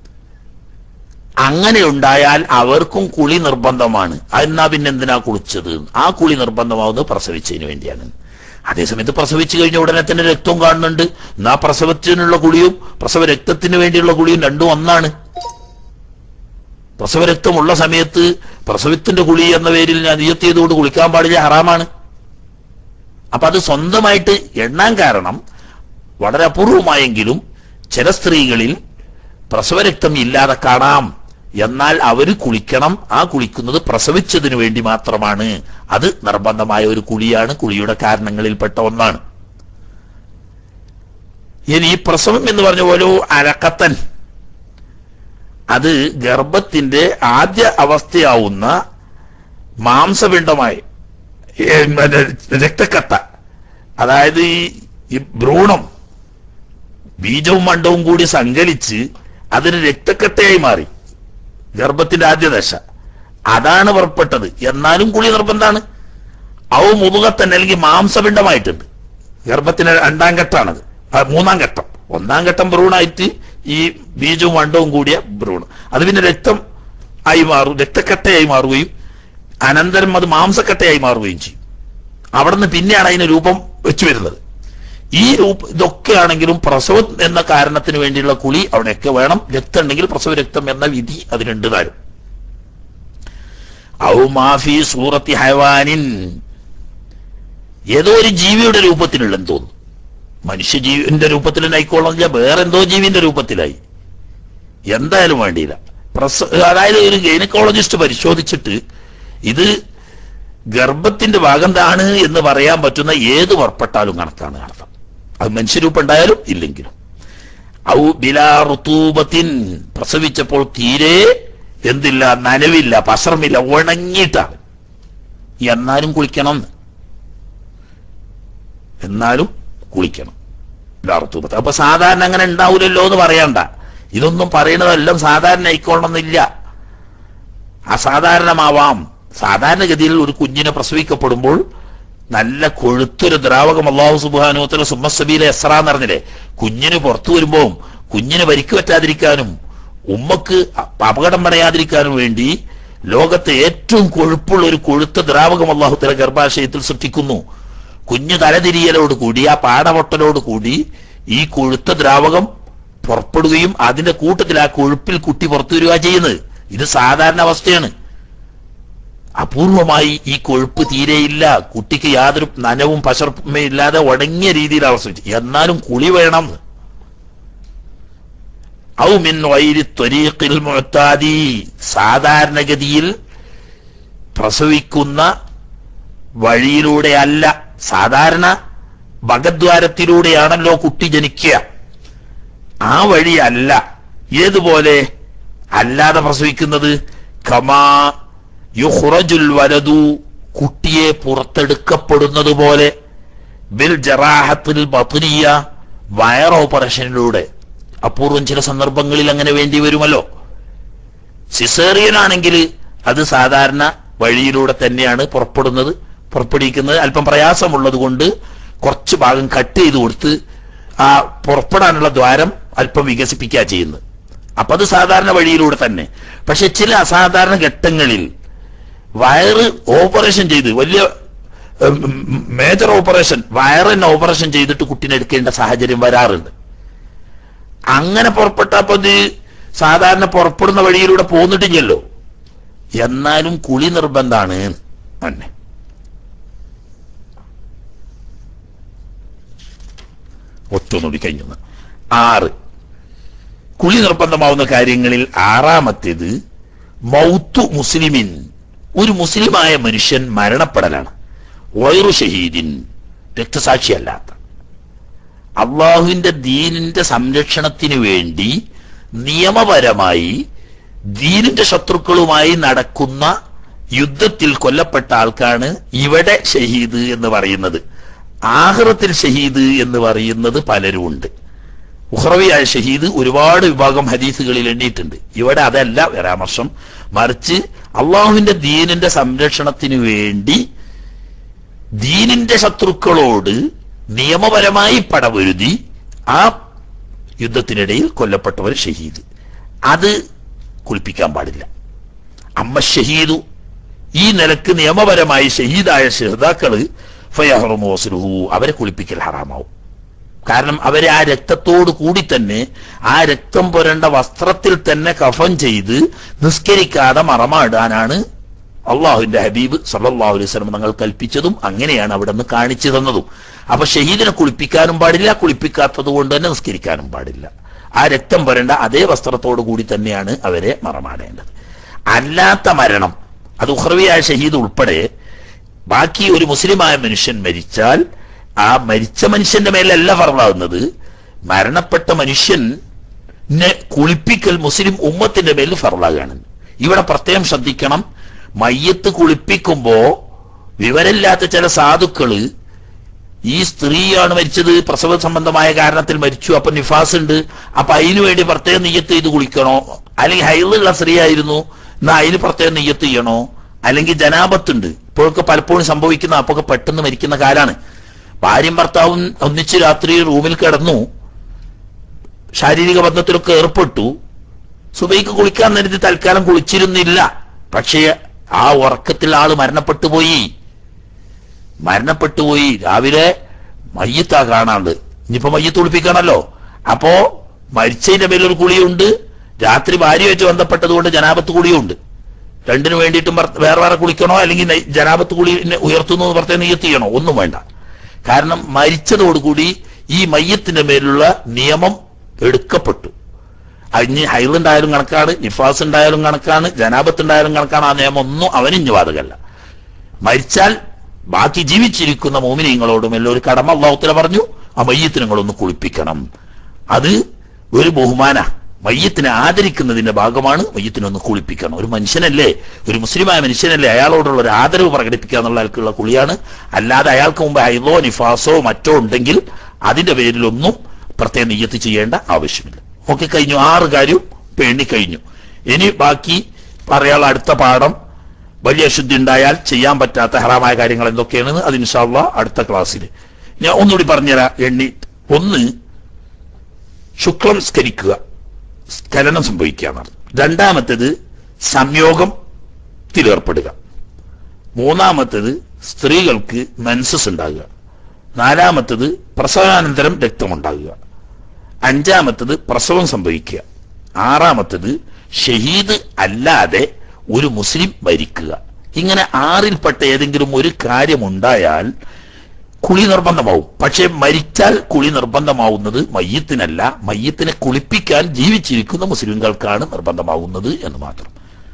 അങ്ങനെ ഉണ്ടായാൽ അവർക്കും കുളി നിർബന്ധമാണ് എന്നാ പിന്നെ എന്തിനാ കുളിച്ചത് ആ കുളി നിർബന്ധമാവുന്നത് പ്രസവിച്ചതിന് വേണ്ടിയാണ് അതേസമയത്ത് പ്രസവിച്ചു കഴിഞ്ഞ ഉടനെ തന്നെ രക്തവും കാണുന്നുണ്ട് എന്നാ പ്രസവത്തിനുള്ള കുളിയും പ്രസവ രക്തത്തിന് വേണ്ടിയുള്ള കുളിയും രണ്ടും ഒന്നാണ് പ്രസവ രക്തമുള്ള സമയത്ത് പ്രസവത്തിന്റെ കുളി എന്ന പേരിൽ ഞാൻ നിയത്ത് ചെയ്തുകൊണ്ട് കുളിക്കാൻ പാടില്ല ഹറാമാണ് അപ്പൊ അത് സ്വന്തമായിട്ട് എണ്ണാൻ കാരണം വളരെ അപൂർവമായെങ്കിലും ചില സ്ത്രീകളിൽ പ്രസവരക്തം ഇല്ലാതെ കാണാം എന്നാൽ അവര് കുളിക്കണം ആ കുളിക്കുന്നത് പ്രസവിച്ചതിന് വേണ്ടി മാത്രമാണ് അത് നിർബന്ധമായ ഒരു കുളിയാണ് കുളിയുടെ കാരണങ്ങളിൽപ്പെട്ട ഒന്നാണ് ഇനി ഈ പ്രസവം എന്ന് പറഞ്ഞ പോലെ അരക്കത്തൻ അത് ഗർഭത്തിന്റെ ആദ്യ അവസ്ഥയാവുന്ന മാംസപിണ്ഡമായി ഏ, മറ്റേ രക്തക്കത്ത അതായത് ഈ ഈ ഭ്രൂണം ബീജവും മണ്ഡവും കൂടി സങ്കലിച്ച് അതിന് രക്തക്കട്ടയായി മാറി ഗർഭത്തിന്റെ ആദ്യ ദശ അതാണ് പുറപ്പെട്ടത് എന്നാലും കുളി നിർബന്ധാണ് അവ മുതുകത്തന്നെ അല്ലെങ്കിൽ മാംസപിണ്ഡമായിട്ടുണ്ട് ഗർഭത്തിന്റെ രണ്ടാം ഘട്ടമാണത് ആ, മൂന്നാം ഘട്ടം ഒന്നാം ഘട്ടം ഭ്രൂണായിട്ട് ഈ ബീജവും അണ്ടവും കൂടിയ ഭ്രൂണം അത് പിന്നെ രക്തം ആയി മാറും രക്തക്കട്ടയായി മാറുകയും അനന്തരം അത് മാംസക്കട്ടയായി മാറുകയും ചെയ്യും അവിടുന്ന് പിന്നെയാണ് അതിന് രൂപം വെച്ചു വരുന്നത് ഈ രൂപ ഇതൊക്കെ ആണെങ്കിലും പ്രസവം എന്ന കാരണത്തിന് വേണ്ടിയുള്ള കുളി അവിടെയൊക്കെ വേണം രക്തം ഉണ്ടെങ്കിൽ പ്രസവ രക്തം എന്ന വിധി അതിനുണ്ട് താരും ഔ മാഫി സൂറത്തി ഹൈവാനിൻ ഏതോ ഒരു ജീവിയുടെ രൂപത്തിലുള്ളെന്ന് തോന്നുന്നു മനുഷ്യജീവിന്റെ രൂപത്തിൽ ആയിക്കോളന്നില്ല വേറെ എന്തോ ജീവിന്റെ രൂപത്തിലായി എന്തായാലും വേണ്ടിയില്ല പ്രസ അതായത് ഒരു ഗൈനക്കോളജിസ്റ്റ് പരിശോധിച്ചിട്ട് ഇത് ഗർഭത്തിന്റെ ഭാഗം താണ് എന്ന് പറയാൻ പറ്റുന്ന ഏത് വർപ്പെട്ടാലും കണക്കാണ് അർത്ഥം അത് മനുഷ്യരൂപം ഉണ്ടായാലും ഇല്ലെങ്കിലും ഔ ബിലാ ഋതൂപത്തിൻ പ്രസവിച്ചപ്പോൾ തീരെ എന്തില്ല നനവില്ല പസർമില്ല ഉണങ്ങിയിട്ടാണ് എന്നാലും കുളിക്കണം എന്ന്. എന്നാലും കുളിക്കണം ലാർത്തുബത്ത് അപ്പൊ സാധാരണ അങ്ങനെ ഉണ്ടാവില്ലല്ലോ എന്ന് പറയണ്ട ഇതൊന്നും പറയുന്നതെല്ലാം സാധാരണ ആയിക്കൊള്ളണമെന്നില്ല അസാധാരണമാവാം സാധാരണഗതിയിൽ ഒരു കുഞ്ഞിനെ പ്രസവിക്കപ്പെടുമ്പോൾ നല്ല കൊഴുത്തൊരു ദ്രാവകം അള്ളാഹു സുബാനുത്തല സുമ്മസബീലെ എസ്ര എന്ന് പറഞ്ഞില്ലേ കുഞ്ഞിന് പുറത്തു വരുമ്പോൾ കുഞ്ഞിന് പരിക്ക് പറ്റാതിരിക്കാനും ഉമ്മക്ക് അ- അപകടം പടയാതിരിക്കാനും വേണ്ടി ലോകത്തെ ഏറ്റവും കൊഴുപ്പുള്ള ഒരു കൊഴുത്ത ദ്രാവകം അള്ളാഹുത്തല ഗർഭാശയത്തിൽ സൃഷ്ടിക്കുന്നു കുഞ്ഞു തലതിരിയലോട് കൂടി ആ പാടപൊട്ടലോട് കൂടി ഈ കൊഴുത്ത ദ്രാവകം പുറപ്പെടുകയും അതിന്റെ കൂട്ടത്തിൽ ആ കൊഴുപ്പിൽ കുട്ടി പുറത്തു വരിക ചെയ്യുന്നത് ഇത് സാധാരണ അവസ്ഥയാണ് അപൂർവമായി ഈ കൊഴുപ്പ് തീരെയില്ല കുട്ടിക്ക് യാതൊരു നനവും പശർപ്പുമേ ഇല്ലാതെ ഉടങ്ങിയ രീതിയിൽ അവസ്ഥ എന്നാലും കുളി വേണം ഔ മിൻ വൈരി ത്വരീഖിൽ മുഅത്താദി സാധാരണഗതിയിൽ പ്രസവിക്കുന്ന വഴിയിലൂടെ അല്ല സാധാരണ ഭഗദ്വാരത്തിലൂടെയാണല്ലോ കുട്ടി ജനിക്കുക ആ വഴിയല്ല ഏതുപോലെ അല്ലാതെ പ്രസവിക്കുന്നത് കമാ യുഹ്റജുൽ വലതു കുട്ടിയെ പുറത്തെടുക്കപ്പെടുന്നത് പോലെ ബിൽ ജറാഹത്തിൽ ബത്തുനിയ വയർ ഓപ്പറേഷനിലൂടെ അപൂർവം ചില സന്ദർഭങ്ങളിൽ അങ്ങനെ വേണ്ടി വരുമല്ലോ സിസേറിയൻ ആണെങ്കിൽ അത് സാധാരണ വഴിയിലൂടെ തന്നെയാണ് പുറപ്പെടുന്നത് പുറപ്പെടുവിക്കുന്നത് അല്പം പ്രയാസമുള്ളത് കൊണ്ട് കുറച്ച് ഭാഗം കട്ട് ചെയ്ത് കൊടുത്ത് ആ പുറപ്പെടാനുള്ള ദ്വാരം അല്പം വികസിപ്പിക്കുക ചെയ്യുന്നത് അപ്പൊ അത് സാധാരണ വഴിയിലൂടെ തന്നെ പക്ഷെ ചില അസാധാരണ ഘട്ടങ്ങളിൽ വയറ് ഓപ്പറേഷൻ ചെയ്ത് വലിയ മേജർ ഓപ്പറേഷൻ വയറിന് ഓപ്പറേഷൻ ചെയ്തിട്ട് കുട്ടീനെ എടുക്കേണ്ട സാഹചര്യം വരാറുണ്ട് അങ്ങനെ പുറപ്പെട്ടപ്പോ ഇത് സാധാരണ പുറപ്പെടുന്ന വഴിയിലൂടെ പോന്നിട്ടില്ലല്ലോ എന്നാലും കുളി നിർബന്ധാണ് തന്നെ ഒറ്റൊന്നുകൂടി കഴിഞ്ഞു ആറ് കുളി നിർബന്ധമാവുന്ന കാര്യങ്ങളിൽ ആറാമത്തേത് മൗത്തു മുസ്ലിമിൻ ഒരു മുസ്ലിമായ മനുഷ്യൻ മരണപ്പെടലാണ് വൈറു ഷഹീദിൻ രക്തസാക്ഷിയല്ലാത്ത അള്ളാഹുവിന്റെ ദീനിന്റെ സംരക്ഷണത്തിന് വേണ്ടി നിയമപരമായി ദീനിന്റെ ശത്രുക്കളുമായി നടക്കുന്ന യുദ്ധത്തിൽ കൊല്ലപ്പെട്ട ആൾക്കാണ് ഇവിടെ ഷഹീദ് എന്ന് പറയുന്നത് ആഹ്റത്തിൽ ഷഹീദ് എന്ന് പറയുന്നത് പലരും ഉണ്ട് ഉഹ്റവിയായ ഷഹീദ് ഒരുപാട് വിഭാഗം ഹദീസുകളിൽ എണ്ണിയിട്ടുണ്ട് ഇവിടെ അതല്ല പരാമർശം മറിച്ച് അള്ളാഹുവിന്റെ ദീനിന്റെ സംരക്ഷണത്തിന് വേണ്ടി ദീനിന്റെ ശത്രുക്കളോട് നിയമപരമായി പടപൊരുതി ആ യുദ്ധത്തിനിടയിൽ കൊല്ലപ്പെട്ടവർ ഷഹീദ് അത് കുളിപ്പിക്കാൻ പാടില്ല അമ്മ ഷഹീദു ഈ നിലക്ക് നിയമപരമായി ഷഹീദായ ഷഹിതാക്കള് ഫയഹറുമോസ്ലുഹു അവരെ കുളിപ്പിക്കൽ ഹറാമാവും കാരണം അവരെ ആ രക്തത്തോട് കൂടി തന്നെ ആ രക്തം പുരണ്ട വസ്ത്രത്തിൽ തന്നെ കഫൻ ചെയ്ത് നിസ്കരിക്കാതെ മറമാടാനാണ് അള്ളാഹുവിന്റെ ഹബീബ് സല്ലല്ലാഹു അലൈഹി വസല്ലം തങ്ങൾ കൽപ്പിച്ചതും അങ്ങനെയാണ് അവിടെ നിന്ന് കാണിച്ചു തന്നതും അപ്പൊ ഷഹീദിനെ കുളിപ്പിക്കാനും പാടില്ല കുളിപ്പിക്കാത്തത് കൊണ്ട് തന്നെ നിസ്കരിക്കാനും പാടില്ല ആ രക്തം പുരണ്ട അതേ വസ്ത്രത്തോടു കൂടി തന്നെയാണ് അവരെ മറമാടേണ്ടത് അല്ലാത്ത മരണം അത് ഉഹ്റവിയായ ഷഹീദ് ഉൾപ്പെടെ ബാക്കി ഒരു മുസ്ലിമായ മനുഷ്യൻ മരിച്ചാൽ ആ മരിച്ച മനുഷ്യന്റെ മേലല്ല ഫറലാവുന്നത് മരണപ്പെട്ട മനുഷ്യനെ കുളിപ്പിക്കൽ മുസ്ലിം ഉമ്മത്തിന്റെ മേൽ ഫറലാകാണ് ഇവിടെ പ്രത്യേകം ശ്രദ്ധിക്കണം മയ്യത്ത് കുളിപ്പിക്കുമ്പോ വിവരമില്ലാത്ത ചില സാധുക്കള് ഈ സ്ത്രീയാണ് മരിച്ചത് പ്രസവ സംബന്ധമായ കാരണത്തിൽ മരിച്ചു അപ്പൊ നിഫാസ് ഉണ്ട് അപ്പൊ അതിനു വേണ്ടി പ്രത്യേകം നെയ്യത്ത് ചെയ്ത് കുളിക്കണോ അല്ലെങ്കിൽ ഹൈലുള്ള സ്ത്രീ ആയിരുന്നു എന്നാ അതിന് പ്രത്യേകം നെയ്യത്ത് ചെയ്യണോ അല്ലെങ്കിൽ ജനാപത്തുണ്ട് ഇപ്പോഴൊക്കെ പലപ്പോഴും സംഭവിക്കുന്ന അപ്പൊക്കെ പെട്ടെന്ന് മരിക്കുന്ന കാലാണ് ഭാര്യയും ഭർത്താവും ഒന്നിച്ച് രാത്രി റൂമിൽ കിടന്നു ശാരീരിക ബന്ധത്തിലൊക്കെ ഏർപ്പെട്ടു സുബൈക്ക് കുളിക്കാൻ നേരത്തെ തൽക്കാലം കുളിച്ചിരുന്നില്ല പക്ഷേ ആ ഉറക്കത്തിൽ ആള് മരണപ്പെട്ടു പോയി മരണപ്പെട്ടു പോയി രാവിലെ മയ്യത്താ കാണാണ്ട് ഇനിയിപ്പോ മയ്യത്ത് കുളിപ്പിക്കണല്ലോ അപ്പോ മരിച്ചതിന്റെ മേലൊരു കുളിയുണ്ട് രാത്രി ഭാര്യ വെച്ച് ബന്ധപ്പെട്ടതുകൊണ്ട് ജനാപത്ത് കുളിയുണ്ട് രണ്ടിനു വേണ്ടിയിട്ടും ഭർത്ത- വേറെ വേറെ കുളിക്കണോ അല്ലെങ്കിൽ നെയ്- ജനാപത്ത് കുളി ഉയർത്തുന്നു എന്ന് പ്രത്യേകം നെയ്യത്ത് ചെയ്യണോ ഒന്നും വേണ്ട കാരണം മരിച്ചതോടുകൂടി ഈ മയ്യത്തിന്റെ മേലുള്ള നിയമം എടുക്കപ്പെട്ടു അതിന് ഹൈലുണ്ടായാലും കണക്കാണ് നിഫാസ് ഉണ്ടായാലും കണക്കാണ് ജനാപത്ത് ഉണ്ടായാലും കണക്കാണ് ആ നിയമം ഒന്നും അവനിഞ്ഞു ബാധകല്ല മരിച്ചാൽ ബാക്കി ജീവിച്ചിരിക്കുന്ന മോമിനിയങ്ങളോടും എല്ലാം ഒരു കടമ അള്ളാഹുത്തല പറഞ്ഞു ആ മയ്യത്തിന് നിങ്ങളൊന്ന് കുളിപ്പിക്കണം അത് ഒരു ബഹുമാന മയ്യത്തിനെ ആദരിക്കുന്നതിന്റെ ഭാഗമാണ് മയ്യത്തിനൊന്ന് കുളിപ്പിക്കണം ഒരു മനുഷ്യനല്ലേ ഒരു മുസ്ലിമായ മനുഷ്യനല്ലേ അയാളോടുള്ള ഒരു ആദരവ് പ്രകടിപ്പിക്കുക എന്നുള്ള അയാൾക്കുള്ള കുളിയാണ് അല്ലാതെ അയാൾക്ക് മുമ്പ് ഹൈദോ നിഫാസോ മറ്റോ ഉണ്ടെങ്കിൽ അതിന്റെ പേരിലൊന്നും പ്രത്യേക നെയ്യത്ത് ചെയ്യേണ്ട ആവശ്യമില്ല ഓക്കെ കഴിഞ്ഞു ആറ് കാര്യം പേണി കഴിഞ്ഞു ഇനി ബാക്കി പറയാനുള്ള അടുത്ത പാഠം വലിയ ശുദ്ധി ഉണ്ടായാൽ ചെയ്യാൻ പറ്റാത്ത ഹറാമായ കാര്യങ്ങൾ എന്തൊക്കെയാണെന്ന് അത് ഇൻഷാള്ള അടുത്ത ക്ലാസ്സിൽ ഞാൻ ഒന്നുകൂടി പറഞ്ഞുതരാം എണ്ണി ഒന്ന് ശുക്ലം സ്കരിക്കുക സ്ഖലനം സംഭവിക്കുക എന്നാണ് രണ്ടാമത്തേത് സംയോഗത്തിലേർപ്പെടുക മൂന്നാമത്തേത് സ്ത്രീകൾക്ക് മെൻസസ് ഉണ്ടാകുക നാലാമത്തേത് പ്രസവാനന്തരം രക്തമുണ്ടാകുക അഞ്ചാമത്തത് പ്രസവം സംഭവിക്കുക ആറാമത്തത് ഷഹീദ് അല്ലാതെ ഒരു മുസ്ലിം മരിക്കുക ഇങ്ങനെ ആറിൽപ്പെട്ട ഏതെങ്കിലും ഒരു കാര്യമുണ്ടായാൽ കുളി നിർബന്ധമാവും പക്ഷെ മരിച്ചാൽ കുളി നിർബന്ധമാവുന്നത് മയ്യത്തിനല്ല മയ്യത്തിനെ കുളിപ്പിക്കാൻ ജീവിച്ചിരിക്കുന്ന മുസ്ലിങ്ങൾക്കാണ് നിർബന്ധമാവുന്നത് എന്ന് മാത്രം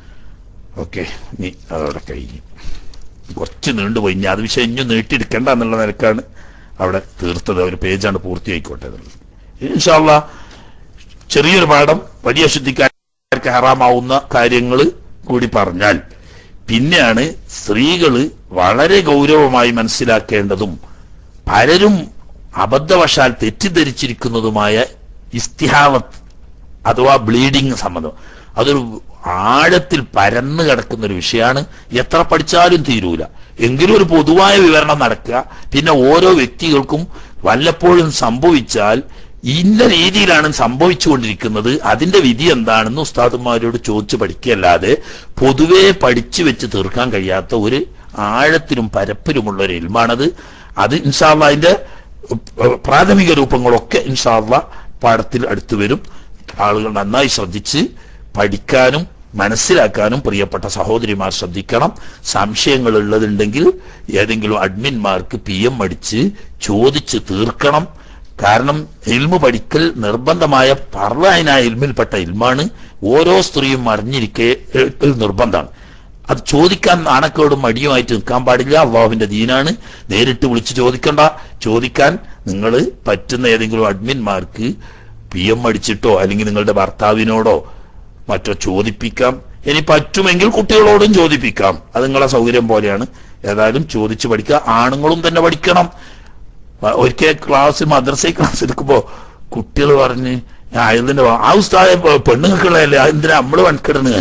ഓക്കെ ഇനി അതോടെ കഴിഞ്ഞു കുറച്ച് നീണ്ടുപോയി ഇനി അത് വിഷയം ഇനി നീട്ടിയെടുക്കേണ്ട എന്നുള്ള നിലക്കാണ് അവിടെ തീർത്തത് ഒരു പേജാണ് പൂർത്തിയായിക്കോട്ടെ എന്നുള്ളത് ഇൻഷാല്ല ചെറിയൊരു പാഠം വലിയ ശുദ്ധിക്കാർക്ക് ഹറാമാവുന്ന കാര്യങ്ങൾ കൂടി പറഞ്ഞാൽ പിന്നെയാണ് സ്ത്രീകള് വളരെ ഗൗരവമായി മനസ്സിലാക്കേണ്ടതും പലരും അബദ്ധവശാൽ തെറ്റിദ്ധരിച്ചിരിക്കുന്നതുമായ ഇസ്തിഹാവത്ത് അഥവാ ബ്ലീഡിങ് സംബന്ധം അതൊരു ആഴത്തിൽ പരന്നു കിടക്കുന്ന ഒരു വിഷയമാണ് എത്ര പഠിച്ചാലും തീരൂല എങ്കിലും ഒരു പൊതുവായ വിവരണം നടക്കുക പിന്നെ ഓരോ വ്യക്തികൾക്കും വല്ലപ്പോഴും സംഭവിച്ചാൽ ഇന്ന രീതിയിലാണ് സംഭവിച്ചുകൊണ്ടിരിക്കുന്നത് അതിന്റെ വിധി എന്താണെന്ന് ഉസ്താദന്മാരോട് ചോദിച്ചു പഠിക്കുകയല്ലാതെ പൊതുവെ പഠിച്ചു വെച്ച് തീർക്കാൻ കഴിയാത്ത ഒരു ആഴത്തിലും പരപ്പിലുമുള്ള ഒരു ഇൽമാണത് അത് ഇൻഷാല്ല അതിന്റെ ഏഹ്, പ്രാഥമിക രൂപങ്ങളൊക്കെ ഇൻഷാല്ല പാഠത്തിൽ അടുത്തു വരും ആളുകൾ നന്നായി ശ്രദ്ധിച്ച് പഠിക്കാനും മനസ്സിലാക്കാനും പ്രിയപ്പെട്ട സഹോദരിമാർ ശ്രദ്ധിക്കണം സംശയങ്ങൾ ഉള്ളതുണ്ടെങ്കിൽ ഏതെങ്കിലും അഡ്മിന്മാർക്ക് പി എം അടിച്ച് ചോദിച്ച് തീർക്കണം കാരണം ഇൽമു പഠിക്കൽ നിർബന്ധമായ പർലായനായ ഇൽമിൽപ്പെട്ട ഇൽമാണ് ഓരോ സ്ത്രീയും അറിഞ്ഞിരിക്കെ ഏഹ്, നിർബന്ധമാണ് അത് ചോദിക്കാൻ നാണക്കേടും മടിയുമായിട്ട് നിൽക്കാൻ പാടില്ല അള്ളാഹുവിന്റെ ദീനാണ് നേരിട്ട് വിളിച്ച് ചോദിക്കണ്ട ചോദിക്കാൻ നിങ്ങൾ പറ്റുന്ന ഏതെങ്കിലും അഡ്മിന്മാർക്ക് പി എം അടിച്ചിട്ടോ അല്ലെങ്കിൽ നിങ്ങളുടെ ഭർത്താവിനോടോ മറ്റോ ചോദിപ്പിക്കാം ഇനി പറ്റുമെങ്കിൽ കുട്ടികളോടും ചോദിപ്പിക്കാം അത് നിങ്ങളെ സൗകര്യം പോലെയാണ് ഏതായാലും ചോദിച്ചു പഠിക്കുക ആണുങ്ങളും തന്നെ പഠിക്കണം വ- ഒരിക്കൽ ക്ലാസ് മദ്രസ ക്ലാസ് എടുക്കുമ്പോ കുട്ടികൾ പറഞ്ഞ് "ആ, ഇതിന്റെ വാ- ആ ഉസ്താദെ പെ- പെണ്ണുങ്ങൾക്കുള്ളതല്ലേ എന്തിനാ നമ്മള് വൻകിടണ്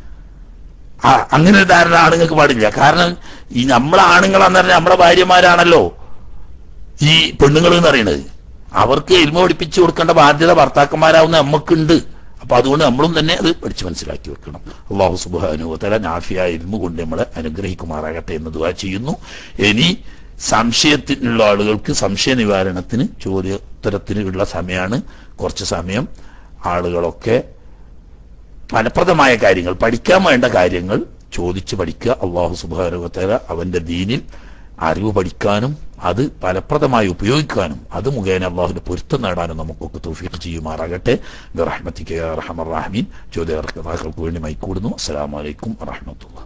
ആ അങ്ങനെ ഒരു ധാരണ ആണുങ്ങൾക്ക് പാടില്ല കാരണം ഈ നമ്മളെ ആണുങ്ങളാന്ന് പറഞ്ഞാൽ നമ്മുടെ ഭാര്യമാരാണല്ലോ ഈ പെണ്ണുങ്ങൾ എന്ന് പറയുന്നത് അവർക്ക് എൽമ പഠിപ്പിച്ചു കൊടുക്കേണ്ട ബാധ്യത ഭർത്താക്കന്മാരാവുന്ന നമുക്കുണ്ട് അപ്പൊ അതുകൊണ്ട് നമ്മളും തന്നെ അത് പഠിച്ച് മനസ്സിലാക്കി വെക്കണം അള്ളാഹു സുബാനുവല നാഫിയ എൽമ കൊണ്ട് നമ്മളെ അനുഗ്രഹിക്കുമാറാകട്ടെ എന്ന് ദുവാ ചെയ്യുന്നു ഇനി സംശയത്തിനുള്ള ആളുകൾക്ക് സംശയ നിവാരണത്തിന് ചോദ്യോത്തരത്തിന് ഉള്ള സമയമാണ് കുറച്ച് സമയം ആളുകളൊക്കെ ഫലപ്രദമായ കാര്യങ്ങൾ പഠിക്കാൻ വേണ്ട കാര്യങ്ങൾ ചോദിച്ച് പഠിക്കുക അള്ളാഹു സുബാനുവത്തേല അവന്റെ ദീനിൽ അറിവ് പഠിക്കാനും അത് ഫലപ്രദമായി ഉപയോഗിക്കാനും അത് മുഖേന അള്ളാഹുവിന്റെ പൊരുത്തം നേടാനും നമുക്കൊക്കെ തൗഫീഖ് ചെയ്യുമാറാകട്ടെ റഹ്മത്തിക്ക് റഹമർ റഹ്മീൻ ചോദ്യകർത്താക്കൾക്ക് വേണ്ടി മൈക്കൂടുന്നു അസ്സലാമു അലൈക്കും വറഹ്മത്തുള്ളാഹി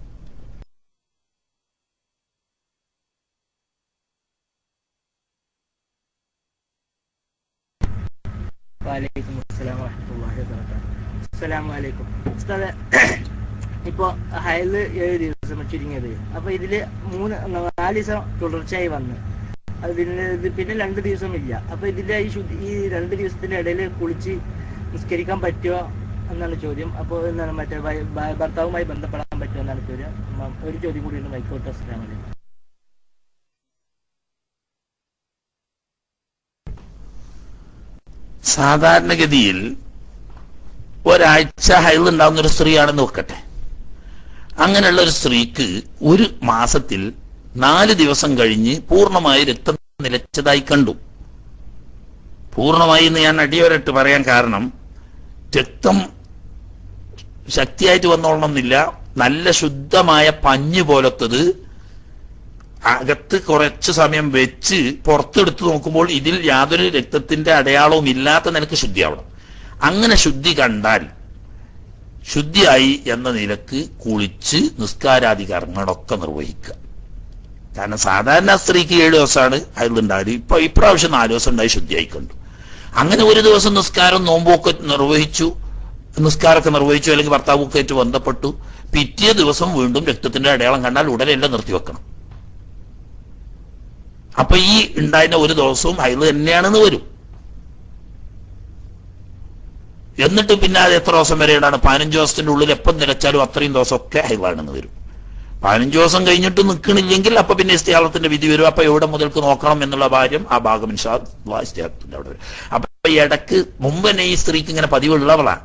വലൈക്കും അസ്സലാം വറഹ്മത്തുള്ളാഹി വബറകാതുഹു അസ്സലാമു അലൈക്കും ഉസ്താദെ ഇപ്പൊ ഹയല് ഏഴ് ദിവസം ചുരുങ്ങിയത് അപ്പൊ ഇതില് മൂന്ന് നാല് ദിവസം തുടർച്ചയായി വന്ന് അത് പിന്നെ ഇത് പിന്നെ രണ്ട് ദിവസം ഇല്ല അപ്പൊ ഇതിന്റെ ഈ ശുദ്ധി ഈ രണ്ട് ദിവസത്തിന്റെ ഇടയിൽ കുളിച്ച് നിസ്കരിക്കാൻ പറ്റുമോ എന്നാണ് ചോദ്യം അപ്പോൾ എന്താണ് മറ്റേ ഭ- ഭ- ഭർത്താവുമായി ബന്ധപ്പെടാൻ പറ്റുമോ എന്നാണ് ചോദ്യം ഉം, ഒരു ചോദ്യം കൂടി ഉണ്ട് മൈക്കോട്ടെ അസ്സലാമു അലൈക്കും സാധാരണഗതിയിൽ ഒരാഴ്ച ഹൈൽ ഉണ്ടാകുന്ന ഒരു സ്ത്രീയാണെന്ന് വെക്കട്ടെ അങ്ങനെയുള്ള ഒരു സ്ത്രീക്ക് ഒരു മാസത്തിൽ നാല് ദിവസം കഴിഞ്ഞ് പൂർണ്ണമായി രക്തം നിലച്ചതായി കണ്ടു പൂർണ്ണമായി എന്ന് ഞാൻ അടിയോരട്ട് പറയാൻ കാരണം രക്തം ശക്തിയായിട്ട് വന്നോളണമെന്നില്ല നല്ല ശുദ്ധമായ പഞ്ഞ് പോലത്തത് അകത്ത് കുറച്ച് സമയം വെച്ച് പുറത്തെടുത്ത് നോക്കുമ്പോൾ ഇതിൽ യാതൊരു രക്തത്തിന്റെ അടയാളവും ഇല്ലാത്ത നിലക്ക് ശുദ്ധിയാവണം അങ്ങനെ ശുദ്ധി കണ്ടാൽ ശുദ്ധിയായി എന്ന നിലക്ക് കുളിച്ച് നിസ്കാരാദി കർമ്മങ്ങളൊക്കെ നിർവഹിക്കുക കാരണം സാധാരണ സ്ത്രീക്ക് ഏഴ് ദിവസമാണ് അതിലുണ്ടായി ഇപ്പൊ ഇപ്രാവശ്യം നാല് ദിവസം ഉണ്ടായി ശുദ്ധിയായി കണ്ടു അങ്ങനെ ഒരു ദിവസം നിസ്കാരം നോമ്പൊക്കെ നിർവഹിച്ചു നിസ്കാരമൊക്കെ നിർവഹിച്ചു അല്ലെങ്കിൽ ഭർത്താവൊക്കെ ആയിട്ട് ബന്ധപ്പെട്ടു പിറ്റേ ദിവസം വീണ്ടും രക്തത്തിന്റെ അടയാളം കണ്ടാൽ ഉടനെ എല്ലാം നിർത്തിവെക്കണം അപ്പൊ ഈ ഉണ്ടായിരുന്ന ഒരു ദിവസവും ഹൈല് തന്നെയാണെന്ന് വരും എന്നിട്ട് പിന്നെ അത് എത്ര ദിവസം വരെയാണ് പതിനഞ്ച് ദിവസത്തിന്റെ ഉള്ളിൽ എപ്പം നിലച്ചാലും അത്രയും ദിവസമൊക്കെ ഹൈലാണെന്ന് വരും പതിനഞ്ച് ദിവസം കഴിഞ്ഞിട്ട് നിൽക്കണില്ലെങ്കിൽ അപ്പൊ പിന്നെ ഇസ്തിഹാളത്തിന്റെ വിധി വരും അപ്പൊ എവിടെ മുതൽക്ക് നോക്കണം എന്നുള്ള കാര്യം ആ ഭാഗം ഇൻഷാ അല്ലാഹ് ഇസ്തിഹാളത്തിന്റെ അവിടെ വരും അപ്പൊ ഈ ഇടക്ക് മുമ്പ് തന്നെ ഈ സ്ത്രീക്ക് ഇങ്ങനെ പതിവുള്ളവളാണ്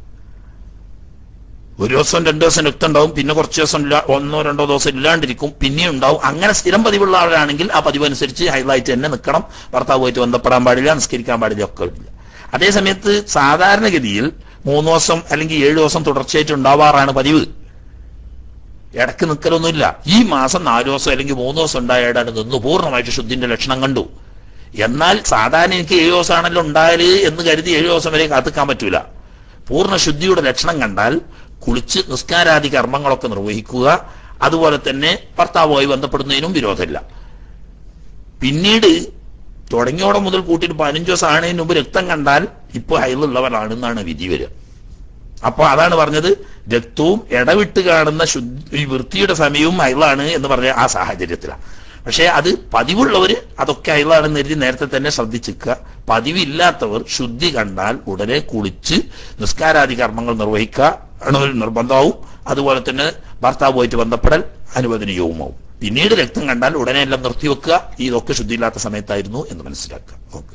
ഒരു ദിവസം രണ്ടു ദിവസം രക്തം ഉണ്ടാവും പിന്നെ കുറച്ച് ദിവസം ഇല്ല ഒന്നോ രണ്ടോ ദിവസം ഇല്ലാണ്ടിരിക്കും പിന്നെയും ഉണ്ടാവും അങ്ങനെ സ്ഥിരം പതിവുള്ള ആളാണെങ്കിൽ ആ പതിവ് അനുസരിച്ച് ഹൈലൈറ്റ് തന്നെ നിൽക്കണം ഭർത്താവുമായിട്ട് ബന്ധപ്പെടാൻ പാടില്ല നിസ്കരിക്കാൻ പാടില്ല ഒക്കെ ഇല്ല അതേ സമയത്ത് സാധാരണഗതിയിൽ മൂന്ന് ദിവസം അല്ലെങ്കിൽ ഏഴു ദിവസം തുടർച്ചയായിട്ട് ഉണ്ടാവാറാണ് പതിവ് ഇടക്ക് നിൽക്കലൊന്നുമില്ല ഈ മാസം നാല് ദിവസം അല്ലെങ്കിൽ മൂന്ന് ദിവസം ഉണ്ടായിടാണ് നിന്ന് പൂർണ്ണമായിട്ട് ശുദ്ധിന്റെ ലക്ഷണം കണ്ടു എന്നാൽ സാധാരണ എനിക്ക് ഏഴു ദിവസമാണല്ലോ ഉണ്ടായാല് എന്ന് കരുതി ഏഴു ദിവസം വരെ കാത്തിക്കാൻ പറ്റൂല പൂർണ്ണ ശുദ്ധിയുടെ ലക്ഷണം കണ്ടാൽ കുളിച്ച് നിസ്കാരാദി കർമ്മങ്ങളൊക്കെ നിർവഹിക്കുക അതുപോലെ തന്നെ ഭർത്താവുമായി ബന്ധപ്പെടുന്നതിനും വിരോധമില്ല പിന്നീട് തുടങ്ങിയോടെ മുതൽ കൂട്ടിയിട്ട് പതിനഞ്ച് ദിവസം ആണതിന് മുമ്പ് രക്തം കണ്ടാൽ ഇപ്പൊ ഹൈലുള്ളവരാണെന്നാണ് വിധി വരിക അപ്പൊ അതാണ് പറഞ്ഞത് രക്തവും ഇടവിട്ട് കാണുന്ന ശുദ്ധ ഈ വൃത്തിയുടെ സമയവും അയലാണ് എന്ന് പറഞ്ഞ ആ സാഹചര്യത്തിലാണ് പക്ഷെ അത് പതിവുള്ളവര് അതൊക്കെ അയലാണെന്ന് കരുതി നേരത്തെ തന്നെ ശ്രദ്ധിച്ചിക്കുക പതിവില്ലാത്തവർ ശുദ്ധി കണ്ടാൽ ഉടനെ കുളിച്ച് നിസ്കാരാദി കർമ്മങ്ങൾ നിർവഹിക്കുക ആണ് ഒരു നിർബന്ധമാവും അതുപോലെ തന്നെ ഭർത്താവുമായിട്ട് ബന്ധപ്പെടൽ അനുവദനീയവുമാവും പിന്നീട് രക്തം കണ്ടാൽ ഉടനെ എല്ലാം നിർത്തിവെക്കുക ഇതൊക്കെ ശുദ്ധിയില്ലാത്ത സമയത്തായിരുന്നു എന്ന് മനസ്സിലാക്കുക ഓക്കെ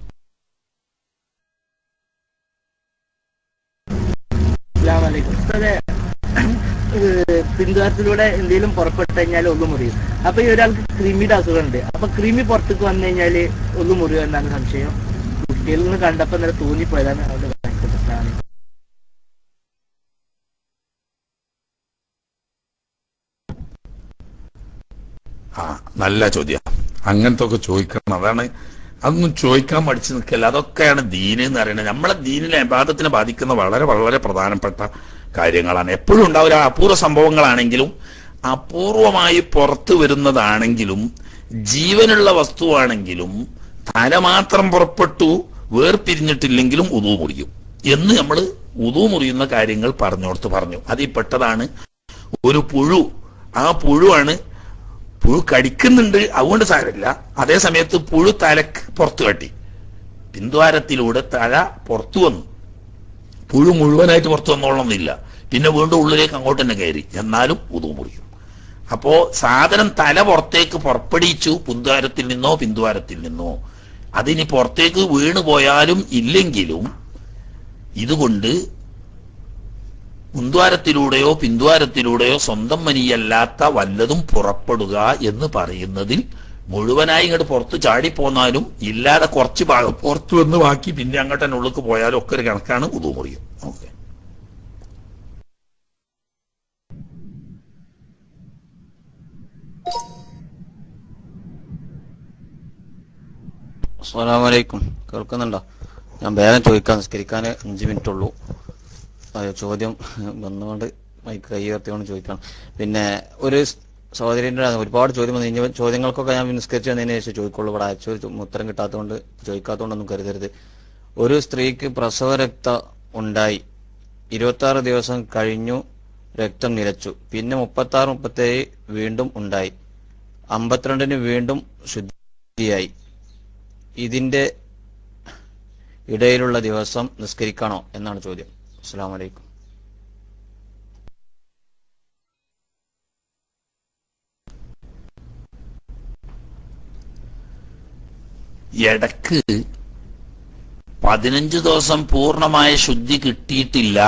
അസ്സലാമു അലൈക്കും ഉസ്താദേ, ഏഹ് പിന്തുണത്തിലൂടെ എന്തെങ്കിലും പുറപ്പെട്ടു കഴിഞ്ഞാൽ ഒന്ന് മുറിയും അപ്പൊ ഈ ഒരാൾക്ക് കൃമിയുടെ അസുഖമുണ്ട് അപ്പൊ കൃമി പുറത്തേക്ക് വന്നു കഴിഞ്ഞാല് ഒന്ന് മുറിയോ എന്നാണ് സംശയം കുട്ടികളിൽ നിന്ന് കണ്ടപ്പോ ഇന്നലെ തോന്നിപ്പോയതാണ് അവിടെ ഭയങ്കര പ്രശ്നമാണ് ആ നല്ല ചോദ്യം അങ്ങനത്തെ ഒക്കെ ചോദിക്കണം അതാണ് അതൊന്നും ചോദിക്കാൻ പഠിച്ചു നിൽക്കല്ല അതൊക്കെയാണ് ദീന് എന്ന് പറയുന്നത് നമ്മളെ ദീനിലെ അപാദത്തിനെ ബാധിക്കുന്ന വളരെ വളരെ പ്രധാനപ്പെട്ട കാര്യങ്ങളാണ് എപ്പോഴും ഉണ്ടാവില്ല അപൂർവ സംഭവങ്ങളാണെങ്കിലും അപൂർവമായി പുറത്തു വരുന്നതാണെങ്കിലും ജീവനുള്ള വസ്തുവാണെങ്കിലും തല മാത്രം പുറപ്പെട്ടു വേർപിരിഞ്ഞിട്ടില്ലെങ്കിലും ഉതു മുറിയും എന്ന് നമ്മൾ ഉതു മുറിയുന്ന കാര്യങ്ങൾ പറഞ്ഞോർത്ത് പറഞ്ഞു അതിൽ പെട്ടതാണ് ഒരു പുഴു ആ പുഴുവാണ് പുഴു കടിക്കുന്നുണ്ട് അതുകൊണ്ട് സാരമില്ല അതേ സമയത്ത് പുഴു തലക്ക് പുറത്തു കട്ടി പിന്ദ്വാരത്തിലൂടെ തല പുറത്തു വന്നു പുഴു മുഴുവനായിട്ട് പുറത്തു വന്നോളണമെന്നില്ല പിന്നെ വീണ്ടും ഉള്ളിലേക്ക് അങ്ങോട്ട് തന്നെ കയറി എന്നാലും ഉതു മുറിയും അപ്പോ സാധനം തല പുറത്തേക്ക് പുറപ്പെടിച്ചു പുന്തുവാരത്തിൽ നിന്നോ പിന്തുവാരത്തിൽ നിന്നോ അതിനി പുറത്തേക്ക് വീണു പോയാലും ഇല്ലെങ്കിലും ഇതുകൊണ്ട് മുൻദ്വാരത്തിലൂടെയോ പിന്ദ്വാരത്തിലൂടെയോ സ്വന്തം മനിയല്ലാത്ത വല്ലതും പുറപ്പെടുക എന്ന് പറയുന്നതിൽ മുഴുവനായി ഇങ്ങോട്ട് പുറത്ത് ചാടിപ്പോന്നാലും ഇല്ലാതെ കുറച്ച് ഭാഗം പുറത്തു വന്ന് ബാക്കി പിന്നെ അങ്ങോട്ട് തന്നെ ഉള്ളിക്ക് പോയാലും ഒക്കെ ഒരു കണക്കാണ് ഉതുമുറിയും ഓക്കെ അസ്സലാമലൈക്കും കേൾക്കുന്നുണ്ടോ ഞാൻ വേഗം ചോദിക്കാൻ നിസ്കരിക്കാൻ അഞ്ച് മിനിറ്റ് ഉള്ളൂ അത് ചോദ്യം വന്നുകൊണ്ട് മൈക്ക് കൈ ഉയർത്തിക്കൊണ്ട് ചോദിക്കണം പിന്നെ ഒരു സഹോദരിൻ്റെ ഒരുപാട് ചോദ്യം വന്നു കഴിഞ്ഞ ചോദ്യങ്ങൾക്കൊക്കെ ഞാൻ നിസ്കരിച്ച് വന്നതിന് ശേഷം ചോദിക്കുള്ളൂ ഇവിടെ അയച്ചു ഉത്തരം കിട്ടാത്തതുകൊണ്ട് ചോദിക്കാത്തതുകൊണ്ടൊന്നും കരുതരുത് ഒരു സ്ത്രീക്ക് പ്രസവ രക്ത ഉണ്ടായി ഇരുപത്തി ആറ് ദിവസം കഴിഞ്ഞു രക്തം നിലച്ചു പിന്നെ മുപ്പത്തി ആറ് മുപ്പത്തേഴ് വീണ്ടും ഉണ്ടായി അമ്പത്തിരണ്ടിന് വീണ്ടും ശുദ്ധിയായി ഇതിന്റെ ഇടയിലുള്ള ദിവസം നിസ്കരിക്കണോ എന്നാണ് ചോദ്യം അസ്സാം വലൈക്കും ഇടക്ക് പതിനഞ്ച് ദിവസം പൂർണ്ണമായ ശുദ്ധി കിട്ടിയിട്ടില്ല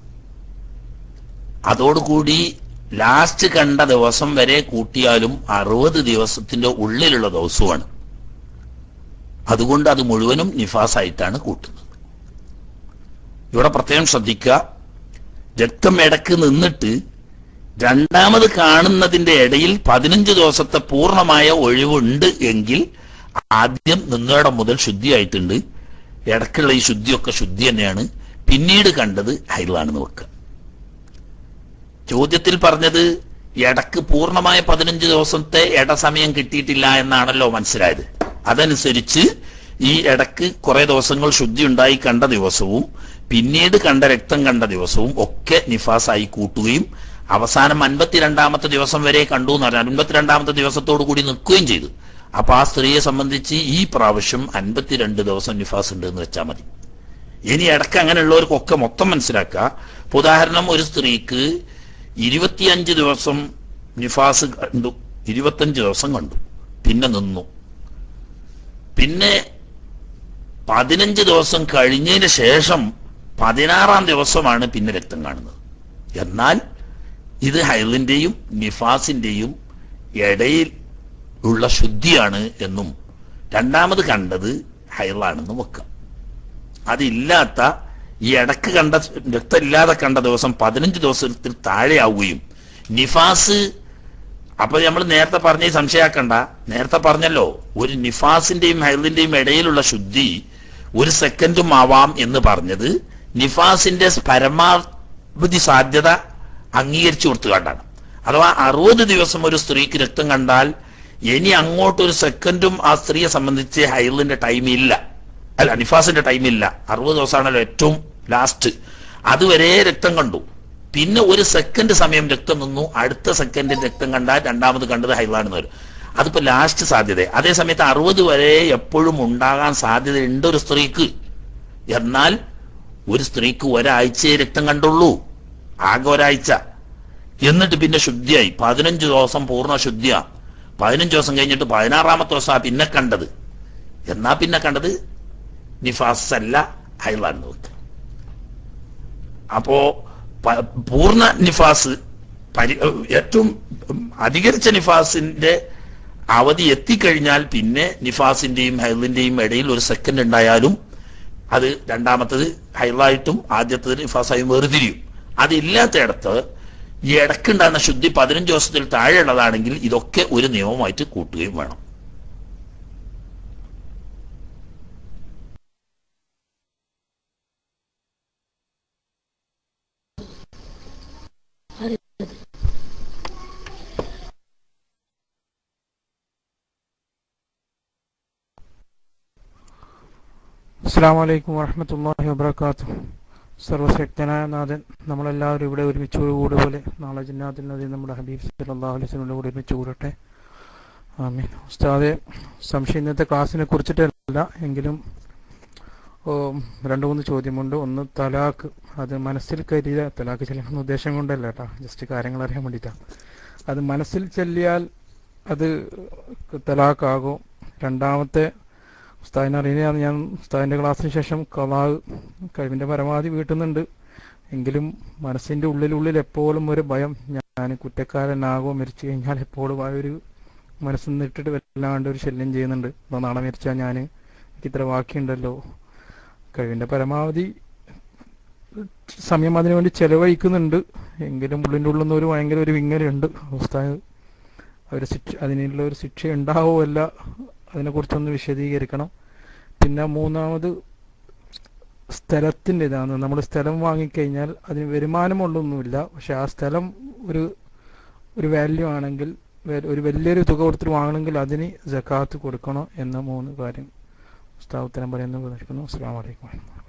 അതോടുകൂടി ലാസ്റ്റ് കണ്ട ദിവസം വരെ കൂട്ടിയാലും അറുപത് ദിവസത്തിന്റെ ഉള്ളിലുള്ള ദിവസമാണ് അതുകൊണ്ട് അത് മുഴുവനും നിഫാസായിട്ടാണ് കൂട്ടുന്നത് ഇവിടെ പ്രത്യേകം ശ്രദ്ധിക്കുക രക്തം ഇടക്ക് നിന്നിട്ട് രണ്ടാമത് കാണുന്നതിന്റെ ഇടയിൽ പതിനഞ്ച് ദിവസത്തെ പൂർണ്ണമായ ഒഴിവുണ്ട് എങ്കിൽ ആദ്യം നിന്നിടം മുതൽ ശുദ്ധിയായിട്ടുണ്ട് ഇടക്കുള്ള ഈ ശുദ്ധിയൊക്കെ ശുദ്ധി തന്നെയാണ് പിന്നീട് കണ്ടത് ഹൈലാണെന്ന് വെക്കുക ചോദ്യത്തിൽ പറഞ്ഞത് ഇടക്ക് പൂർണ്ണമായ പതിനഞ്ച് ദിവസത്തെ ഇടസമയം കിട്ടിയിട്ടില്ല എന്നാണല്ലോ മനസ്സിലായത് അതനുസരിച്ച് ഈ ഇടക്ക് കുറെ ദിവസങ്ങൾ ശുദ്ധി ഉണ്ടായി കണ്ട ദിവസവും പിന്നീട് കണ്ട രക്തം കണ്ട ദിവസവും ഒക്കെ നിഫാസായി കൂട്ടുകയും അവസാനം അൻപത്തിരണ്ടാമത്തെ ദിവസം വരെ കണ്ടു എന്ന് പറഞ്ഞാൽ അൻപത്തിരണ്ടാമത്തെ ദിവസത്തോടു കൂടി നിൽക്കുകയും ചെയ്തു അപ്പൊ ആ സ്ത്രീയെ സംബന്ധിച്ച് ഈ പ്രാവശ്യം അൻപത്തിരണ്ട് ദിവസം നിഫാസ് ഉണ്ട് എന്ന് വെച്ചാൽ മതി ഇനി ഇടയ്ക്ക് അങ്ങനെയുള്ളവർക്കൊക്കെ മൊത്തം മനസ്സിലാക്കുക ഇപ്പൊ ഉദാഹരണം ഒരു സ്ത്രീക്ക് ഇരുപത്തിയഞ്ച് ദിവസം നിഫാസ് കണ്ടു ഇരുപത്തഞ്ച് ദിവസം കണ്ടു പിന്നെ നിന്നു പിന്നെ പതിനഞ്ച് ദിവസം കഴിഞ്ഞതിന് ശേഷം പതിനാറാം ദിവസമാണ് പിന്നെ രക്തം കാണുന്നത് എന്നാൽ ഇത് ഹൈലിന്റെയും നിഫാസിന്റെയും ഇടയിൽ ഉള്ള ശുദ്ധിയാണ് എന്നും രണ്ടാമത് കണ്ടത് ഹൈലാണെന്നും വെക്കാം അതില്ലാത്ത ഈ ഇടക്ക് കണ്ട രക്തമില്ലാതെ കണ്ട ദിവസം പതിനഞ്ച് ദിവസത്തിൽ താഴെയാവുകയും നിഫാസ് അപ്പൊ നമ്മൾ നേരത്തെ പറഞ്ഞ ഈ സംശയാക്കണ്ട നേരത്തെ പറഞ്ഞല്ലോ ഒരു നിഫാസിന്റെയും ഹൈലിന്റെയും ഇടയിലുള്ള ശുദ്ധി ഒരു സെക്കൻഡും ആവാം എന്ന് പറഞ്ഞത് നിഫാസിന്റെ പരമാവധി സാധ്യത അംഗീകരിച്ചു കൊടുത്തുകൊണ്ടാണ് അഥവാ അറുപത് ദിവസം ഒരു സ്ത്രീക്ക് രക്തം കണ്ടാൽ ഇനി അങ്ങോട്ട് ഒരു സെക്കൻഡും ആ സ്ത്രീയെ സംബന്ധിച്ച് ഹൈലിന്റെ ടൈം ഇല്ല അല്ല നിഫാസിന്റെ ടൈം ഇല്ല അറുപത് ദിവസമാണല്ലോ ഏറ്റവും ലാസ്റ്റ് അതുവരെ രക്തം കണ്ടു പിന്നെ ഒരു സെക്കൻഡ് സമയം രക്തം നിന്നു അടുത്ത സെക്കൻഡിൽ രക്തം കണ്ടാൽ രണ്ടാമത് കണ്ടത് ഹൈലാണെന്ന് വരും അതിപ്പോ ലാസ്റ്റ് സാധ്യത അതേ സമയത്ത് അറുപത് വരെ എപ്പോഴും ഉണ്ടാകാൻ സാധ്യതയുണ്ട് ഒരു സ്ത്രീക്ക് എന്നാൽ ഒരു സ്ത്രീക്ക് ഒരാഴ്ചയെ രക്തം കണ്ടുള്ളൂ ആകെ ഒരാഴ്ച എന്നിട്ട് പിന്നെ ശുദ്ധിയായി പതിനഞ്ച് ദിവസം പൂർണ്ണ ശുദ്ധിയാ പതിനഞ്ച് ദിവസം കഴിഞ്ഞിട്ട് പതിനാറാമത്തെ ദിവസം പിന്നെ കണ്ടത് എന്നാ പിന്നെ കണ്ടത് നിഫാസ് അല്ല ഹൈലാന്ന് വെക്കുക അപ്പോ പ- പൂർണ്ണ നിഫാസ് പരി ഏറ്റവും അധികരിച്ച നിഫാസിന്റെ അവധി എത്തിക്കഴിഞ്ഞാൽ പിന്നെ നിഫാസിന്റെയും ഹൈലിന്റെയും ഇടയിൽ ഒരു സെക്കൻഡ് ഉണ്ടായാലും അത് രണ്ടാമത്തത് ഹൈലായിട്ടും ആദ്യത്തത് നിഫാസായും വേർതിരിയും അതില്ലാത്തയിടത്ത് ഈ ഇടക്കുണ്ടാകുന്ന ശുദ്ധി പതിനഞ്ച് ദിവസത്തിൽ താഴെയുള്ളതാണെങ്കിൽ ഇതൊക്കെ ഒരു നിയമമായിട്ട് കൂട്ടുകയും വേണം അസ്സാം വലൈക്കും വറഹമത്തല്ലാഹി വബർക്കാത്തു സർവശക്തനായ നാഥൻ നമ്മളെല്ലാവരും ഇവിടെ ഒരുമിച്ച് കൂടെ പോലെ നാളെ ജിന്നാത്തിൽ നദി നമ്മുടെ ഹബീബ് സല്ലാഹു അലൈസിനോട് കൂടെ ഒരുമിച്ച് കൂടട്ടെ ആമീൻ ഉസ്താദെ സംശയം ഇന്നത്തെ ക്ലാസ്സിനെ കുറിച്ചിട്ടല്ല എങ്കിലും ഓ, രണ്ട് മൂന്ന് ചോദ്യമുണ്ട് ഒന്ന് തലാക്ക് അത് മനസ്സിൽ കരുതിയ തലാക്ക് ചെല്ലുന്ന ഉദ്ദേശം കൊണ്ടല്ല കേട്ടോ ജസ്റ്റ് കാര്യങ്ങൾ അറിയാൻ വേണ്ടിയിട്ടാണ് അത് മനസ്സിൽ ചെല്ലിയാൽ അത് തലാക്കാകും രണ്ടാമത്തെ ഉസ്താദിനെ അറിയുന്നതാണ് ഞാൻ ഉസ്താദിൻ്റെ ക്ലാസ്സിന് ശേഷം കലാവ് കഴിവിൻ്റെ പരമാവധി വീട്ടുന്നുണ്ട് എങ്കിലും മനസ്സിൻ്റെ ഉള്ളിലുള്ളിൽ എപ്പോഴും ഒരു ഭയം ഞാൻ കുറ്റക്കാരനാകോ മരിച്ചു കഴിഞ്ഞാൽ എപ്പോഴും ആ ഒരു മനസ്സിൽ നിന്നിട്ടിട്ട് വല്ലാണ്ട് ഒരു ശല്യം ചെയ്യുന്നുണ്ട് അപ്പോൾ നാളെ മരിച്ചാൽ ഞാൻ എനിക്ക് ഇത്ര ബാക്കിയുണ്ടല്ലോ കഴിവിൻ്റെ പരമാവധി സമയം അതിനു വേണ്ടി ചെലവഴിക്കുന്നുണ്ട് എങ്കിലും ഉള്ളിൻ്റെ ഉള്ളിൽ നിന്ന് ഒരു ഭയങ്കര ഒരു വിങ്ങലുണ്ട് ഉസ്താദ് ഒരു ശിക്ഷ അതിനുള്ള ഒരു ശിക്ഷ ഉണ്ടാവോ അല്ല അതിനെക്കുറിച്ചൊന്ന് വിശദീകരിക്കണം പിന്നെ മൂന്നാമത് സ്ഥലത്തിൻ്റെ ഇതാണ് നമ്മൾ സ്ഥലം വാങ്ങിക്കഴിഞ്ഞാൽ അതിന് വരുമാനമുള്ളൊന്നുമില്ല പക്ഷെ ആ സ്ഥലം ഒരു ഒരു വാല്യൂ ആണെങ്കിൽ വെ- ഒരു വലിയൊരു തുക കൊടുത്തിട്ട് വാങ്ങണമെങ്കിൽ അതിന് ജക്കാത്ത് കൊടുക്കണം എന്ന മൂന്ന് കാര്യം ഉസ്താദ് ഉത്തരം പറയുന്നു പ്രതീക്ഷിക്കുന്നു അസ്സാം വലൈക്കും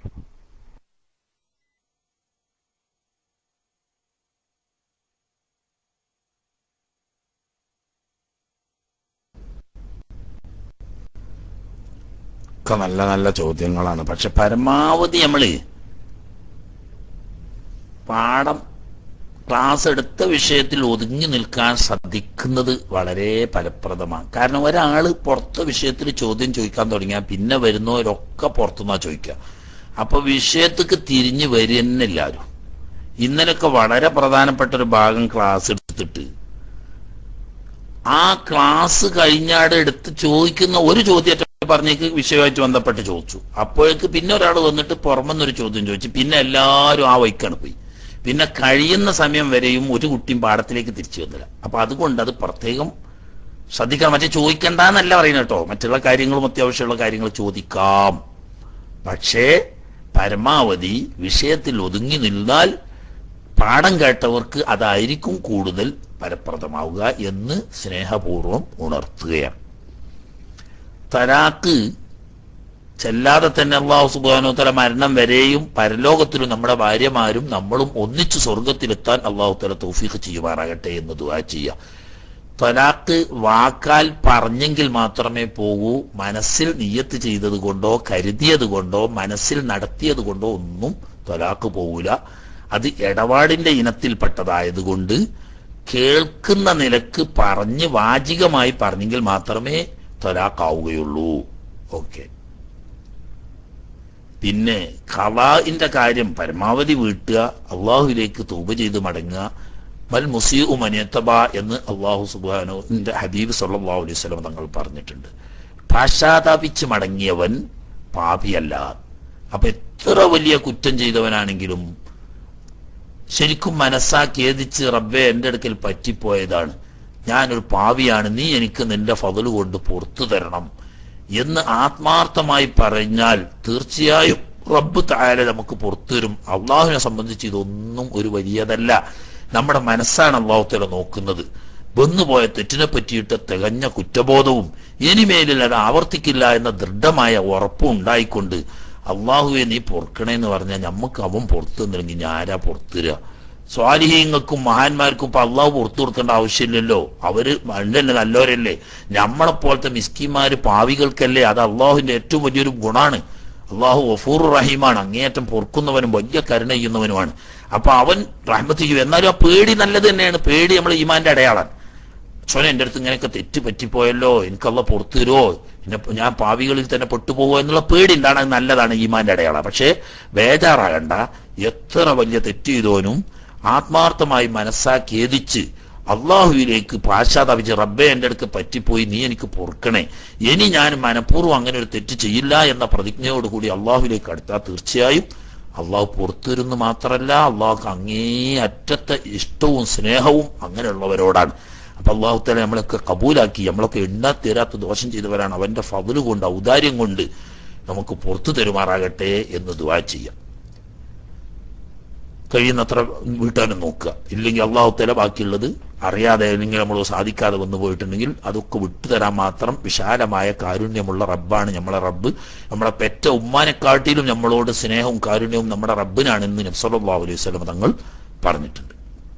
ഒക്കെ നല്ല നല്ല ചോദ്യങ്ങളാണ് പക്ഷെ പരമാവധി നമ്മള് പാഠം ക്ലാസ് എടുത്ത വിഷയത്തിൽ ഒതുങ്ങി നിൽക്കാൻ ശ്രദ്ധിക്കുന്നത് വളരെ ഫലപ്രദമാണ് കാരണം ഒരാള് പുറത്തെ വിഷയത്തിൽ ചോദ്യം ചോദിക്കാൻ തുടങ്ങിയാൽ പിന്നെ വരുന്നവരൊക്കെ പുറത്തുനിന്നാ ചോദിക്കുക അപ്പൊ വിഷയത്തേക്ക് തിരിഞ്ഞു വരികന്നെ എല്ലാവരും ഇന്നലൊക്കെ വളരെ പ്രധാനപ്പെട്ട ഒരു ഭാഗം ക്ലാസ് എടുത്തിട്ട് ആ ക്ലാസ് കഴിഞ്ഞാട് എടുത്ത് ചോദിക്കുന്ന ഒരു ചോദ്യം പറഞ്ഞേക്ക് വിഷയമായിട്ട് ബന്ധപ്പെട്ട് ചോദിച്ചു അപ്പോഴേക്ക് പിന്നെ ഒരാൾ വന്നിട്ട് പുറമെന്നൊരു ചോദ്യം ചോദിച്ചു പിന്നെ എല്ലാവരും ആ വൈക്കാണ് പോയി പിന്നെ കഴിയുന്ന സമയം വരെയും ഒരു കുട്ടിയും പാടത്തിലേക്ക് തിരിച്ചു വന്നില്ല അപ്പൊ അതുകൊണ്ട് അത് പ്രത്യേകം ശ്രദ്ധിക്കണം മറ്റേ ചോദിക്കണ്ടെന്നല്ല പറയുന്നത് കേട്ടോ മറ്റുള്ള കാര്യങ്ങളും അത്യാവശ്യമുള്ള കാര്യങ്ങൾ ചോദിക്കാം പക്ഷേ പരമാവധി വിഷയത്തിൽ ഒതുങ്ങി നിന്നാൽ പാഠം കേട്ടവർക്ക് അതായിരിക്കും കൂടുതൽ ഫലപ്രദമാവുക എന്ന് സ്നേഹപൂർവം ഉണർത്തുകയാണ് തലാക്ക് ചെല്ലാതെ തന്നെ അള്ളാഹു സുബാനോ തല മരണം വരെയും പരലോകത്തിലും നമ്മുടെ ഭാര്യമാരും നമ്മളും ഒന്നിച്ചു സ്വർഗത്തിലെത്താൻ അള്ളാഹു തല തൗഫീഖ് ചെയ്യുമാറാകട്ടെ എന്ന് ദുആ ചെയ്യുക തൊലാക്ക് വാക്കാൽ പറഞ്ഞെങ്കിൽ മാത്രമേ പോകൂ മനസ്സിൽ നിയത്ത് ചെയ്തത് കൊണ്ടോ കരുതിയത് കൊണ്ടോ മനസ്സിൽ നടത്തിയത് കൊണ്ടോ ഒന്നും തൊലാക്ക് പോകൂല അത് ഇടപാടിന്റെ ഇനത്തിൽപ്പെട്ടതായതുകൊണ്ട് കേൾക്കുന്ന നിലക്ക് പറഞ്ഞ് വാചികമായി പറഞ്ഞെങ്കിൽ മാത്രമേ തൊലാക്കാവുകയുള്ളൂ ഓക്കെ പിന്നെ ഖലാഇന്റെ കാര്യം പരമാവധി വീട്ടുക അള്ളാഹുവിലേക്ക് തൂബ ചെയ്ത് മടങ്ങുക മൽ മുസീഉ മനിയത്തബ എന്ന് അള്ളാഹു സുബാനുന്റെ ഹബീബ് സല്ലല്ലാഹു അലൈഹി വസല്ലം തങ്ങൾ പറഞ്ഞിട്ടുണ്ട് പാശ്ചാത്താപിച്ച് മടങ്ങിയവൻ പാപിയല്ല അപ്പൊ എത്ര വലിയ കുറ്റം ചെയ്തവനാണെങ്കിലും ശരിക്കും മനസ്സാ ഖേദിച്ച് റബ്ബെ എന്റെ അടുക്കൽ പറ്റിപ്പോയതാണ് ഞാനൊരു പാവിയാണ് നീ എനിക്ക് നിന്റെ ഫതല് കൊണ്ട് പുറത്തു തരണം എന്ന് ആത്മാർത്ഥമായി പറഞ്ഞാൽ തീർച്ചയായും റബ്ബ് താഴെ നമുക്ക് പുറത്തു തരും അള്ളാഹുവിനെ സംബന്ധിച്ച് ഇതൊന്നും ഒരു വലിയതല്ല നമ്മുടെ മനസ്സാണ് അള്ളാഹുത്തല നോക്കുന്നത് വന്നുപോയ തെറ്റിനെ പറ്റിയിട്ട് തികഞ്ഞ കുറ്റബോധവും ഇനിമേലിൽ അത് ആവർത്തിക്കില്ല എന്ന ദൃഢമായ ഉറപ്പും ഉണ്ടായിക്കൊണ്ട് അള്ളാഹുവെ നീ പൊറുക്കണേന്ന് പറഞ്ഞാൽ നമുക്ക് അവൻ പുറത്തു തന്നില്ലെങ്കിൽ ഞാൻ ആരാ പുറത്തു തരിക സ്വാലിഹീങ്ങൾക്കും മഹാന്മാർക്കും ഇപ്പൊ അള്ളാഹു പുറത്തു കൊടുക്കേണ്ട ആവശ്യമില്ലല്ലോ അവര് മണ്ടല്ലേ നല്ലവരല്ലേ നമ്മളെപ്പോലത്തെ മിസ്കിമാര് പാവികൾക്കല്ലേ അത് അള്ളാഹുവിന്റെ ഏറ്റവും വലിയൊരു ഗുണാണ് അള്ളാഹു വഫൂർ റഹീമാണ് അങ്ങേയറ്റം പൊറുക്കുന്നവനും വലിയ കരുണ ചെയ്യുന്നവനുമാണ് അപ്പൊ അവൻ റഹ്മത്ത് ചെയ്യും എന്നാലും ആ പേടി നല്ലത് തന്നെയാണ് പേടി നമ്മൾ ഈമാന്റെ അടയാളാണ് ചോനെ എൻ്റെ അടുത്ത് ഇങ്ങനെയൊക്കെ തെറ്റ് പറ്റിപ്പോയല്ലോ എനിക്കല്ല പുറത്തു തരുമോ എന്നെ ഞാൻ പാവികളിൽ തന്നെ പെട്ടുപോകുമോ എന്നുള്ള പേടി ഉണ്ടാണ് അത് നല്ലതാണ് ഈമാന്റെ അടയാളം പക്ഷേ ബേജാറാകണ്ട എത്ര വലിയ തെറ്റ് ചെയ്തോനും ആത്മാർത്ഥമായി മനസ്സാ ഖേദിച്ച് അള്ളാഹുവിലേക്ക് പാശ്ചാത്തപിച്ച് റബ്ബെ എൻ്റെ അടുക്ക് പറ്റിപ്പോയി നീ എനിക്ക് പൊറുക്കണേ ഇനി ഞാൻ മനഃപൂർവ്വം അങ്ങനെ ഒരു തെറ്റ് ചെയ്യില്ല എന്ന പ്രതിജ്ഞയോടുകൂടി അള്ളാഹുവിലേക്ക് അടുത്താൽ തീർച്ചയായും അള്ളാഹു പുറത്തുവരുന്നു മാത്രമല്ല അള്ളാഹുക്ക് അങ്ങേ അറ്റത്തെ ഇഷ്ടവും സ്നേഹവും അങ്ങനെയുള്ളവരോടാണ് അപ്പൊ അള്ളാഹു തല നമ്മളൊക്കെ കബൂലാക്കി നമ്മളൊക്കെ എണ്ണ തീരാത്ത ദോഷം ചെയ്തവരാണ് അവന്റെ ഫതില് കൊണ്ട് ഔദാര്യം കൊണ്ട് നമുക്ക് പുറത്തു തരുമാറാകട്ടെ എന്ന് ദുവാ ചെയ്യാം കഴിയുന്നത്ര വീട്ടാനും നോക്കുക ഇല്ലെങ്കിൽ അള്ളാഹു തല ബാക്കിയുള്ളത് അറിയാതെ അല്ലെങ്കിൽ നമ്മൾ സാധിക്കാതെ വന്നു പോയിട്ടുണ്ടെങ്കിൽ അതൊക്കെ വിട്ടുതരാൻ മാത്രം വിശാലമായ കാരുണ്യമുള്ള റബ്ബാണ് നമ്മളെ റബ്ബ് നമ്മളെ പെറ്റ ഉമ്മാനെക്കാട്ടിലും നമ്മളോട് സ്നേഹവും കാരുണ്യവും നമ്മുടെ റബ്ബിനാണെന്ന് നബ്സല്ലാ അലൈഹി സ്വലം തങ്ങൾ പറഞ്ഞിട്ടുണ്ട്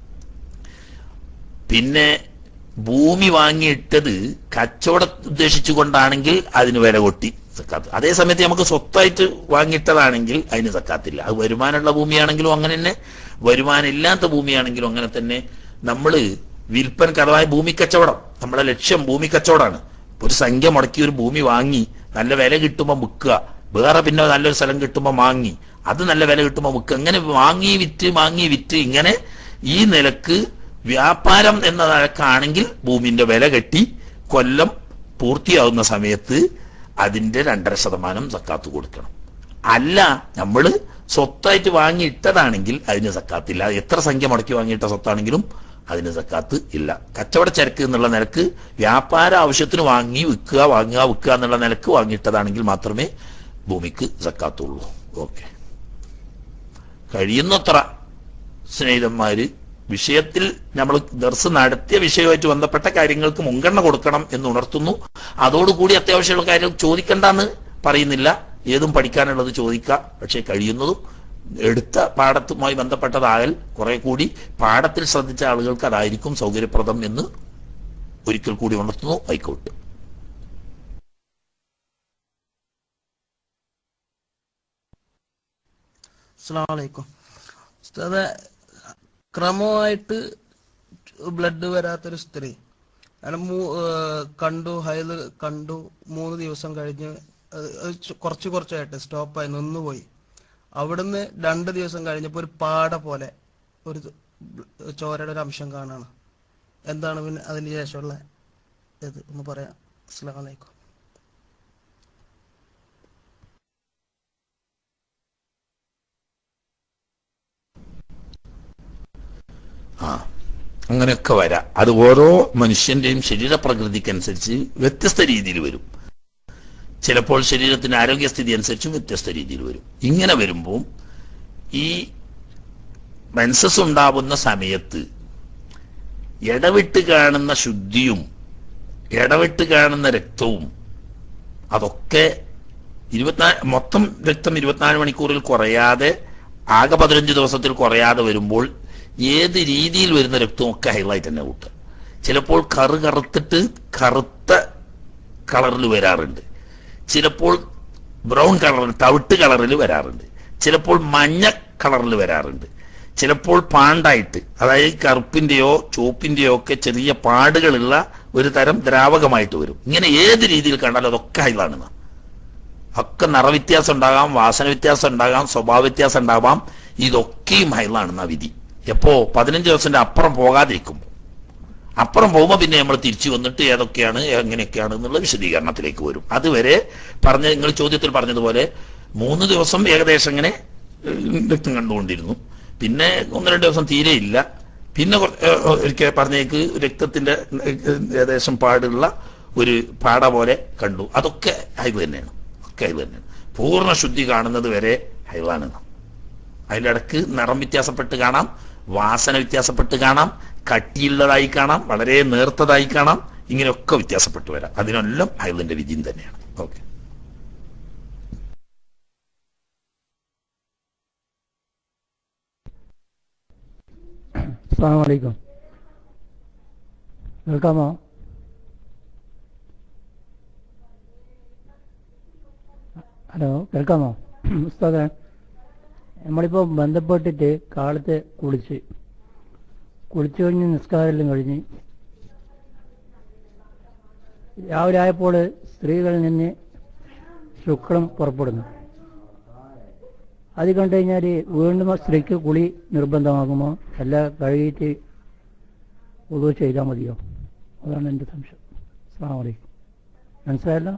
പിന്നെ ഭൂമി വാങ്ങിയിട്ടത് കച്ചവടം ഉദ്ദേശിച്ചുകൊണ്ടാണെങ്കിൽ അതിന് വില കൊട്ടി സക്കാത്ത് അതേ സമയത്ത് നമുക്ക് സ്വത്തായിട്ട് വാങ്ങിയിട്ടതാണെങ്കിൽ അതിന് സക്കാത്തില്ല അത് വരുമാനമുള്ള ഭൂമിയാണെങ്കിലും അങ്ങനെ തന്നെ വരുമാനം ഇല്ലാത്ത ഭൂമിയാണെങ്കിലും അങ്ങനെ തന്നെ നമ്മൾ വിൽപ്പന കഥമായ ഭൂമി കച്ചവടം നമ്മളെ ലക്ഷ്യം ഭൂമി കച്ചവടമാണ് ഒരു സംഖ്യ മുടക്കി ഒരു ഭൂമി വാങ്ങി നല്ല വില കിട്ടുമ്പോൾ വിൽക്കുക വേറെ പിന്നെ നല്ലൊരു സ്ഥലം കിട്ടുമ്പോൾ വാങ്ങി അത് നല്ല വില കിട്ടുമ്പോൾ വിൽക്കുക അങ്ങനെ വാങ്ങി വിറ്റ് വാങ്ങി വിറ്റ് ഇങ്ങനെ ഈ നിലക്ക് വ്യാപാരം എന്ന നിലക്കാണെങ്കിൽ ഭൂമിന്റെ വില കെട്ടി കൊല്ലം പൂർത്തിയാവുന്ന സമയത്ത് അതിന്റെ രണ്ടര ശതമാനം സക്കാത്ത് കൊടുക്കണം അല്ല നമ്മൾ സ്വത്തായിട്ട് വാങ്ങിയിട്ടതാണെങ്കിൽ അതിന് സക്കാത്തില്ല എത്ര സംഖ്യ മുടക്കി വാങ്ങിയിട്ട സ്വത്താണെങ്കിലും അതിന് സക്കാത്ത് ഇല്ല കച്ചവട ചരക്ക് എന്നുള്ള നിലക്ക് വ്യാപാര ആവശ്യത്തിന് വാങ്ങി വിൽക്കുക വാങ്ങുക വിൽക്കുക എന്നുള്ള നിലക്ക് വാങ്ങിയിട്ടതാണെങ്കിൽ മാത്രമേ ഭൂമിക്ക് സക്കാത്തുള്ളൂ ഓക്കെ കഴിയുന്നത്ര സ്നേഹിതന്മാര് വിഷയത്തിൽ നമ്മൾ ദർസ് നടത്തിയ വിഷയവുമായിട്ട് ബന്ധപ്പെട്ട കാര്യങ്ങൾക്ക് മുൻഗണന കൊടുക്കണം എന്ന് ഉണർത്തുന്നു അതോടുകൂടി അത്യാവശ്യമുള്ള കാര്യം ചോദിക്കണ്ടെന്ന് പറയുന്നില്ല ഏതും പഠിക്കാനുള്ളത് ചോദിക്കുക പക്ഷെ കഴിയുന്നതും എടുത്ത പാഠത്തുമായി ബന്ധപ്പെട്ടതായാൽ കുറെ കൂടി പാഠത്തിൽ ശ്രദ്ധിച്ച ആളുകൾക്ക് അതായിരിക്കും സൗകര്യപ്രദം എന്ന് ഒരിക്കൽ കൂടി ഉണർത്തുന്നു ആയിക്കോട്ടെ അസ്സാം വലൈക്കും ഉസ്താദെ ക്രമമായിട്ട് ബ്ലഡ് വരാത്തൊരു സ്ത്രീ അങ്ങനെ മൂ- ഏഹ് കണ്ടു ഹൈല് കണ്ടു മൂന്ന് ദിവസം കഴിഞ്ഞ് അത് അത് ചു- കുറച്ച് കുറച്ചായിട്ട് സ്റ്റോപ്പായി നിന്നുപോയി അവിടുന്ന് രണ്ട് ദിവസം കഴിഞ്ഞപ്പോൾ ഒരു പാട പോലെ ഒരു ഇത് ബ്ല- ചോരയുടെ ഒരു അംശം കാണാണ് എന്താണ് പിന്നെ അതിന് ശേഷമുള്ള ഇത് ഒന്ന് പറയാം അസ്സാം വലൈക്കും ആ അങ്ങനെയൊക്കെ വരാം അത് ഓരോ മനുഷ്യന്റെയും ശരീരപ്രകൃതിക്കനുസരിച്ച് വ്യത്യസ്ത രീതിയിൽ വരും ചിലപ്പോൾ ശരീരത്തിന്റെ ആരോഗ്യസ്ഥിതി അനുസരിച്ചും വ്യത്യസ്ത രീതിയിൽ വരും ഇങ്ങനെ വരുമ്പോൾ ഈ മെൻസസ് ഉണ്ടാവുന്ന സമയത്ത് ഇടവിട്ട് കാണുന്ന ശുദ്ധിയും ഇടവിട്ട് കാണുന്ന രക്തവും അതൊക്കെ ഇരുപത്തിനാല് മൊത്തം രക്തം ഇരുപത്തിനാല് മണിക്കൂറിൽ കുറയാതെ ആകെ പതിനഞ്ച് ദിവസത്തിൽ കുറയാതെ വരുമ്പോൾ ഏത് രീതിയിൽ വരുന്ന രക്തവും ഒക്കെ ഹൈലൈറ്റ് തന്നെ കൂട്ടുക ചിലപ്പോൾ കറു കറുത്തിട്ട് കറുത്ത കളറിൽ വരാറുണ്ട് ചിലപ്പോൾ ബ്രൗൺ കളറിൽ തവിട്ട് കളറിൽ വരാറുണ്ട് ചിലപ്പോൾ മഞ്ഞ കളറിൽ വരാറുണ്ട് ചിലപ്പോൾ പാണ്ടായിട്ട് അതായത് കറുപ്പിന്റെയോ ചുവപ്പിന്റെയോ ഒക്കെ ചെറിയ പാടുകളുള്ള ഒരു തരം ദ്രാവകമായിട്ട് വരും ഇങ്ങനെ ഏത് രീതിയിൽ കണ്ടാലും അതൊക്കെ ഹൈലാണെന്ന് ഒക്കെ നിറവ്യത്യാസം ഉണ്ടാകാം വാസന വ്യത്യാസം ഉണ്ടാകാം സ്വഭാവ വ്യത്യാസം ഉണ്ടാവാം ഇതൊക്കെയും ഹൈലാണെന്ന വിധി എപ്പോ പതിനഞ്ച് ദിവസത്തിന്റെ അപ്പുറം പോകാതിരിക്കുമ്പോൾ അപ്പുറം പോകുമ്പോൾ പിന്നെ നമ്മൾ തിരിച്ചു വന്നിട്ട് ഏതൊക്കെയാണ് എങ്ങനെയൊക്കെയാണ് എന്നുള്ള വിശദീകരണത്തിലേക്ക് വരും അതുവരെ പറഞ്ഞ നിങ്ങൾ ചോദ്യത്തിൽ പറഞ്ഞതുപോലെ മൂന്ന് ദിവസം ഏകദേശം ഇങ്ങനെ ഏഹ്, രക്തം കണ്ടുകൊണ്ടിരുന്നു പിന്നെ ഒന്ന് രണ്ട് ദിവസം തീരെ ഇല്ല പിന്നെ കുറ- ഏഹ്, ഒരിക്കൽ പറഞ്ഞേക്ക് രക്തത്തിന്റെ ഏഹ്, ഏകദേശം പാടുള്ള ഒരു പാട പോലെ കണ്ടു അതൊക്കെ ഹൈവ് തന്നെയാണ് ഒക്കെ ഹൈവ് തന്നെയാണ് പൂർണ്ണ ശുദ്ധി കാണുന്നത് വരെ ഹൈവാണ് അതിലിടക്ക് നിറം വ്യത്യാസപ്പെട്ട് കാണാം വാസന വ്യത്യാസപ്പെട്ട് കാണാം കട്ടിയുള്ളതായി കാണാം വളരെ നേർത്തതായി കാണാം ഇങ്ങനെയൊക്കെ വ്യത്യാസപ്പെട്ടു വരാം അതിനെല്ലാം ഹൈലിന്റെ വിധിയും തന്നെയാണ് ഓക്കെ അസ്സാം വലൈക്കും കേൾക്കാമോ ഹലോ കേൾക്കാമോ ഉസ്താദെ നമ്മളിപ്പോൾ ബന്ധപ്പെട്ടിട്ട് കാലത്ത് കുളിച്ച് കുളിച്ചു കഴിഞ്ഞ് നിസ്കാരമെല്ലാം കഴിഞ്ഞ് രാവിലെ ആയപ്പോൾ സ്ത്രീകളിൽ നിന്ന് ശുക്ലം പുറപ്പെടുന്നു അത് കണ്ടു കഴിഞ്ഞാൽ വീണ്ടും ആ സ്ത്രീക്ക് കുളി നിർബന്ധമാകുമോ അല്ല കഴുകിയിട്ട് ഉദവ് ചെയ്താൽ മതിയോ അതാണ് എൻ്റെ സംശയം അസ്സാം വലൈക്കും മനസ്സിലായല്ലോ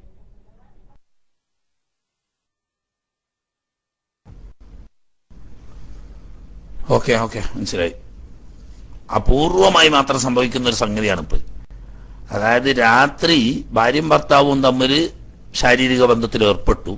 ഓക്കെ ഓക്കെ മനസ്സിലായി അപൂർവമായി മാത്രം സംഭവിക്കുന്ന ഒരു സംഗതിയാണ് ഇപ്പൊ അതായത് രാത്രി ഭാര്യയും ഭർത്താവും തമ്മിൽ ശാരീരിക ബന്ധത്തിൽ ഏർപ്പെട്ടു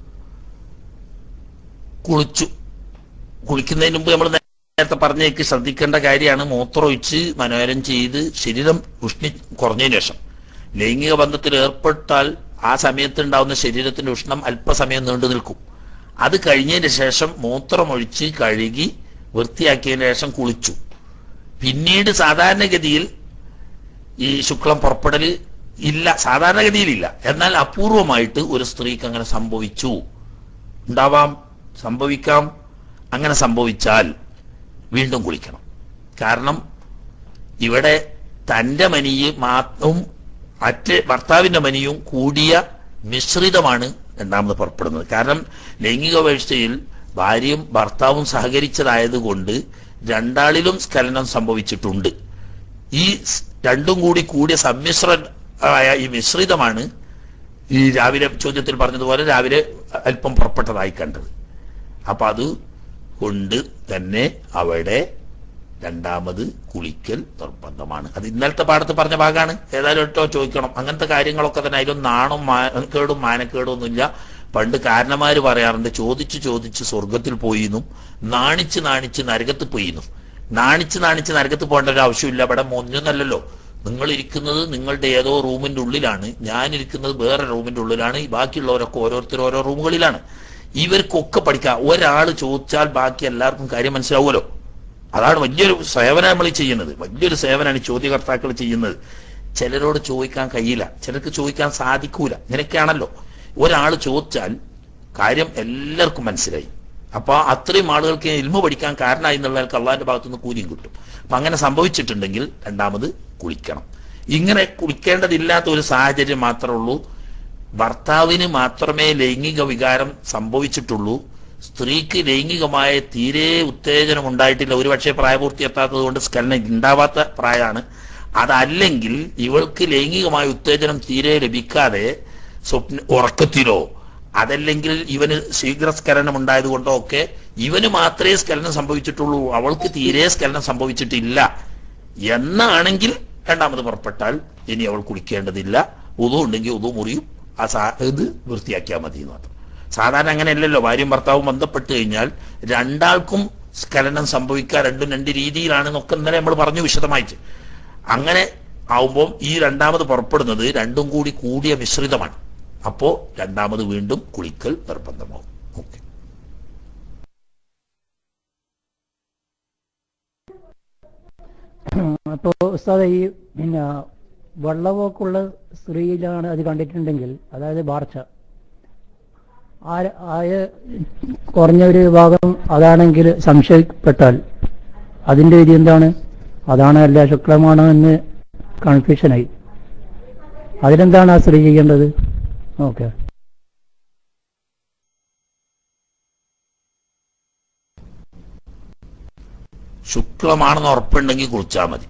കുളിച്ചു കുളിക്കുന്നതിന് മുമ്പ് നമ്മൾ നേരത്തെ പറഞ്ഞേക്ക് ശ്രദ്ധിക്കേണ്ട കാര്യമാണ് മൂത്രമൊഴിച്ച് മനോരം ചെയ്ത് ശരീരം ഉഷ്ണി കുറഞ്ഞതിന് ശേഷം ലൈംഗിക ബന്ധത്തിൽ ഏർപ്പെട്ടാൽ ആ സമയത്ത് ഉണ്ടാവുന്ന ശരീരത്തിന്റെ ഉഷ്ണം അല്പസമയം നീണ്ടു നിൽക്കും അത് കഴിഞ്ഞതിന് ശേഷം മൂത്രമൊഴിച്ച് കഴുകി വൃത്തിയാക്കിയതിന് ശേഷം കുളിച്ചു പിന്നീട് സാധാരണഗതിയിൽ ഈ ശുക്ലം പുറപ്പെടൽ ഇല്ല സാധാരണഗതിയിലില്ല എന്നാൽ അപൂർവമായിട്ട് ഒരു സ്ത്രീക്ക് അങ്ങനെ സംഭവിച്ചു ഉണ്ടാവാം സംഭവിക്കാം അങ്ങനെ സംഭവിച്ചാൽ വീണ്ടും കുളിക്കണം കാരണം ഇവിടെ തന്റെ മനിയ് മാത്രവും മറ്റ് ഭർത്താവിന്റെ മനിയും കൂടിയ മിശ്രിതമാണ് രണ്ടാമത് പുറപ്പെടുന്നത് കാരണം ലൈംഗിക വീഴ്ചയിൽ ഭാര്യയും ഭർത്താവും സഹകരിച്ചതായതുകൊണ്ട് രണ്ടാളിലും സ്ഖലനം സംഭവിച്ചിട്ടുണ്ട് ഈ സ് രണ്ടും കൂടി കൂടിയ സമ്മിശ്രമായ ഈ മിശ്രിതമാണ് ഈ രാവിലെ ചോദ്യത്തിൽ പറഞ്ഞതുപോലെ രാവിലെ അല്പം പുറപ്പെട്ടതായി കണ്ടത് അപ്പൊ അത് കൊണ്ട് തന്നെ അവിടെ രണ്ടാമത് കുളിക്കൽ നിർബന്ധമാണ് അത് ഇന്നലത്തെ പാഠത്ത് പറഞ്ഞ ഭാഗമാണ് ഏതായാലും കേട്ടോ ചോദിക്കണം അങ്ങനത്തെ കാര്യങ്ങളൊക്കെ തന്നെ അതിലും നാണും മാനക്കേടും മാനക്കേടും ഒന്നുമില്ല പണ്ട് കാരണന്മാര് പറയാറുണ്ട് ചോദിച്ചു ചോദിച്ച് സ്വർഗത്തിൽ പോയിന്നും നാണിച്ച് നാണിച്ച് നരകത്ത് പോയിന്നും നാണിച്ച് നാണിച്ച് നരകത്ത് പോകേണ്ട ഒരു ആവശ്യമില്ല ഇവിടെ മൊന്നൊന്നല്ലല്ലോ നിങ്ങൾ ഇരിക്കുന്നത് നിങ്ങളുടെ ഏതോ റൂമിന്റെ ഉള്ളിലാണ് ഞാൻ ഇരിക്കുന്നത് വേറെ റൂമിന്റെ ഉള്ളിലാണ് ഈ ബാക്കിയുള്ളവരൊക്കെ ഓരോരുത്തർ ഓരോ റൂമുകളിലാണ് ഇവർക്കൊക്കെ പഠിക്കാം ഒരാൾ ചോദിച്ചാൽ ബാക്കി എല്ലാവർക്കും കാര്യം മനസ്സിലാവുമല്ലോ അതാണ് വലിയൊരു സേവനം നമ്മൾ ഈ ചെയ്യുന്നത് വലിയൊരു സേവനമാണ് ഈ ചോദ്യകർത്താക്കൾ ചെയ്യുന്നത് ചിലരോട് ചോദിക്കാൻ കഴിയില്ല ചിലർക്ക് ചോദിക്കാൻ സാധിക്കൂല ഇങ്ങനെയൊക്കെയാണല്ലോ ഒരാൾ ചോദിച്ചാൽ കാര്യം എല്ലാവർക്കും മനസ്സിലായി അപ്പൊ അത്രയും ആളുകൾക്ക് ഇൽമ പഠിക്കാൻ കാരണമായി എന്നുള്ളവർക്ക് അള്ളാഹിന്റെ ഭാഗത്തുനിന്ന് കൂലിയും കിട്ടും അപ്പൊ അങ്ങനെ സംഭവിച്ചിട്ടുണ്ടെങ്കിൽ രണ്ടാമത് കുളിക്കണം ഇങ്ങനെ കുളിക്കേണ്ടതില്ലാത്ത ഒരു സാഹചര്യം മാത്രമേ ഉള്ളൂ ഭർത്താവിന് മാത്രമേ ലൈംഗിക വികാരം സംഭവിച്ചിട്ടുള്ളൂ സ്ത്രീക്ക് ലൈംഗികമായ തീരെ ഉത്തേജനം ഉണ്ടായിട്ടില്ല ഒരുപക്ഷെ പ്രായപൂർത്തി എത്താത്തത് കൊണ്ട് സ്കലനം ഉണ്ടാവാത്ത പ്രായമാണ് അതല്ലെങ്കിൽ ഇവൾക്ക് ലൈംഗികമായ ഉത്തേജനം തീരെ ലഭിക്കാതെ സ്വപ്ന ഉറക്കത്തിലോ അതല്ലെങ്കിൽ ഇവന് ശീഘ്രസ്ഖലനം ഉണ്ടായത് കൊണ്ടോ ഒക്കെ ഇവന് മാത്രമേ സ്ഖലനം സംഭവിച്ചിട്ടുള്ളൂ അവൾക്ക് തീരെ സ്ഖലനം സംഭവിച്ചിട്ടില്ല എന്നാണെങ്കിൽ രണ്ടാമത് പുറപ്പെട്ടാൽ ഇനി അവൾ കുളിക്കേണ്ടതില്ല ഉതു ഉണ്ടെങ്കിൽ ഉതു മുറിയും ആ സാ ഇത് വൃത്തിയാക്കിയാൽ മതി എന്ന് മാത്രം സാധാരണ അങ്ങനെയല്ലല്ലോ ഭാര്യയും ഭർത്താവും ബന്ധപ്പെട്ട് കഴിഞ്ഞാൽ രണ്ടാൾക്കും സ്ഖലനം സംഭവിക്കുക രണ്ടും രണ്ട് രീതിയിലാണെന്നൊക്കെ ഇന്നലെ നമ്മൾ പറഞ്ഞു വിശദമായിട്ട് അങ്ങനെ ആവുമ്പോൾ ഈ രണ്ടാമത് പുറപ്പെടുന്നത് രണ്ടും കൂടി കൂടിയ മിശ്രിതമാണ് അപ്പോ രണ്ടാമത് വീണ്ടും കുളിക്കൽ നിർബന്ധമാവും ഓക്കെ അപ്പോൾ ഉസ്താദ് ഈ പിന്നെ വെള്ളപോക്കുള്ള സ്ത്രീയിലാണ് അത് കണ്ടിട്ടുണ്ടെങ്കിൽ അതായത് വാർച്ച ആ- ആയ കുറഞ്ഞ ഒരു ഭാഗം അതാണെങ്കിൽ സംശയപ്പെട്ടാൽ അതിന്റെ വിധി എന്താണ് അതാണ് അല്ല ശുക്ലമാണോ എന്ന് കൺഫ്യൂഷനായി അതിലെന്താണ് ആ സ്ത്രീ ചെയ്യേണ്ടത് ഓക്കെ ശുക്ലമാണെന്ന് ഉറപ്പുണ്ടെങ്കിൽ കുളിച്ചാൽ മതി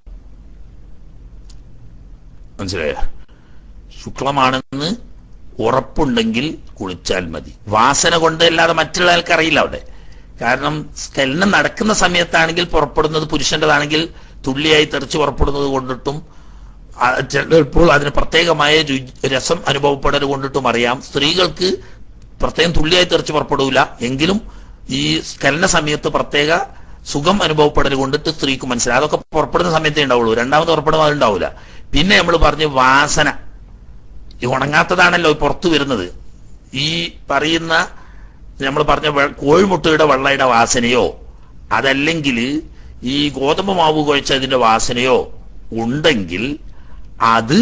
മനസ്സിലായ ശുക്ലമാണെന്ന് ഉറപ്പുണ്ടെങ്കിൽ കുളിച്ചാൽ മതി വാസന കൊണ്ട് അല്ലാതെ മറ്റുള്ള ആൾക്ക് അറിയില്ല അവിടെ കാരണം സ്കലനം നടക്കുന്ന സമയത്താണെങ്കിൽ പുറപ്പെടുന്നത് പുരുഷന്റേതാണെങ്കിൽ തുള്ളിയായി തെറിച്ച് പുറപ്പെടുന്നത് കൊണ്ടിട്ടും ആ, ചിലപ്പോൾ അതിന് പ്രത്യേകമായ രുചി- രസം അനുഭവപ്പെടൽ കൊണ്ടിട്ടും അറിയാം സ്ത്രീകൾക്ക് പ്രത്യേകം തുള്ളിയായി തെറിച്ച് പുറപ്പെടൂല എങ്കിലും ഈ സ്കലന സമയത്ത് പ്രത്യേക സുഖം അനുഭവപ്പെടൽ കൊണ്ടിട്ട് സ്ത്രീക്ക് മനസ്സിലാവും അതൊക്കെ പുറപ്പെടുന്ന സമയത്തേ ഉണ്ടാവുള്ളൂ രണ്ടാമത് പുറപ്പെടുമ്പോൾ അത് ഉണ്ടാവില്ല പിന്നെ നമ്മൾ പറഞ്ഞ് വാസന ഈ ഉണങ്ങാത്തതാണല്ലോ ഈ പുറത്തു വരുന്നത് ഈ പറയുന്ന നമ്മൾ പറഞ്ഞ വെ- കോഴിമുട്ടയുടെ വെള്ളയുടെ വാസനയോ അതല്ലെങ്കിൽ ഈ ഗോതമ്പ് മാവ് കുഴച്ചതിന്റെ വാസനയോ ഉണ്ടെങ്കിൽ അത്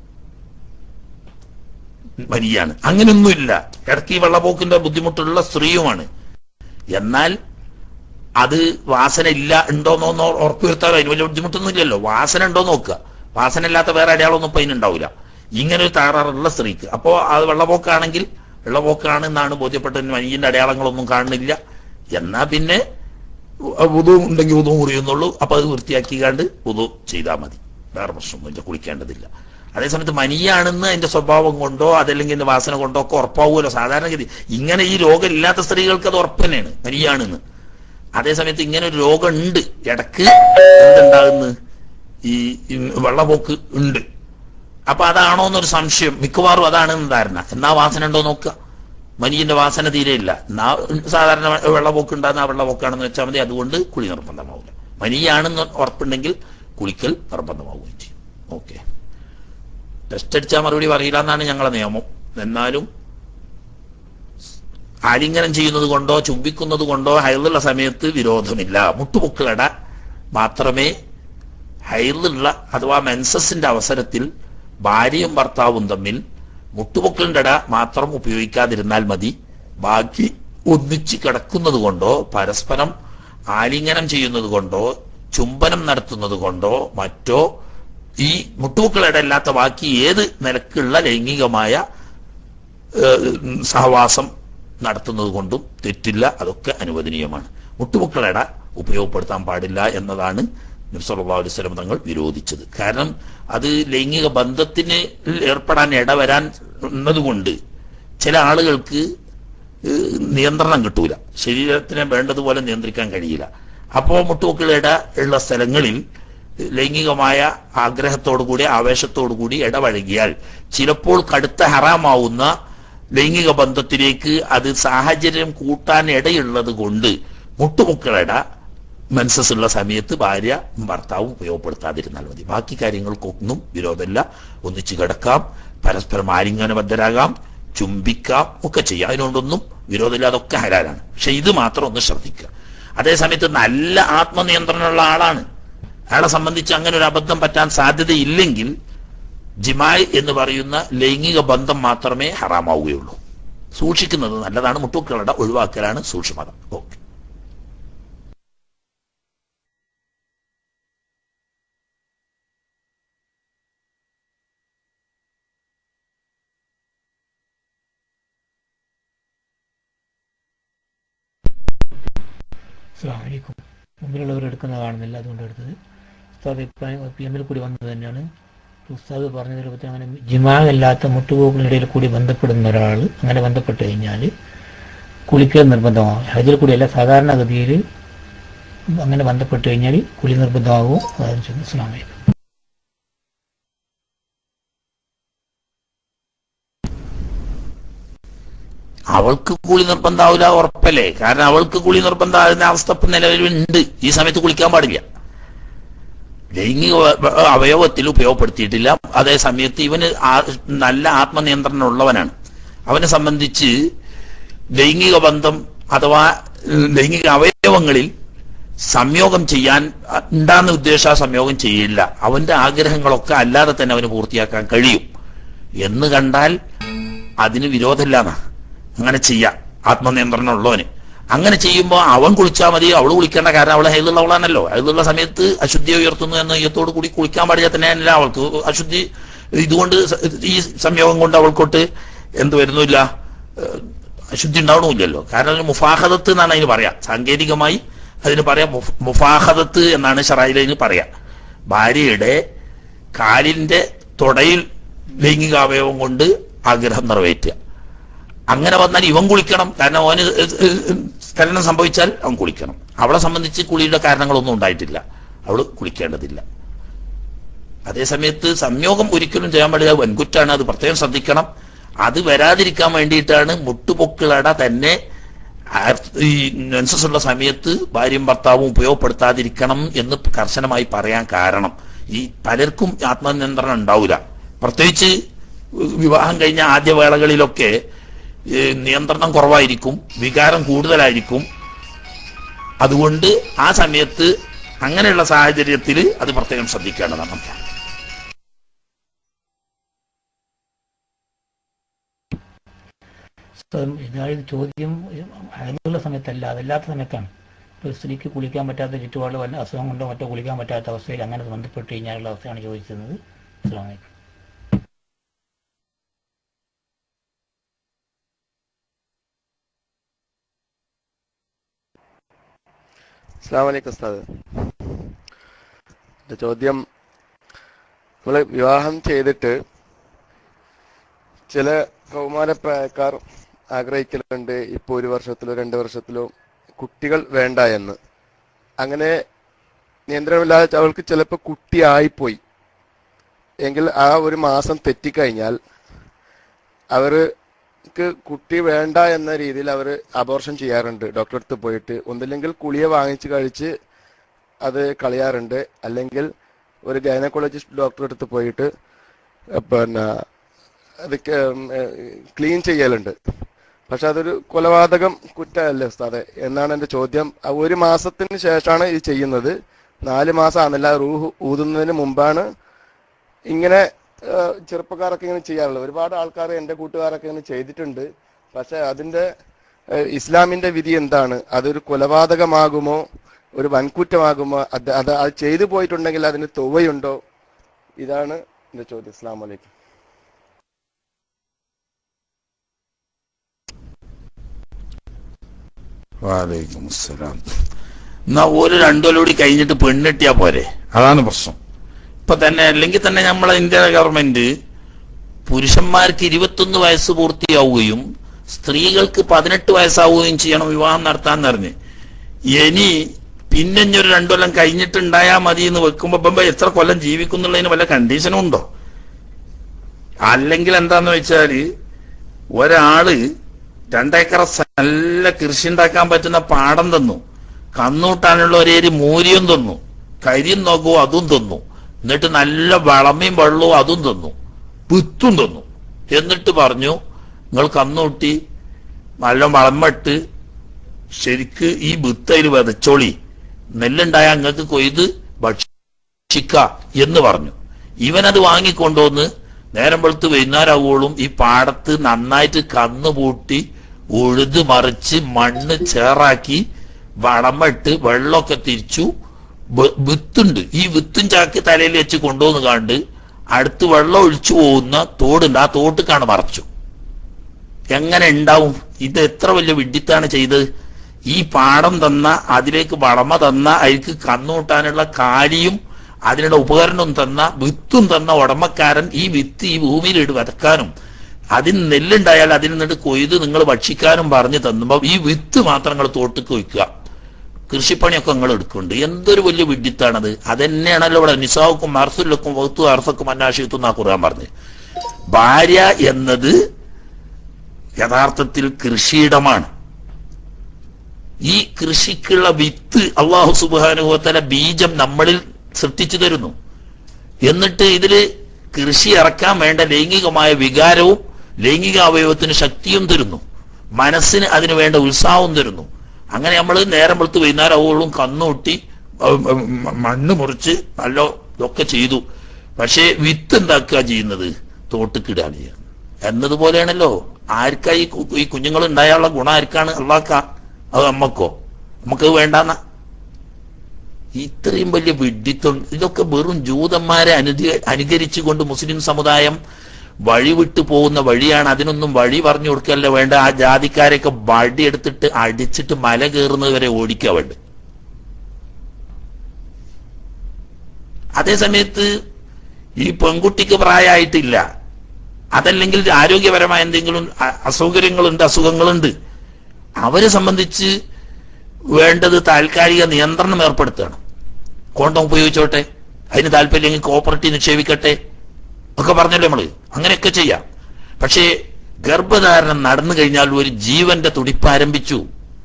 മരിയാണ് അങ്ങനെയൊന്നുമില്ല ഇടയ്ക്ക് ഈ വെള്ളപ്പോക്കിന്റെ ബുദ്ധിമുട്ടുള്ള സ്ത്രീയുമാണ് എന്നാൽ അത് വാസന ഇല്ല ഉണ്ടോന്നോ ഉറപ്പുവരുത്താറോ അതിന് വലിയ ബുദ്ധിമുട്ടൊന്നും ഇല്ലല്ലോ വാസന ഉണ്ടോ നോക്കുക വാസന ഇല്ലാത്ത വേറെ അടയാളമൊന്നും ഇപ്പൊ അതിനുണ്ടാവില്ല ഇങ്ങനെ ഒരു തകരാറുള്ള സ്ത്രീക്ക് അപ്പോ അത് വെള്ളപ്പോക്കാണെങ്കിൽ വെള്ളപ്പോക്കാണ് എന്നാണ് ബോധ്യപ്പെട്ടത് മനിയന്റെ അടയാളങ്ങളൊന്നും കാണുന്നില്ല എന്നാ പിന്നെ ഉതു ഉണ്ടെങ്കിൽ ഉതു മുറിയുന്നുള്ളൂ അപ്പൊ അത് വൃത്തിയാക്കിക്കാണ്ട് ഉതു ചെയ്താൽ മതി വേറെ പ്രശ്നമൊന്നുമില്ല കുളിക്കേണ്ടതില്ല അതേസമയത്ത് മനിയാണെന്ന് അതിന്റെ സ്വഭാവം കൊണ്ടോ അതല്ലെങ്കിൽ അതിന്റെ വാസന കൊണ്ടോ ഒക്കെ ഉറപ്പാവുമല്ലോ സാധാരണഗതി ഇങ്ങനെ ഈ രോഗം ഇല്ലാത്ത സ്ത്രീകൾക്ക് അത് ഉറപ്പ് തന്നെയാണ് മനിയാണെന്ന് അതേസമയത്ത് ഇങ്ങനെ ഒരു രോഗം ഉണ്ട് ഇടക്ക് എന്തുണ്ടാകുന്നു ഈ ഈ വെള്ളപോക്ക് ഉണ്ട് അപ്പൊ അതാണോ എന്നൊരു സംശയം മിക്കവാറും അതാണെന്ന് ധാരണ എന്നാ വാസന ഉണ്ടോ നോക്കുക മനിയന്റെ വാസന തീരെയില്ല എന്നാ സാധാരണ വെള്ളപോക്ക് ഉണ്ടാകുന്ന ആ വെള്ളപോക്കാണെന്ന് വെച്ചാൽ മതി അതുകൊണ്ട് കുളി നിർബന്ധമാവില്ല മനിയാണെന്ന് ഉറപ്പുണ്ടെങ്കിൽ കുളിക്കൽ നിർബന്ധമാവുകയും ചെയ്യും ഓക്കെ ടെസ്റ്റ് അടിച്ചാൽ മറുപടി പറയില്ല എന്നാണ് ഞങ്ങളെ നിയമം എന്നാലും ആലിംഗനം ചെയ്യുന്നത് കൊണ്ടോ ചുംബിക്കുന്നത് കൊണ്ടോ ഹൈറുള്ള സമയത്ത് വിരോധമില്ല മുട്ടുപൊക്കിളട മാത്രമേ ഹൈറുള്ള അഥവാ മെൻസസിന്റെ അവസരത്തിൽ ഭാര്യയും ഭർത്താവും തമ്മിൽ മുട്ടുപൊക്കലിന്റെ ഇട മാത്രം ഉപയോഗിക്കാതിരുന്നാൽ മതി ബാക്കി ഒന്നിച്ച് കിടക്കുന്നത് കൊണ്ടോ പരസ്പരം ആലിംഗനം ചെയ്യുന്നത് കൊണ്ടോ ചുംബനം നടത്തുന്നത് കൊണ്ടോ മറ്റോ ഈ മുട്ടുപൊക്കളുടെ അല്ലാത്ത ബാക്കി ഏത് നിലക്കുള്ള ലൈംഗികമായ ഏഹ്, സഹവാസം നടത്തുന്നത് കൊണ്ടും തെറ്റില്ല അതൊക്കെ അനുവദനീയമാണ് മുട്ടുപൊക്കളട ഉപയോഗപ്പെടുത്താൻ പാടില്ല എന്നതാണ് നബ്സല്ലാ അലൈഹി സ്വലം തങ്ങൾ വിരോധിച്ചത് കാരണം അത് ലൈംഗിക ബന്ധത്തിന് ഏർപ്പെടാൻ ഇടവരാൻ എന്നതുകൊണ്ട് ചില ആളുകൾക്ക് ഏഹ്, നിയന്ത്രണം കിട്ടൂല ശരീരത്തിനെ വേണ്ടതുപോലെ നിയന്ത്രിക്കാൻ കഴിയില്ല അപ്പോൾ മുട്ടുപൊക്കളയുടെ ഉള്ള സ്ഥലങ്ങളിൽ ലൈംഗികമായ ആഗ്രഹത്തോടുകൂടി ആവേശത്തോടുകൂടി ഇടപഴകിയാൽ ചിലപ്പോൾ കടുത്ത ഹറാമാവുന്ന ലൈംഗിക ബന്ധത്തിലേക്ക് അത് സാഹചര്യം കൂട്ടാൻ ഇടയുള്ളത് കൊണ്ട് മുട്ടുമുക്കളട മെൻസസ് ഉള്ള സമയത്ത് ഭാര്യ ഭർത്താവും ഉപയോഗപ്പെടുത്താതിരുന്നാൽ മതി ബാക്കി കാര്യങ്ങൾക്കൊന്നും വിരോധമില്ല ഒന്നിച്ചു കിടക്കാം പരസ്പരം ആലിംഗനബദ്ധരാകാം ചുംബിക്കാം ഒക്കെ ചെയ്യാം അതിനോടൊന്നും വിരോധമില്ല അതൊക്കെ ഹരാനാണ് പക്ഷെ ഇത് മാത്രം ഒന്ന് ശ്രദ്ധിക്കുക അതേസമയത്ത് നല്ല ആത്മനിയന്ത്രണമുള്ള ആളാണ് അയാളെ സംബന്ധിച്ച് അങ്ങനെ ഒരു അബദ്ധം പറ്റാൻ സാധ്യതയില്ലെങ്കിൽ ജിമായി എന്ന് പറയുന്ന ലൈംഗിക ബന്ധം മാത്രമേ ഹറാമാവുകയുള്ളൂ സൂക്ഷിക്കുന്നത് നല്ലതാണ് മുട്ടുക്കളുടെ ഒഴിവാക്കലാണ് സൂക്ഷ്മത ഓക്കെ അസ്സാമലൈക്കും മുമ്പിലുള്ളവർ എടുക്കുന്ന കാണുന്നില്ല അതുകൊണ്ട് എടുത്തത് ഉസ്താദ് ഇപ്പം പി എമ്മിൽ കൂടി വന്നത് തന്നെയാണ് ഉസ്താദ് പറഞ്ഞതിൽ പറ്റി അങ്ങനെ ജിമാഅല്ലാത്ത മുട്ടുപോക്കിനിടയിൽ കൂടി ബന്ധപ്പെടുന്ന ഒരാൾ അങ്ങനെ ബന്ധപ്പെട്ട് കഴിഞ്ഞാൽ കുളിക്കൽ നിർബന്ധമാകും ഹജിൽ കൂടിയല്ല സാധാരണഗതിയിൽ അങ്ങനെ ബന്ധപ്പെട്ട് കഴിഞ്ഞാൽ കുളി നിർബന്ധമാകും അതാണ് ചോദിച്ചത്. അസ്സലാമു അലൈക്കും അവൾക്ക് കുളി നിർബന്ധാവില്ല ഉറപ്പല്ലേ കാരണം അവൾക്ക് കുളി നിർബന്ധമാകുന്ന അവസ്ഥ ഇപ്പം നിലവിലുണ്ട് ഈ സമയത്ത് കുളിക്കാൻ പാടില്ല ലൈംഗിക വ- വ- അവയവത്തിൽ ഉപയോഗപ്പെടുത്തിയിട്ടില്ല അതേ സമയത്ത് ഇവന് ആ- നല്ല ആത്മനിയന്ത്രണം ഉള്ളവനാണ് അവനെ സംബന്ധിച്ച് ലൈംഗിക ബന്ധം അഥവാ ഉം, ലൈംഗിക അവയവങ്ങളിൽ സംയോഗം ചെയ്യാൻ അ, ഉണ്ടാകുന്ന ഉദ്ദേശ സംയോഗം ചെയ്യില്ല അവന്റെ ആഗ്രഹങ്ങളൊക്കെ അല്ലാതെ തന്നെ അവന് പൂർത്തിയാക്കാൻ കഴിയും എന്ന് കണ്ടാൽ അതിന് വിരോധമില്ലാന്നാ അങ്ങനെ ചെയ്യാം ആത്മനിയന്ത്രണം ഉള്ളവന് അങ്ങനെ ചെയ്യുമ്പോൾ അവൻ കുളിച്ചാൽ മതി അവള് കുളിക്കേണ്ട കാരണം അവളെ ഹൈലുള്ളവളാണല്ലോ ഹൈലുള്ള സമയത്ത് അശുദ്ധി ഉയർത്തുന്നു എന്ന യത്തോട് കൂടി കുളിക്കാൻ പാടില്ല തന്നെയല്ല അവൾക്ക് അശുദ്ധി ഇതുകൊണ്ട് സ- ഈ സംയോഗം കൊണ്ട് അവൾക്കൊട്ട് എന്ത് വരുന്നില്ല ഏഹ്, അശുദ്ധി ഉണ്ടാവണമില്ലല്ലോ കാരണം അതിന് മുഫാഹദത്ത് എന്നാണ് അതിന് പറയാ സാങ്കേതികമായി അതിന് പറയാം മുഫ്- മുഫാഹദത്ത് എന്നാണ് ഷറായിലതിന് പറയാ ഭാര്യയുടെ കാലിന്റെ തുടയിൽ ലൈംഗികാവയവം കൊണ്ട് ആഗ്രഹം നിറവേറ്റുക അങ്ങനെ വന്നാൽ ഇവൻ കുളിക്കണം കാരണം അവന് സ്ഖലനം സംഭവിച്ചാൽ അവൻ കുളിക്കണം അവളെ സംബന്ധിച്ച് കുളിയുടെ കാരണങ്ങളൊന്നും ഉണ്ടായിട്ടില്ല അവള് കുളിക്കേണ്ടതില്ല അതേസമയത്ത് സംയോഗം ഒരിക്കലും ചെയ്യാൻ പാടില്ല വൻകുറ്റാണ് അത് പ്രത്യേകം ശ്രദ്ധിക്കണം അത് വരാതിരിക്കാൻ വേണ്ടിയിട്ടാണ് മുട്ടുപൊക്കിളട തന്നെ ആ- ഈ മെൻസസ് ഉള്ള സമയത്ത് ഭാര്യയും ഭർത്താവും ഉപയോഗപ്പെടുത്താതിരിക്കണം എന്ന് കർശനമായി പറയാൻ കാരണം ഈ പലർക്കും ആത്മനിയന്ത്രണം ഉണ്ടാവില്ല പ്രത്യേകിച്ച് വിവാഹം കഴിഞ്ഞ ആദ്യ വേളകളിലൊക്കെ ഏ, നിയന്ത്രണം കുറവായിരിക്കും വികാരം കൂടുതലായിരിക്കും അതുകൊണ്ട് ആ സമയത്ത് അങ്ങനെയുള്ള സാഹചര്യത്തിൽ അത് പ്രത്യേകം ശ്രദ്ധിക്കേണ്ടതാണ് ഇതായത് ചോദ്യം അതിനുള്ള സമയത്തല്ല അതല്ലാത്ത സമയത്താണ് ഇപ്പോൾ സ്ത്രീക്ക് കുളിക്കാൻ പറ്റാത്ത ചുറ്റുപാട് വല്ല അസുഖം കൊണ്ടോ മറ്റോ കുളിക്കാൻ പറ്റാത്ത അവസ്ഥയിൽ അങ്ങനെ ബന്ധപ്പെട്ട് കഴിഞ്ഞാലുള്ള അവസ്ഥയാണ് ചോദിച്ചിരുന്നത് അസ്സലാമു അലൈക്കും അസ്സാമലൈക്കും ഉസ്താദ് എൻ്റെ ചോദ്യം നമ്മൾ വിവാഹം ചെയ്തിട്ട് ചില കൗമാരപ്രായക്കാർ ആഗ്രഹിക്കലുണ്ട് ഇപ്പോൾ ഒരു വർഷത്തിലോ രണ്ട് വർഷത്തിലോ കുട്ടികൾ വേണ്ട എന്ന് അങ്ങനെ നിയന്ത്രണമില്ലാതെ അവൾക്ക് ചിലപ്പോൾ കുട്ടിയായിപ്പോയി എങ്കിൽ ആ ഒരു മാസം തെറ്റിക്കഴിഞ്ഞാൽ അവർക്ക് കുട്ടി വേണ്ട എന്ന രീതിയിൽ അവർ അബോർഷൻ ചെയ്യാറുണ്ട് ഡോക്ടറെ അടുത്ത് പോയിട്ട് ഒന്നില്ലെങ്കിൽ കുളിയ വാങ്ങിച്ച് കഴിച്ച് അത് കളയാറുണ്ട് അല്ലെങ്കിൽ ഒരു ഗൈനക്കോളജിസ്റ്റ് ഡോക്ടറെ അടുത്ത് പോയിട്ട് ഏഹ് പിന്നെ അത് ക്ലീൻ ചെയ്യലുണ്ട് പക്ഷെ അതൊരു കൊലപാതകം കുറ്റമല്ലേ ഉസ്താദെ എന്നാണ് എൻ്റെ ചോദ്യം ആ ഒരു മാസത്തിന് ശേഷമാണ് ഇത് ചെയ്യുന്നത് നാല് മാസം ആണെന്നില്ല റൂഹ് ഊതുന്നതിന് മുമ്പാണ് ഇങ്ങനെ ഏഹ് ചെറുപ്പക്കാരൊക്കെ ഇങ്ങനെ ചെയ്യാറുള്ളത് ഒരുപാട് ആൾക്കാർ എൻ്റെ കൂട്ടുകാരൊക്കെ ഇങ്ങനെ ചെയ്തിട്ടുണ്ട് പക്ഷെ അതിൻ്റെ ഏഹ് ഇസ്ലാമിന്റെ വിധി എന്താണ് അതൊരു കൊലപാതകമാകുമോ ഒരു വൻകുറ്റമാകുമോ അത് അത് അത് ചെയ്തു പോയിട്ടുണ്ടെങ്കിൽ അതിന് തുവയുണ്ടോ ഇതാണ് എൻ്റെ ചോദ്യം അസ്സാം വലൈക്കും വാലൈക്കും അസ്സലാം എന്നാ ഒരു രണ്ടുകൊല്ലൂടി കഴിഞ്ഞിട്ട് പെണ്ണിട്ടിയാ പോരെ അതാണ് പ്രശ്നം ഇപ്പൊ തന്നെ അല്ലെങ്കിൽ തന്നെ നമ്മളെ ഇന്ത്യ ഗവൺമെന്റ് പുരുഷന്മാർക്ക് ഇരുപത്തൊന്ന് വയസ്സ് പൂർത്തിയാവുകയും സ്ത്രീകൾക്ക് പതിനെട്ട് വയസ്സാവുകയും ചെയ്യണം വിവാഹം നടത്താൻ പറഞ്ഞ് ഇനി പിന്നെ ഇനി ഒരു രണ്ടു കൊല്ലം കഴിഞ്ഞിട്ടുണ്ടായാ മതി എന്ന് വെക്കുമ്പോ ഇപ്പം എത്ര കൊല്ലം ജീവിക്കുന്നുള്ളതിന് വല്ല കണ്ടീഷനും ഉണ്ടോ അല്ലെങ്കിൽ എന്താന്ന് വെച്ചാല് ഒരാള് രണ്ടേക്കർ സ്ഥ- നല്ല കൃഷി ഉണ്ടാക്കാൻ പറ്റുന്ന പാടം തന്നു കന്നൂട്ടാനുള്ള ഒരേരി മൂരിയും തന്നു കരിയും നോക്കൂ അതും തന്നു എന്നിട്ട് നല്ല വളമയും വെള്ളവും അതും തന്നു വിത്തും തന്നു എന്നിട്ട് പറഞ്ഞു നിങ്ങൾ കന്നൂട്ടി നല്ല വളമിട്ട് ശരിക്ക് ഈ വിത്തയിൽ വിതച്ചോളി നെല്ലുണ്ടായ നിങ്ങൾക്ക് കൊയ്ത് ഭക്ഷിക്ക എന്ന് പറഞ്ഞു ഇവനത് വാങ്ങിക്കൊണ്ടുവന്ന് നേരം വെളുത്ത് വൈകുന്നേരമാവോളും ഈ പാടത്ത് നന്നായിട്ട് കന്ന് പൂട്ടി ഉഴുത് മറിച്ച് മണ്ണ് ചേറാക്കി വളമിട്ട് വെള്ളമൊക്കെ തിരിച്ചു വി- വിത്തുണ്ട് ഈ വിത്തും ചാക്ക് തലയിൽ വെച്ച് കൊണ്ടുവന്ന് കണ്ട് അടുത്ത് വെള്ളം ഒഴിച്ചു പോകുന്ന തോടുണ്ട് ആ തോട്ടിക്കാണ് മറച്ചു എങ്ങനെ ഉണ്ടാവും ഇത് എത്ര വലിയ വിഡിത്താണ് ചെയ്തത് ഈ പാടം തന്ന അതിലേക്ക് വളമ തന്ന അതിലേക്ക് കന്നുകൂട്ടാനുള്ള കാലിയും അതിനുള്ള ഉപകരണവും തന്ന വിത്തും തന്ന ഉടമക്കാരൻ ഈ വിത്ത് ഈ ഭൂമിയിൽ ഇട്ട് വതക്കാനും അതിന് നെല്ലുണ്ടായാൽ അതിൽ നിന്നിട്ട് കൊയ്ത് നിങ്ങൾ ഭക്ഷിക്കാനും പറഞ്ഞു തന്നുമ്പോൾ ഈ വിത്ത് മാത്രം നിങ്ങൾ തോട്ടിക്ക് വയ്ക്കുക കൃഷിപ്പണിയൊക്കെ നിങ്ങൾ എടുക്കുന്നുണ്ട് എന്തൊരു വലിയ വിഡിത്താണത് അതന്നെയാണല്ലോ ഇവിടെ നിസാവുക്കും അർസുലക്കും വകുത്തു അർസക്കും അന്നാശിത്തും എന്നാ കുറാൻ പറഞ്ഞത് ഭാര്യ എന്നത് യഥാർത്ഥത്തിൽ കൃഷിയിടമാണ് ഈ കൃഷിക്കുള്ള വിത്ത് അള്ളാഹു സുബാനുഭവത്തല ബീജം നമ്മളിൽ സൃഷ്ടിച്ചു തരുന്നു എന്നിട്ട് ഇതില് കൃഷി ഇറക്കാൻ വേണ്ട ലൈംഗികമായ വികാരവും ലൈംഗിക അവയവത്തിന് ശക്തിയും തരുന്നു മനസ്സിന് അതിന് വേണ്ട ഉത്സാഹവും തരുന്നു അങ്ങനെ നമ്മൾ നേരം വെളുത്ത് വൈകുന്നേരം ആവുമ്പോഴും കന്നുകൂട്ടി ഉം, ഉം, മ- മണ്ണ് മുറിച്ച് നല്ല ഇതൊക്കെ ചെയ്തു പക്ഷേ വിത്ത് എന്താക്കുക ചെയ്യുന്നത് തോട്ടിക്കിടാണ് ചെയ്യുന്നത് എന്നതുപോലെയാണല്ലോ ആർക്കാ ഈ കു- ഈ കുഞ്ഞുങ്ങൾ ഉണ്ടായാലുള്ള ഗുണം ആർക്കാണ് അള്ളാക്ക അത് നമ്മക്കോ നമുക്ക് വേണ്ടാന്ന ഇത്രയും വലിയ വിഡിത്തം ഇതൊക്കെ വെറും ജൂതന്മാരെ അനുദി അനുകരിച്ചുകൊണ്ട് മുസ്ലിം സമുദായം വഴിവിട്ടു പോകുന്ന വഴിയാണ് അതിനൊന്നും വഴി പറഞ്ഞു കൊടുക്കല്ല വേണ്ട ആ ജാതിക്കാരെയൊക്കെ വടിയെടുത്തിട്ട് അടിച്ചിട്ട് മല കയറുന്നത് വരെ ഓടിക്കുക വേണ്ട അതേ സമയത്ത് ഈ പെൺകുട്ടിക്ക് പ്രായമായിട്ടില്ല അതല്ലെങ്കിൽ ആരോഗ്യപരമായ എന്തെങ്കിലും അ- അസൗകര്യങ്ങളുണ്ട് അസുഖങ്ങളുണ്ട് അവരെ സംബന്ധിച്ച് വേണ്ടത് താൽക്കാലിക നിയന്ത്രണം ഏർപ്പെടുത്തുകയാണ് കോണ്ടം ഉപയോഗിച്ചോട്ടെ അതിന് താല്പര്യമെങ്കിൽ കോപ്പറേറ്റീവ് നിക്ഷേപിക്കട്ടെ ഒക്കെ പറഞ്ഞല്ലോ നമ്മള് അങ്ങനെയൊക്കെ ചെയ്യാം പക്ഷേ ഗർഭധാരണം നടന്നു കഴിഞ്ഞാൽ ഒരു ജീവന്റെ തുടിപ്പ് ആരംഭിച്ചു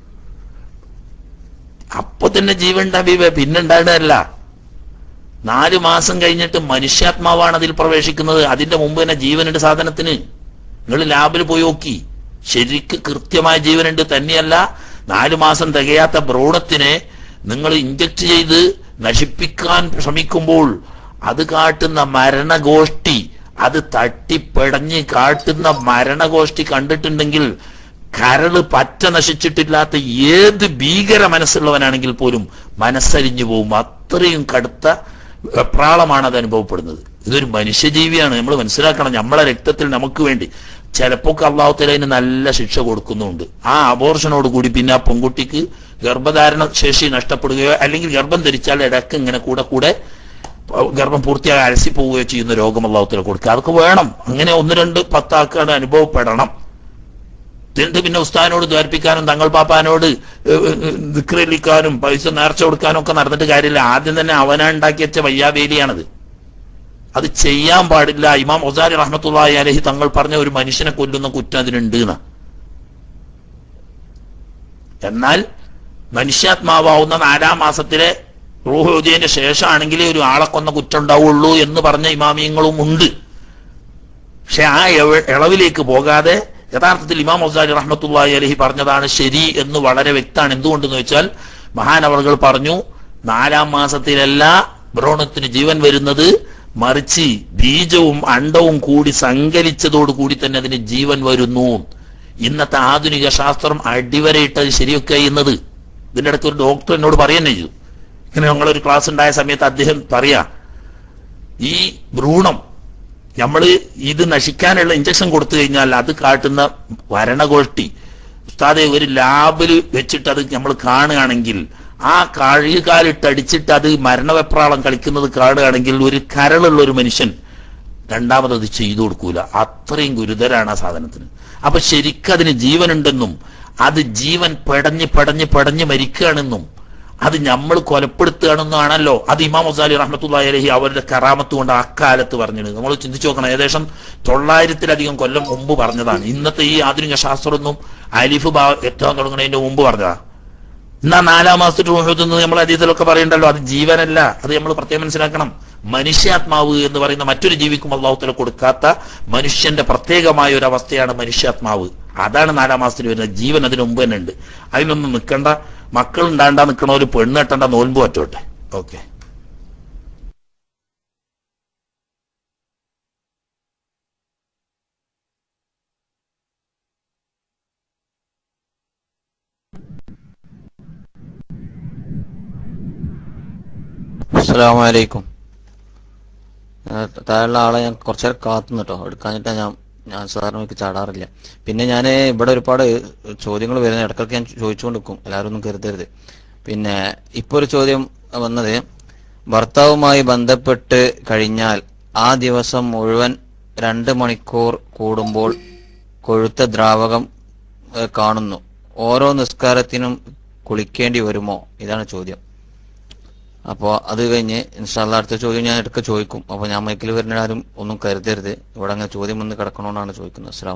അപ്പൊ തന്നെ ജീവൻ ഉണ്ടാവിവ പിന്നെ ഉണ്ടാകുന്നതല്ല നാല് മാസം കഴിഞ്ഞിട്ട് മനുഷ്യാത്മാവാണ് അതിൽ പ്രവേശിക്കുന്നത് അതിന്റെ മുമ്പ് തന്നെ ജീവനുണ്ട് സാധനത്തിന് നിങ്ങൾ ലാബിൽ പോയി നോക്കി ശരിക്ക് കൃത്യമായ ജീവനുണ്ട് തന്നെയല്ല നാലു മാസം തികയാത്ത ഭ്രൂണത്തിനെ നിങ്ങൾ ഇഞ്ചക്ട് ചെയ്ത് നശിപ്പിക്കാൻ ശ്രമിക്കുമ്പോൾ അത് കാട്ടുന്ന മരണഗോഷ്ഠി അത് തട്ടിപ്പടഞ്ഞ് കാട്ടുന്ന മരണഗോഷ്ഠി കണ്ടിട്ടുണ്ടെങ്കിൽ കരള് പറ്റ നശിച്ചിട്ടില്ലാത്ത ഏത് ഭീകര മനസ്സുള്ളവനാണെങ്കിൽ പോലും മനസ്സരിഞ്ഞു പോകും അത്രയും കടുത്ത വെപ്രാളമാണ് അത് അനുഭവപ്പെടുന്നത് ഇതൊരു മനുഷ്യജീവിയാണ് നമ്മൾ മനസ്സിലാക്കണം നമ്മളെ രക്തത്തിൽ നമുക്ക് വേണ്ടി ചിലപ്പോൾ അള്ളാഹുത്തല അതിന് നല്ല ശിക്ഷ കൊടുക്കുന്നുണ്ട് ആ അബോർഷനോട് കൂടി പിന്നെ ആ പെൺകുട്ടിക്ക് ഗർഭധാരണ ശേഷി നഷ്ടപ്പെടുകയോ അല്ലെങ്കിൽ ഗർഭം ധരിച്ചാൽ ഇടയ്ക്ക് ഇങ്ങനെ കൂടെ കൂടെ ഗർഭം പൂർത്തിയായി അലസി പോവുകയോ ചെയ്യുന്ന രോഗം അള്ളാഹുത്തല കൊടുക്കുക അതൊക്കെ വേണം അങ്ങനെ ഒന്ന് രണ്ട് പത്താക്കാണ് അനുഭവപ്പെടണം എന്നിട്ട് പിന്നെ ഉസ്താദിനോട് ദ്വാരിപ്പിക്കാനും തങ്ങൾ പാപ്പാനോട് ദിക്രലിക്കാനും പൈസ നേർച്ച കൊടുക്കാനും ഒക്കെ നടന്നിട്ട് കാര്യമില്ല ആദ്യം തന്നെ അവനാ ഉണ്ടാക്കി വെച്ച വയ്യാവേലിയാണത് അത് ചെയ്യാൻ പാടില്ല ഇമാം ഒസാരി റഹ്മത്തുള്ളാഹി അലഹി തങ്ങൾ പറഞ്ഞ ഒരു മനുഷ്യനെ കൊല്ലുന്ന കുറ്റം അതിനുണ്ട് എന്ന് എന്നാൽ മനുഷ്യാത്മാവാവുന്ന നാലാം മാസത്തിലെ റൂഹോജയന്റെ ശേഷമാണെങ്കിലേ ഒരു ആളെ കൊന്ന കുറ്റം ഉണ്ടാവുള്ളൂ എന്ന് പറഞ്ഞ ഇമാമിയങ്ങളും ഉണ്ട് പക്ഷെ ആ എവ- ഇളവിലേക്ക് പോകാതെ യഥാർത്ഥത്തിൽ ഇമാം മൊസാരി റഹ്മത്തുള്ളാഹി അലഹി പറഞ്ഞതാണ് ശരി എന്ന് വളരെ വ്യക്തമാണ് എന്തുകൊണ്ടെന്ന് വെച്ചാൽ മഹാനവറുകൾ പറഞ്ഞു നാലാം മാസത്തിലല്ല ഭ്രൂണത്തിന് ജീവൻ വരുന്നത് മറിച്ച് ബീജവും അണ്ടവും കൂടി സങ്കലിച്ചതോടു കൂടി തന്നെ അതിന് ജീവൻ വരുന്നു ഇന്നത്തെ ആധുനിക ശാസ്ത്രം അടിവരയിട്ടത് ശരിയൊക്കെ ചെയ്യുന്നത് ഇതിന്റെ ഇടയ്ക്ക് ഒരു ഡോക്ടർ എന്നോട് പറയുന്നേ ചെയ്തു ഇങ്ങനെ ഞങ്ങളൊരു ക്ലാസ് ഉണ്ടായ സമയത്ത് അദ്ദേഹം പറയാ ഈ ഭ്രൂണം നമ്മൾ ഇത് നശിക്കാനുള്ള ഇഞ്ചക്ഷൻ കൊടുത്തു കഴിഞ്ഞാൽ അത് കാട്ടുന്ന വരണഗോഷ്ഠി ഉസ്താദെ ഒരു ലാബിൽ വെച്ചിട്ട് അത് നമ്മൾ കാണുകയാണെങ്കിൽ ആ കഴുകാലിട്ട് അടിച്ചിട്ട് അത് മരണവെപ്രാളം കളിക്കുന്നത് കാണുകയാണെങ്കിൽ ഒരു കരളുള്ള ഒരു മനുഷ്യൻ രണ്ടാമത് അത് ചെയ്തു കൊടുക്കൂല അത്രയും ഗുരുതരാണ് ആ സാധനത്തിന് അപ്പൊ ശരിക്കും അതിന് ജീവനുണ്ടെന്നും അത് ജീവൻ പെടഞ്ഞ് പെടഞ്ഞ് പെടഞ്ഞ് മരിക്കുകയാണെന്നും അത് നമ്മൾ കൊലപ്പെടുത്തുകയാണെന്നാണല്ലോ അത് ഇമാം മസാലി റഹ്മത്തുള്ളാഹി അലഹി അവരുടെ കറാമത്ത് കൊണ്ട് അക്കാലത്ത് പറഞ്ഞത് നമ്മൾ ചിന്തിച്ചു നോക്കണം ഏകദേശം തൊള്ളായിരത്തിലധികം കൊല്ലം മുമ്പ് പറഞ്ഞതാണ് ഇന്നത്തെ ഈ ആധുനിക ശാസ്ത്രമൊന്നും അലിഫ് ബാ എത്താൻ തുടങ്ങുന്നതിന്റെ മുമ്പ് പറഞ്ഞതാ എന്നാ നാലാം മാസത്തിൽ റൂഹത്തുനിന്ന് നമ്മൾ അതീതത്തിലൊക്കെ പറയണ്ടല്ലോ അത് ജീവനല്ല അത് നമ്മൾ പ്രത്യേകം മനസ്സിലാക്കണം മനുഷ്യാത്മാവ് എന്ന് പറയുന്ന മറ്റൊരു ജീവിക്കും അള്ളാഹുത്തല കൊടുക്കാത്ത മനുഷ്യന്റെ പ്രത്യേകമായ ഒരു അവസ്ഥയാണ് മനുഷ്യാത്മാവ് അതാണ് നാലാം മാസത്തിൽ വരുന്നത് ജീവൻ അതിന് മുമ്പ് തന്നെ ഉണ്ട് അതിനൊന്നും നിൽക്കണ്ട മക്കൾ ഉണ്ടാണ്ടാ നിൽക്കണ ഒരു പെണ്ണ് കെട്ടണ്ട നോൻപ് പറ്റോട്ടെ ഓക്കെ അസ്സലാമു അലൈക്കും താഴെയുള്ള ആളെ ഞാൻ കുറച്ചേരം കാത്തുന്നു കേട്ടോ എടുക്കാഞ്ഞിട്ടാ ഞാൻ ഞാൻ സാധാരണ എനിക്ക് ചാടാറില്ല പിന്നെ ഞാൻ ഇവിടെ ഒരുപാട് ചോദ്യങ്ങൾ വരുന്ന ഇടയ്ക്കൊക്കെ ഞാൻ ചോദിച്ചുകൊണ്ട് നിൽക്കും എല്ലാവരും ഒന്നും കരുതരുത് പിന്നെ ഇപ്പോൾ ഒരു ചോദ്യം വന്നത് ഭർത്താവുമായി ബന്ധപ്പെട്ട് കഴിഞ്ഞാൽ ആ ദിവസം മുഴുവൻ രണ്ട് മണിക്കൂർ കൂടുമ്പോൾ കൊഴുത്ത ദ്രാവകം ഏഹ്, കാണുന്നു ഓരോ നിസ്കാരത്തിനും കുളിക്കേണ്ടി വരുമോ ഇതാണ് ചോദ്യം അപ്പോൾ അത് കഴിഞ്ഞ് ഇൻഷാല്ല അടുത്ത ചോദ്യം ഞാൻ ഇടയ്ക്ക് ചോദിക്കും അപ്പോൾ ഞാൻ മൈക്കിൽ വരുന്ന ആരും ഒന്നും കരുതരുത് ഇവിടെ അങ്ങനെ ചോദ്യം വന്ന് കിടക്കണമെന്നാണ് ചോദിക്കുന്നത് അസ്സലാം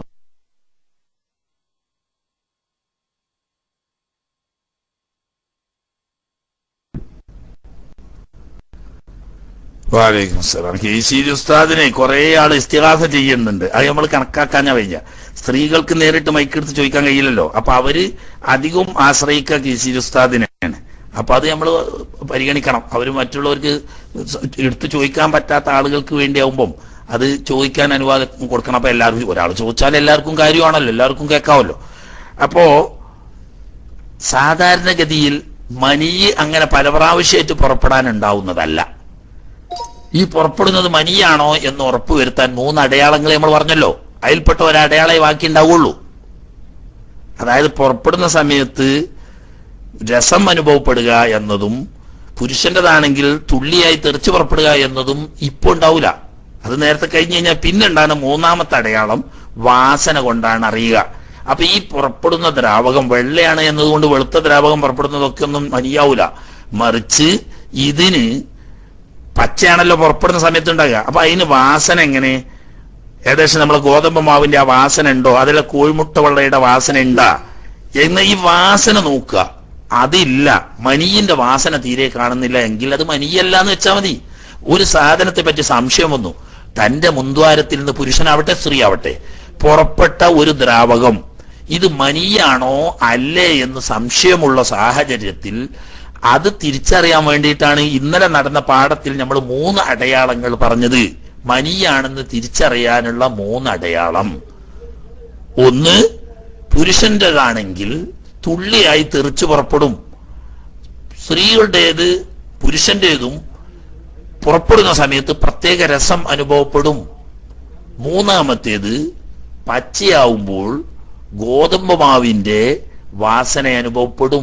വാലേക്കും അസ്സലാം കെ സി ഉസ്താദിനെ കുറെ ആൾ ഇസ്തിഹാസ ചെയ്യുന്നുണ്ട് അത് നമ്മൾ കണക്കാക്കാഞ്ഞാ വയ്യ സ്ത്രീകൾക്ക് നേരിട്ട് മൈക്കെടുത്ത് ചോദിക്കാൻ കഴിയില്ലല്ലോ അപ്പൊ അവര് അധികവും ആശ്രയിക്കുക കെ സി ഉസ്താദിനെയാണ് അപ്പൊ അത് നമ്മൾ പരിഗണിക്കണം അവര് മറ്റുള്ളവർക്ക് എടുത്ത് ചോദിക്കാൻ പറ്റാത്ത ആളുകൾക്ക് വേണ്ടിയാവുമ്പം അത് ചോദിക്കാൻ അനുവാദം കൊടുക്കണം അപ്പൊ എല്ലാവർക്കും ഒരാൾ ചോദിച്ചാൽ എല്ലാവർക്കും കാര്യമാണല്ലോ എല്ലാവർക്കും കേൾക്കാമല്ലോ അപ്പോ സാധാരണഗതിയിൽ മനിയ് അങ്ങനെ പല പ്രാവശ്യമായിട്ട് പുറപ്പെടാൻ ഉണ്ടാവുന്നതല്ല ഈ പുറപ്പെടുന്നത് മനിയാണോ എന്ന് ഉറപ്പുവരുത്താൻ മൂന്ന് അടയാളങ്ങൾ നമ്മൾ പറഞ്ഞല്ലോ അതിൽപ്പെട്ട ഒരു അടയാളെ ബാക്കി ഉണ്ടാവുള്ളൂ അതായത് പുറപ്പെടുന്ന സമയത്ത് രസം അനുഭവപ്പെടുക എന്നതും പുരുഷന്റേതാണെങ്കിൽ തുള്ളിയായി തെറിച്ചു പുറപ്പെടുക എന്നതും ഇപ്പൊ ഉണ്ടാവില്ല അത് നേരത്തെ കഴിഞ്ഞ് കഴിഞ്ഞാൽ പിന്നെ ഉണ്ടാകുന്ന മൂന്നാമത്തെ അടയാളം വാസന കൊണ്ടാണ് അറിയുക അപ്പൊ ഈ പുറപ്പെടുന്ന ദ്രാവകം വെള്ളയാണ് എന്നതുകൊണ്ട് വെളുത്ത ദ്രാവകം പുറപ്പെടുന്നതൊക്കെ ഒന്നും മനിയാവൂല മറിച്ച് ഇതിന് പച്ചയാണല്ലോ പുറപ്പെടുന്ന സമയത്ത് ഉണ്ടാകുക അപ്പൊ അതിന് വാസന എങ്ങനെ ഏകദേശം നമ്മളെ ഗോതമ്പ് മാവിന്റെ ആ വാസന ഉണ്ടോ അതിലെ കോഴിമുട്ട വെള്ളയുടെ വാസന ഉണ്ടാ എന്ന് ഈ വാസന നോക്കുക അതില്ല മനിയിന്റെ വാസന തീരെ കാണുന്നില്ല എങ്കിൽ അത് മനിയല്ല എന്ന് വെച്ചാൽ മതി ഒരു സാധനത്തെ പറ്റി സംശയം വന്നു തന്റെ മുൻദ്വാരത്തിൽ നിന്ന് പുരുഷനാവട്ടെ സ്ത്രീ ആവട്ടെ പുറപ്പെട്ട ഒരു ദ്രാവകം ഇത് മനിയാണോ അല്ലേ എന്ന് സംശയമുള്ള സാഹചര്യത്തിൽ അത് തിരിച്ചറിയാൻ വേണ്ടിയിട്ടാണ് ഇന്നലെ നടന്ന പാഠത്തിൽ നമ്മൾ മൂന്ന് അടയാളങ്ങൾ പറഞ്ഞത് മനിയാണെന്ന് തിരിച്ചറിയാനുള്ള മൂന്ന് അടയാളം ഒന്ന് പുരുഷന്റേതാണെങ്കിൽ തുള്ളിയായി തെറിച്ചു പുറപ്പെടും സ്ത്രീകളുടേത് പുരുഷന്റേതും പുറപ്പെടുന്ന സമയത്ത് പ്രത്യേക രസം അനുഭവപ്പെടും മൂന്നാമത്തേത് പച്ചയാവുമ്പോൾ ഗോതമ്പ് മാവിന്റെ വാസന അനുഭവപ്പെടും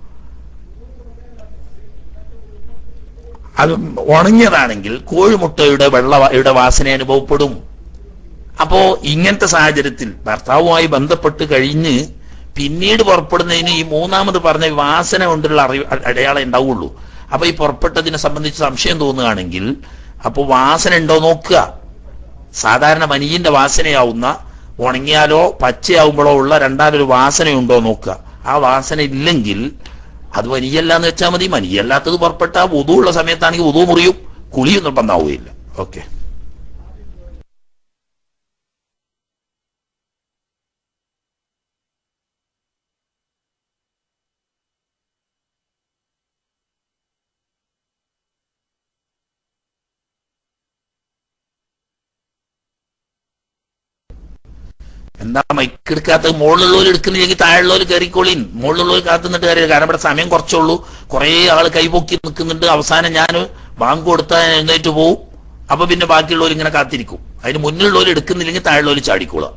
അത് ഉണങ്ങിയതാണെങ്കിൽ കോഴിമുട്ടയുടെ വെള്ളയുടെ വാസന അനുഭവപ്പെടും അപ്പോ ഇങ്ങനത്തെ സാഹചര്യത്തിൽ ഭർത്താവുമായി ബന്ധപ്പെട്ട് കഴിഞ്ഞ് പിന്നീട് പുറപ്പെടുന്നതിന് ഈ മൂന്നാമത് പറഞ്ഞ വാസന കൊണ്ടുള്ള അറിവ് അടയാളം ഉണ്ടാവുള്ളൂ അപ്പൊ ഈ പുറപ്പെട്ടതിനെ സംബന്ധിച്ച് സംശയം തോന്നുകയാണെങ്കിൽ അപ്പൊ വാസന ഉണ്ടോ നോക്കുക സാധാരണ മനിയിന്റെ വാസനയാവുന്ന ഉണങ്ങിയാലോ പച്ചയാവുമ്പോഴോ ഉള്ള രണ്ടാമതൊരു വാസനയുണ്ടോ നോക്കുക ആ വാസന ഇല്ലെങ്കിൽ അത് മനിയല്ല എന്ന് വെച്ചാൽ മതി മനിയല്ലാത്തത് പുറപ്പെട്ട ഉതു ഉള്ള സമയത്താണെങ്കിൽ ഉതു മുറിയും കുളിയും നിർബന്ധമാവുകയില്ല ഓക്കെ എന്താ മൈക്കെടുക്കാത്ത മുകളിലുള്ളവർ എടുക്കുന്നില്ലെങ്കിൽ താഴെയുള്ളവർ കയറിക്കോളീൻ മുകളിലുള്ളവർ കാത്തു നിന്നിട്ട് കാര്യമില്ല കാരണം ഇവിടെ സമയം കുറച്ചുള്ളൂ കുറെ ആൾ കൈപൊക്കി നിൽക്കുന്നുണ്ട് അവസാനം ഞാൻ ബാങ്ക് കൊടുത്താൽ എഴുന്നേറ്റ് പോവും അപ്പൊ പിന്നെ ബാക്കിയുള്ളവർ ഇങ്ങനെ കാത്തിരിക്കും അതിന് മുന്നിലുള്ളവർ എടുക്കുന്നില്ലെങ്കിൽ താഴെയുള്ളവർ ചാടിക്കോളാം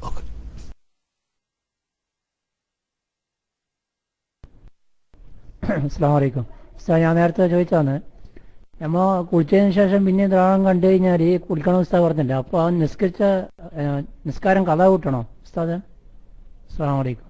അസ്സാം വലൈക്കും ഉസ്താദ് ഞാൻ നേരത്തെ ചോദിച്ചാണ് നമ്മൾ കുളിച്ചതിന് ശേഷം പിന്നെ ദ്രാവകം കണ്ടു കഴിഞ്ഞാൽ കുളിക്കണം ഉസ്താദ് പറഞ്ഞില്ല അപ്പോൾ ആ നിസ്കരിച്ച ഏഹ്, നിസ്കാരം കഥ കൂട്ടണോ ഉസ്താദ് അസ്സാം വലൈക്കും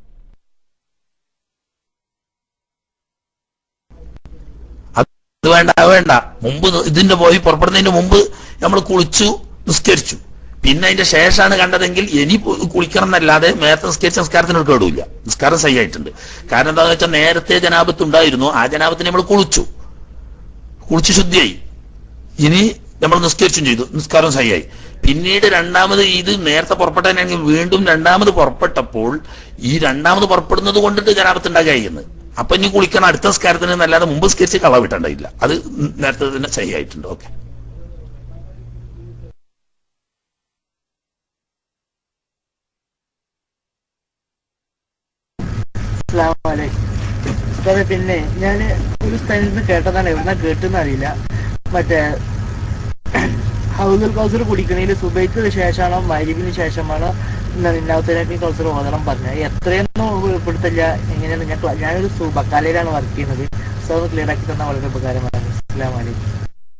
അത് വേണ്ട അത് വേണ്ട മുമ്പ് ഇതിന്റെ പോയി പുറപ്പെടുന്നതിന് മുമ്പ് നമ്മൾ കുളിച്ചു നിസ്കരിച്ചു പിന്നെ അതിന്റെ ശേഷമാണ് കണ്ടതെങ്കിൽ ഇനി പോ- കുളിക്കണം എന്നല്ലാതെ നേരത്തെ നിസ്കരിച്ച നിസ്കാരത്തിന് ഒരു കേടുമില്ല നിസ്കാരം സഹിയായിട്ടുണ്ട് കാരണം എന്താണെന്ന് വെച്ചാൽ നേരത്തെ ജനാപത്ത് ഉണ്ടായിരുന്നു ആ ജനാപത്തിന് നമ്മൾ കുളിച്ചു കുളിച്ച് ശുദ്ധിയായി ഇനി നമ്മൾ നിസ്കരിച്ചും ചെയ്തു നിസ്കാരം സഹിയായി പിന്നീട് രണ്ടാമത് ഇത് നേരത്തെ പുറപ്പെട്ടതിനാണെങ്കിൽ വീണ്ടും രണ്ടാമത് പുറപ്പെട്ടപ്പോൾ ഈ രണ്ടാമത് പുറപ്പെടുന്നത് കൊണ്ടിട്ട് ജനാപത്ത് ഉണ്ടാകുകയെന്ന് അപ്പൊ ഇനി കുളിക്കണം അടുത്ത നിസ്കാരത്തിന് എന്നല്ലാതെ മുമ്പ് നിസ്കരിച്ച് കള വിട്ടുണ്ടായില്ല അത് നേരത്തെ തന്നെ സഹിയായിട്ടുണ്ട് ഓക്കെ അതെ പിന്നെ ഞാൻ ഒരു സ്ഥലത്ത് നിന്ന് കേട്ടതാണ് എവിടുന്ന കേട്ടെന്ന് അറിയില്ല മറ്റേ ഹൗദുൽ കൗസർ കുടിക്കണേല് സുബൈക്ക് ശേഷമാണോ മരിവിന് ശേഷമാണോ നിന്നാവത്തിനായിട്ട് കൗസർ ഓതണം പറഞ്ഞത് എത്രയൊന്നും ഉൾപ്പെടുത്തില്ല എങ്ങനെയാണ് ഞാൻ ക്ല- ഞാനൊരു സു- ബക്കാലയിലാണ് വർക്ക് ചെയ്യുന്നത് സോ ഒന്ന് ക്ലിയർ ആക്കി തന്നാൽ വളരെ ഉപകാരമാണ് അസ്സലാമു അലൈക്കും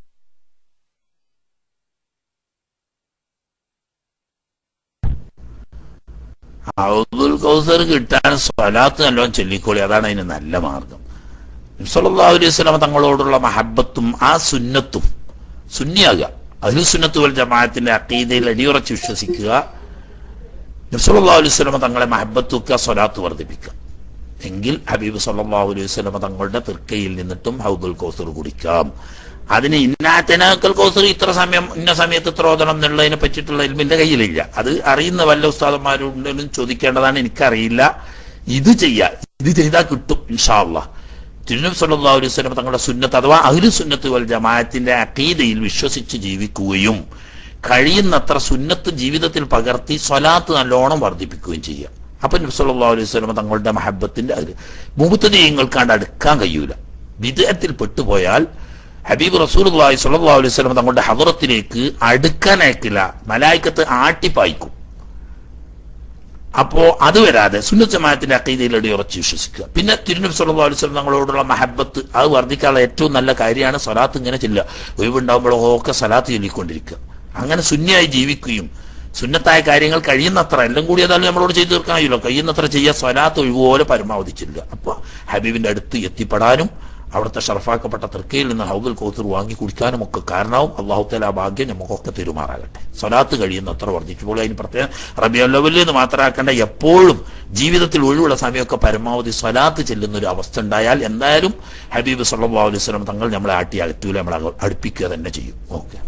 അബ്ദുൽ കൗസർ കിട്ടാൻ സ്വലാത്ത് നല്ലോണം ചൊല്ലിക്കോളി അതാണ് അതിന് നല്ല മാർഗം സല്ലല്ലാഹു അലൈഹി വസല്ലം തങ്ങളോടുള്ള മഹബത്തും ആ സുന്നത്തും സുന്നിയാകുക അഹ്ലു സുന്നത്ത് വൽ ജമാഅത്തിന്റെ അക്കീദയിൽ അടിയുറച്ച് വിശ്വസിക്കുക സല്ലല്ലാഹു അലൈഹി വസല്ലം തങ്ങളെ മഹബത്തുക സ്വലാത്ത് വർദ്ധിപ്പിക്കുക എങ്കിൽ ഹബീബ് സല്ലല്ലാഹു അലൈഹി വസല്ലം തങ്ങളുടെ തിർക്കയിൽ നിന്നിട്ടും ഹൗദുൽ കൗസർ കുടിക്കാം അതിന് ഇന്നാത്തനാക്കൽ കോസർ ഇത്ര സമയം ഇന്ന സമയത്ത് ഇത്ര ഓതണം എന്നുള്ളതിനെ പറ്റിയിട്ടുള്ള ഇൽമിന്റെ കയ്യിലില്ല അത് അറിയുന്ന വല്ല ഉസ്താദന്മാരുണ്ടെങ്കിലും ചോദിക്കേണ്ടതാണ് എനിക്കറിയില്ല ഇത് ചെയ്യാ ഇത് ചെയ്താൽ കിട്ടും ഇൻഷാല്ല തിരുനബി സല്ലല്ലാഹു അലൈഹി വസല്ലം തങ്ങളുടെ സുന്നത്ത് അഥവാ അഹ്ലു സുന്നത്ത് വൽ ജമാഅത്തിന്റെ അഖീദയിൽ വിശ്വസിച്ച് ജീവിക്കുകയും കഴിയുന്നത്ര സുന്നത്ത് ജീവിതത്തിൽ പകർത്തി സ്വലാത്ത് നല്ലോണം വർദ്ധിപ്പിക്കുകയും ചെയ്യുക അപ്പൊ നബി സല്ലല്ലാഹു അലൈഹി വസല്ലം തങ്ങളുടെ മഹബത്തിന്റെ അതിൽ മുഹത്തദീയങ്ങൾക്കാണ്ട് അടുക്കാൻ കഴിയൂല വിദേഹത്തിൽ പെട്ടുപോയാൽ ഹബീബ് റസൂലുള്ളാഹി സ്വല്ലല്ലാഹു അലൈഹി വസല്ലം തങ്ങളുടെ ഹദറത്തിലേക്ക് അടുക്കാൻ അയക്കില്ല മലായിക്കത്ത് ആട്ടിപ്പായിക്കും അപ്പോ അത് വരാതെ സുന്നത്ത് ജമാഅത്തിന്റെ അക്കീതയിലടി ഉറച്ച് വിശ്വസിക്കുക പിന്നെ തിരുനബി സല്ലല്ലാഹു അലൈഹി വസല്ലം തങ്ങളോടുള്ള മഹബത്ത് അത് വർദ്ധിക്കാനുള്ള ഏറ്റവും നല്ല കാര്യമാണ് സ്വലാത്ത് ഇങ്ങനെ ചെല്ലുക ഒഴിവുണ്ടാകുമ്പോഴൊക്കെ സ്വലാത്ത് ചൊല്ലിക്കൊണ്ടിരിക്കുക അങ്ങനെ സുന്നിയായി ജീവിക്കുകയും സുന്നത്തായ കാര്യങ്ങൾ കഴിയുന്നത്ര എല്ലാം കൂടി ഏതായാലും നമ്മളോട് ചെയ്തു തീർക്കാൻ കഴിയുമല്ലോ കഴിയുന്നത്ര ചെയ്യുക സ്വലാത്ത് ഒഴിവുപോലെ പരമാവധി ചെല്ലുക അപ്പൊ ഹബീബിന്റെ അടുത്ത് എത്തിപ്പെടാനും അവിടുത്തെ ഷറഫാക്കപ്പെട്ട തൃക്കയിൽ നിന്ന് ഹൗദുൽ കോത്തർ വാങ്ങി കുടിക്കാനും ഒക്കെ കാരണവും അള്ളാഹുത്തല ആ ഭാഗ്യം നമുക്കൊക്കെ പെരുമാറാകട്ടെ സ്വലാത്ത് കഴിയുന്നത്ര വർദ്ധിക്കുമ്പോൾ അതിന് പ്രത്യേകം റബിയ ലെവലിൽ നിന്ന് മാത്രമാക്കേണ്ട എപ്പോഴും ജീവിതത്തിൽ ഒഴിവുള്ള സമയമൊക്കെ പരമാവധി സ്വലാത്ത് ചെല്ലുന്ന ഒരു അവസ്ഥ ഉണ്ടായാൽ എന്തായാലും ഹബീബ് സല്ലല്ലാഹു അലൈഹി വസല്ലം തങ്ങൾ നമ്മളെ ആട്ടി അകത്തൂല നമ്മളെ അടുപ്പിക്കുക തന്നെ ചെയ്യും ഓക്കെ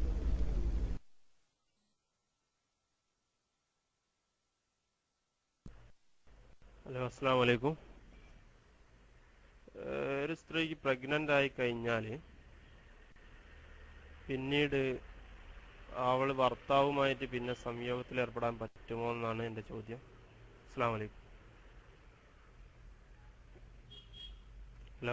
ഹലോ അസ്സാം വലൈക്കും ഒരു സ്ത്രീക്ക് പ്രഗ്നൻ്റ് ആയി കഴിഞ്ഞാൽ പിന്നീട് അവൾ ഭർത്താവുമായിട്ട് പിന്നെ സംയോഗത്തിൽ ഏർപ്പെടാൻ പറ്റുമോ എന്നാണ് എൻ്റെ ചോദ്യം അസ്സാം വലൈക്കും ഹലോ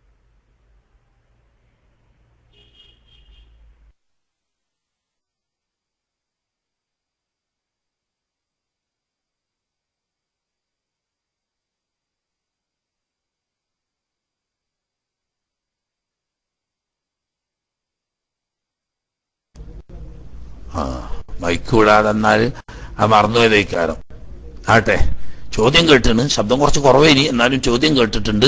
ആ മൈക്ക് വിടാതെ എന്നാൽ അത് മറന്നുപോയതേക്കാരം ആട്ടെ ചോദ്യം കേട്ടിന് ശബ്ദം കുറച്ച് കുറവേനി എന്നാലും ചോദ്യം കേട്ടിട്ടുണ്ട്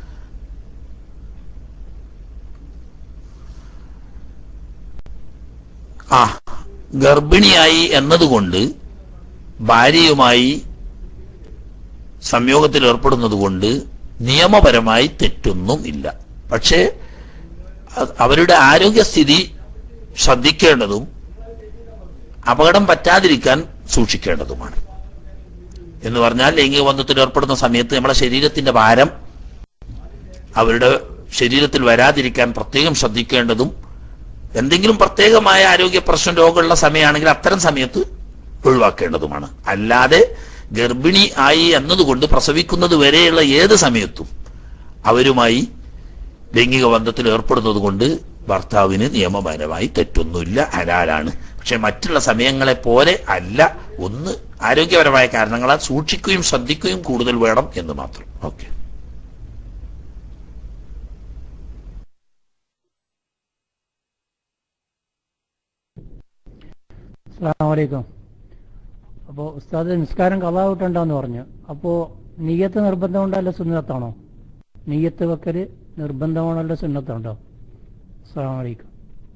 ആ ഗർഭിണിയായി എന്നതുകൊണ്ട് ഭാര്യയുമായി സംയോഗത്തിൽ ഏർപ്പെടുന്നത് കൊണ്ട് നിയമപരമായി തെറ്റൊന്നും ഇല്ല പക്ഷേ അ- അവരുടെ ആരോഗ്യസ്ഥിതി ശ്രദ്ധിക്കേണ്ടതും അപകടം പറ്റാതിരിക്കാൻ സൂക്ഷിക്കേണ്ടതുമാണ് എന്ന് പറഞ്ഞാൽ ലൈംഗിക ബന്ധത്തിൽ ഏർപ്പെടുന്ന സമയത്ത് നമ്മുടെ ശരീരത്തിന്റെ ഭാരം അവരുടെ ശരീരത്തിൽ വരാതിരിക്കാൻ പ്രത്യേകം ശ്രദ്ധിക്കേണ്ടതും എന്തെങ്കിലും പ്രത്യേകമായ ആരോഗ്യ പ്രശ്നം രോഗമുള്ള സമയമാണെങ്കിൽ അത്തരം സമയത്ത് ഒഴിവാക്കേണ്ടതുമാണ് അല്ലാതെ ഗർഭിണി ആയി എന്നതുകൊണ്ട് പ്രസവിക്കുന്നത് വരെയുള്ള ഏത് സമയത്തും അവരുമായി ലൈംഗിക ബന്ധത്തിൽ ഏർപ്പെടുന്നത് കൊണ്ട് ഭർത്താവിന് നിയമപരമായി തെറ്റൊന്നുമില്ല ഹലാലാണ് പക്ഷെ മറ്റുള്ള സമയങ്ങളെ പോലെ അല്ല ഒന്ന് ആരോഗ്യപരമായ കാരണങ്ങളാൽ സൂക്ഷിക്കുകയും ശ്രദ്ധിക്കുകയും കൂടുതൽ വേണം എന്ന് മാത്രം ഓക്കെ അസ്സാം വലൈക്കും അപ്പോൾ ഉസ്താദ് നിസ്കാരം കഥാവിട്ടുണ്ടോന്ന് പറഞ്ഞു അപ്പോൾ നീയത്ത് നിർബന്ധമുണ്ടല്ലോ സുന്നത്താണോ നീയത്ത് വെക്കൽ നിർബന്ധമാണല്ലോ സുന്നത്തുണ്ടോ അസ്സാം വലൈക്കും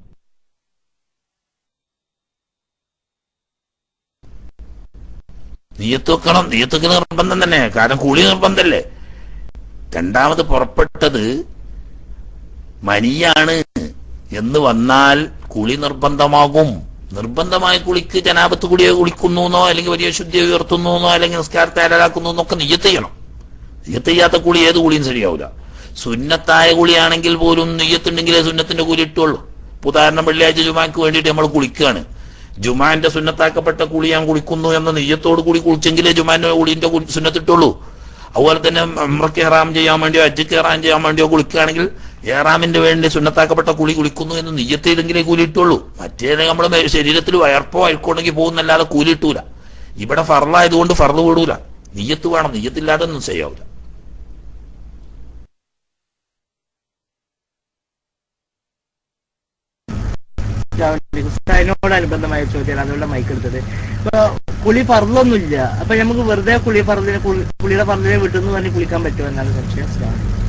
നീയത്ത് വെക്കണം നീയത്തൊക്കെ നിർബന്ധം തന്നെ കാരണം കൂലി നിർബന്ധല്ലേ രണ്ടാമത് പുറപ്പെട്ടത് മനിയാണ് എന്ന് വന്നാൽ കുളി നിർബന്ധമാകും നിർബന്ധമായി കുളിക്ക് ജനാപത്ത് കുളിയെ കുളിക്കുന്നു എന്നോ അല്ലെങ്കിൽ വലിയ ശുദ്ധി ഉയർത്തുന്നു എന്നോ അല്ലെങ്കിൽ നിസ്കാരത്തെ അലലാക്കുന്നു എന്നൊക്കെ നിയ്യത്ത് ചെയ്യണം നിയ്യത്ത് ചെയ്യാത്ത കുളി ഏത് കുളിയും ശരിയാവില്ല സുന്നത്തായ കുളിയാണെങ്കിൽ പോലും നെയ്യത്തുണ്ടെങ്കിലേ സുന്നത്തിന്റെ കൂലി ഇട്ടുള്ളൂ ഇപ്പൊ ഉദാഹരണം വെള്ളിയാഴ്ച ജുമാക്ക് വേണ്ടിയിട്ട് നമ്മൾ കുളിക്കുകയാണ് ജുമാന്റെ സുന്നത്താക്കപ്പെട്ട കുളി ഞാൻ കുളിക്കുന്നു എന്ന നെയ്യത്തോട് കൂടി കുളിച്ചെങ്കിലേ ജുമാന്റെ കുളിന്റെ കുളി- സുന്നത്തിട്ടുള്ളൂ അതുപോലെ തന്നെ ഉംറയ്ക്ക് ഹറാം ചെയ്യാൻ വേണ്ടിയോ ഹജ്ജിക്ക് ഹറാം ചെയ്യാൻ വേണ്ടിയോ കുളിക്കുകയാണെങ്കിൽ ഏറാമിന്റെ വേണ്ടി സുന്നത്താക്കപ്പെട്ട കുളി കുളിക്കുന്നു എന്ന് നെയ്യത്തിലെങ്കിലേ കൂലി ഇട്ടുള്ളൂ മറ്റേ നമ്മുടെ ശരീരത്തിൽ വയർപ്പോ അയൽക്കോണെങ്കിൽ പോകുന്നല്ലാതെ കൂലി ഇട്ടൂല ഇവിടെ ഫറലായതുകൊണ്ട് ഫറല് വിടൂല നെയ്യത്ത് വേണം നെയ്യത്തില്ലാതെ ഒന്നും ചെയ്യാവൂല അതിനോടനുബന്ധമായ ചോദ്യമാണ് അതുകൊണ്ട് മൈക്ക് എടുത്തത് ഇപ്പൊ കുളി പറലൊന്നുമില്ല അപ്പൊ നമുക്ക് വെറുതെ കുളി പറലിനെ കുളിയുടെ പറലിനെ വീട്ടിൽ നിന്ന് തന്നെ കുളിക്കാൻ പറ്റുമോ എന്നാണ് സംശയം അസ്സലാമു അലൈക്കും.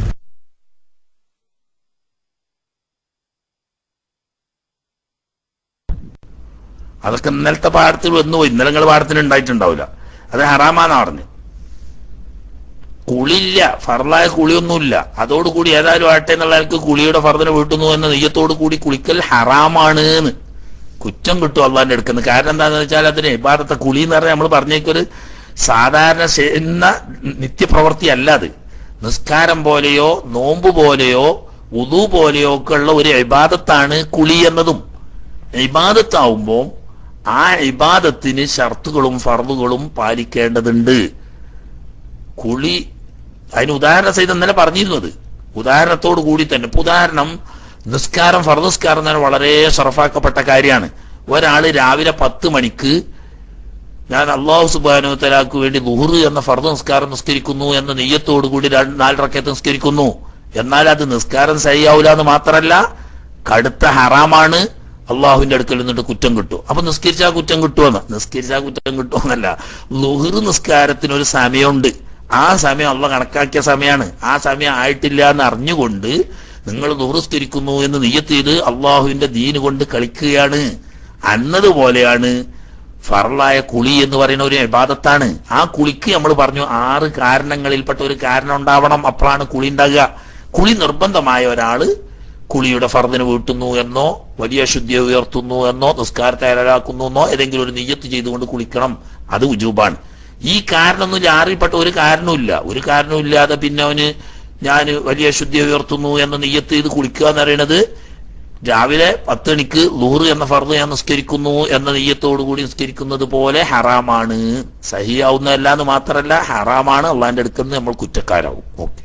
അതൊക്കെ ഇന്നലത്തെ പാഠത്തിൽ വന്നു പോയി ഇന്നലെ നിങ്ങൾ പാഠത്തിന് ഉണ്ടായിട്ടുണ്ടാവില്ല അത് ഹറാമാന്നാ പറഞ്ഞു കുളിയില്ല ഫർലായ കുളിയൊന്നുമില്ല അതോടുകൂടി ഏതായാലും ആട്ടെ എന്നുള്ള ആൾക്ക് കുളിയുടെ ഫർദിനെ വീട്ടുന്നു എന്ന നെയ്യത്തോടു കൂടി കുളിക്കൽ ഹറാമാണ് എന്ന് കുറ്റം കിട്ടും അള്ളാന്റെ അടുക്കുന്നത് കാരണം എന്താണെന്ന് വെച്ചാൽ അതിന് ഇബാദത്തെ കുളി എന്ന് പറഞ്ഞാൽ നമ്മൾ പറഞ്ഞേക്കൊരു സാധാരണ ചെയ്യുന്ന നിത്യപ്രവൃത്തി അല്ല അത് നിസ്കാരം പോലെയോ നോമ്പ് പോലെയോ ഉദു പോലെയോ ഒക്കെ ഉള്ള ഒരു ഇബാദത്താണ് കുളി എന്നതും ഇബാദത്താവുമ്പോൾ ആ ഇബാദത്തിന് ഷർത്തുകളും ഫർദുകളും പാലിക്കേണ്ടതുണ്ട് കുളി അതിന് ഉദാഹരണ സഹിതം ഇന്നലെ പറഞ്ഞിരുന്നത് ഉദാഹരണത്തോട് കൂടി തന്നെ ഇപ്പൊ ഉദാഹരണം നിസ്കാരം ഫർദസ്കാരം തന്നെ വളരെ ഷറഫാക്കപ്പെട്ട കാര്യമാണ് ഒരാള് രാവിലെ പത്ത് മണിക്ക് ഞാൻ അള്ളാഹു സുബാനു തലാക്ക് വേണ്ടി ലുഹുർ എന്ന ഫർദ് നിസ്കാരം നിസ്കരിക്കുന്നു എന്ന നെയ്യത്തോടു കൂടി രണ്ട് നാല് റക്കത്ത് നിസ്കരിക്കുന്നു എന്നാൽ അത് നിസ്കാരം സഹിയാവൂല എന്ന് മാത്രമല്ല കടുത്ത ഹറാമാണ് അള്ളാഹുവിന്റെ അടുക്കൽ നിന്നിട്ട് കുറ്റം കിട്ടും അപ്പൊ നിസ്കരിച്ചാൽ കുറ്റം കിട്ടുമെന്ന് നിസ്കരിച്ചാൽ കുറ്റം കിട്ടുമെന്നല്ല ലുഹുർ നിസ്കാരത്തിന് ഒരു സമയമുണ്ട് ആ സമയം അള്ള കണക്കാക്കിയ സമയമാണ് ആ സമയം ആയിട്ടില്ല എന്ന് അറിഞ്ഞുകൊണ്ട് നിങ്ങൾ ലുഹുസ്കരിക്കുന്നു എന്ന് നിയ്യത്ത് ചെയ്ത് അള്ളാഹുവിന്റെ ദീന് കൊണ്ട് കളിക്കുകയാണ് അന്നതുപോലെയാണ് ഫറലായ കുളി എന്ന് പറയുന്ന ഒരു വിവാദത്താണ് ആ കുളിക്ക് നമ്മൾ പറഞ്ഞു ആറ് കാരണങ്ങളിൽപ്പെട്ട ഒരു കാരണം ഉണ്ടാവണം അപ്പോഴാണ് കുളി ഉണ്ടാകുക കുളി നിർബന്ധമായ ഒരാള് കുളിയുടെ ഫർദിന് വീട്ടുന്നു എന്നോ വലിയ ശുദ്ധിയെ ഉയർത്തുന്നു എന്നോ നിസ്കാരത്തെ അയലാക്കുന്നു എന്നോ ഏതെങ്കിലും ഒരു നെയ്യത്ത് ചെയ്തുകൊണ്ട് കുളിക്കണം അത് ഉജൂബാണ് ഈ കാരണമൊന്നും ജാറിൽപ്പെട്ട ഒരു കാരണവുമില്ല ഒരു കാരണവും ഇല്ലാതെ പിന്നെ അവന് ഞാൻ വലിയ ശുദ്ധിയെ ഉയർത്തുന്നു എന്ന നെയ്യത്ത് ചെയ്ത് കുളിക്കുക എന്ന് പറയുന്നത് രാവിലെ പത്ത് മണിക്ക് ലൂറ് എന്ന ഫർദ് ഞാൻ നിസ്കരിക്കുന്നു എന്ന നെയ്യത്തോടു കൂടി നിസ്കരിക്കുന്നത് പോലെ ഹറാമാണ് സഹിയാവുന്നതല്ല എന്ന് മാത്രമല്ല ഹറാമാണ് അള്ളാന്റെ അടുക്കുന്ന നമ്മൾ കുറ്റക്കാരാവും ഓക്കെ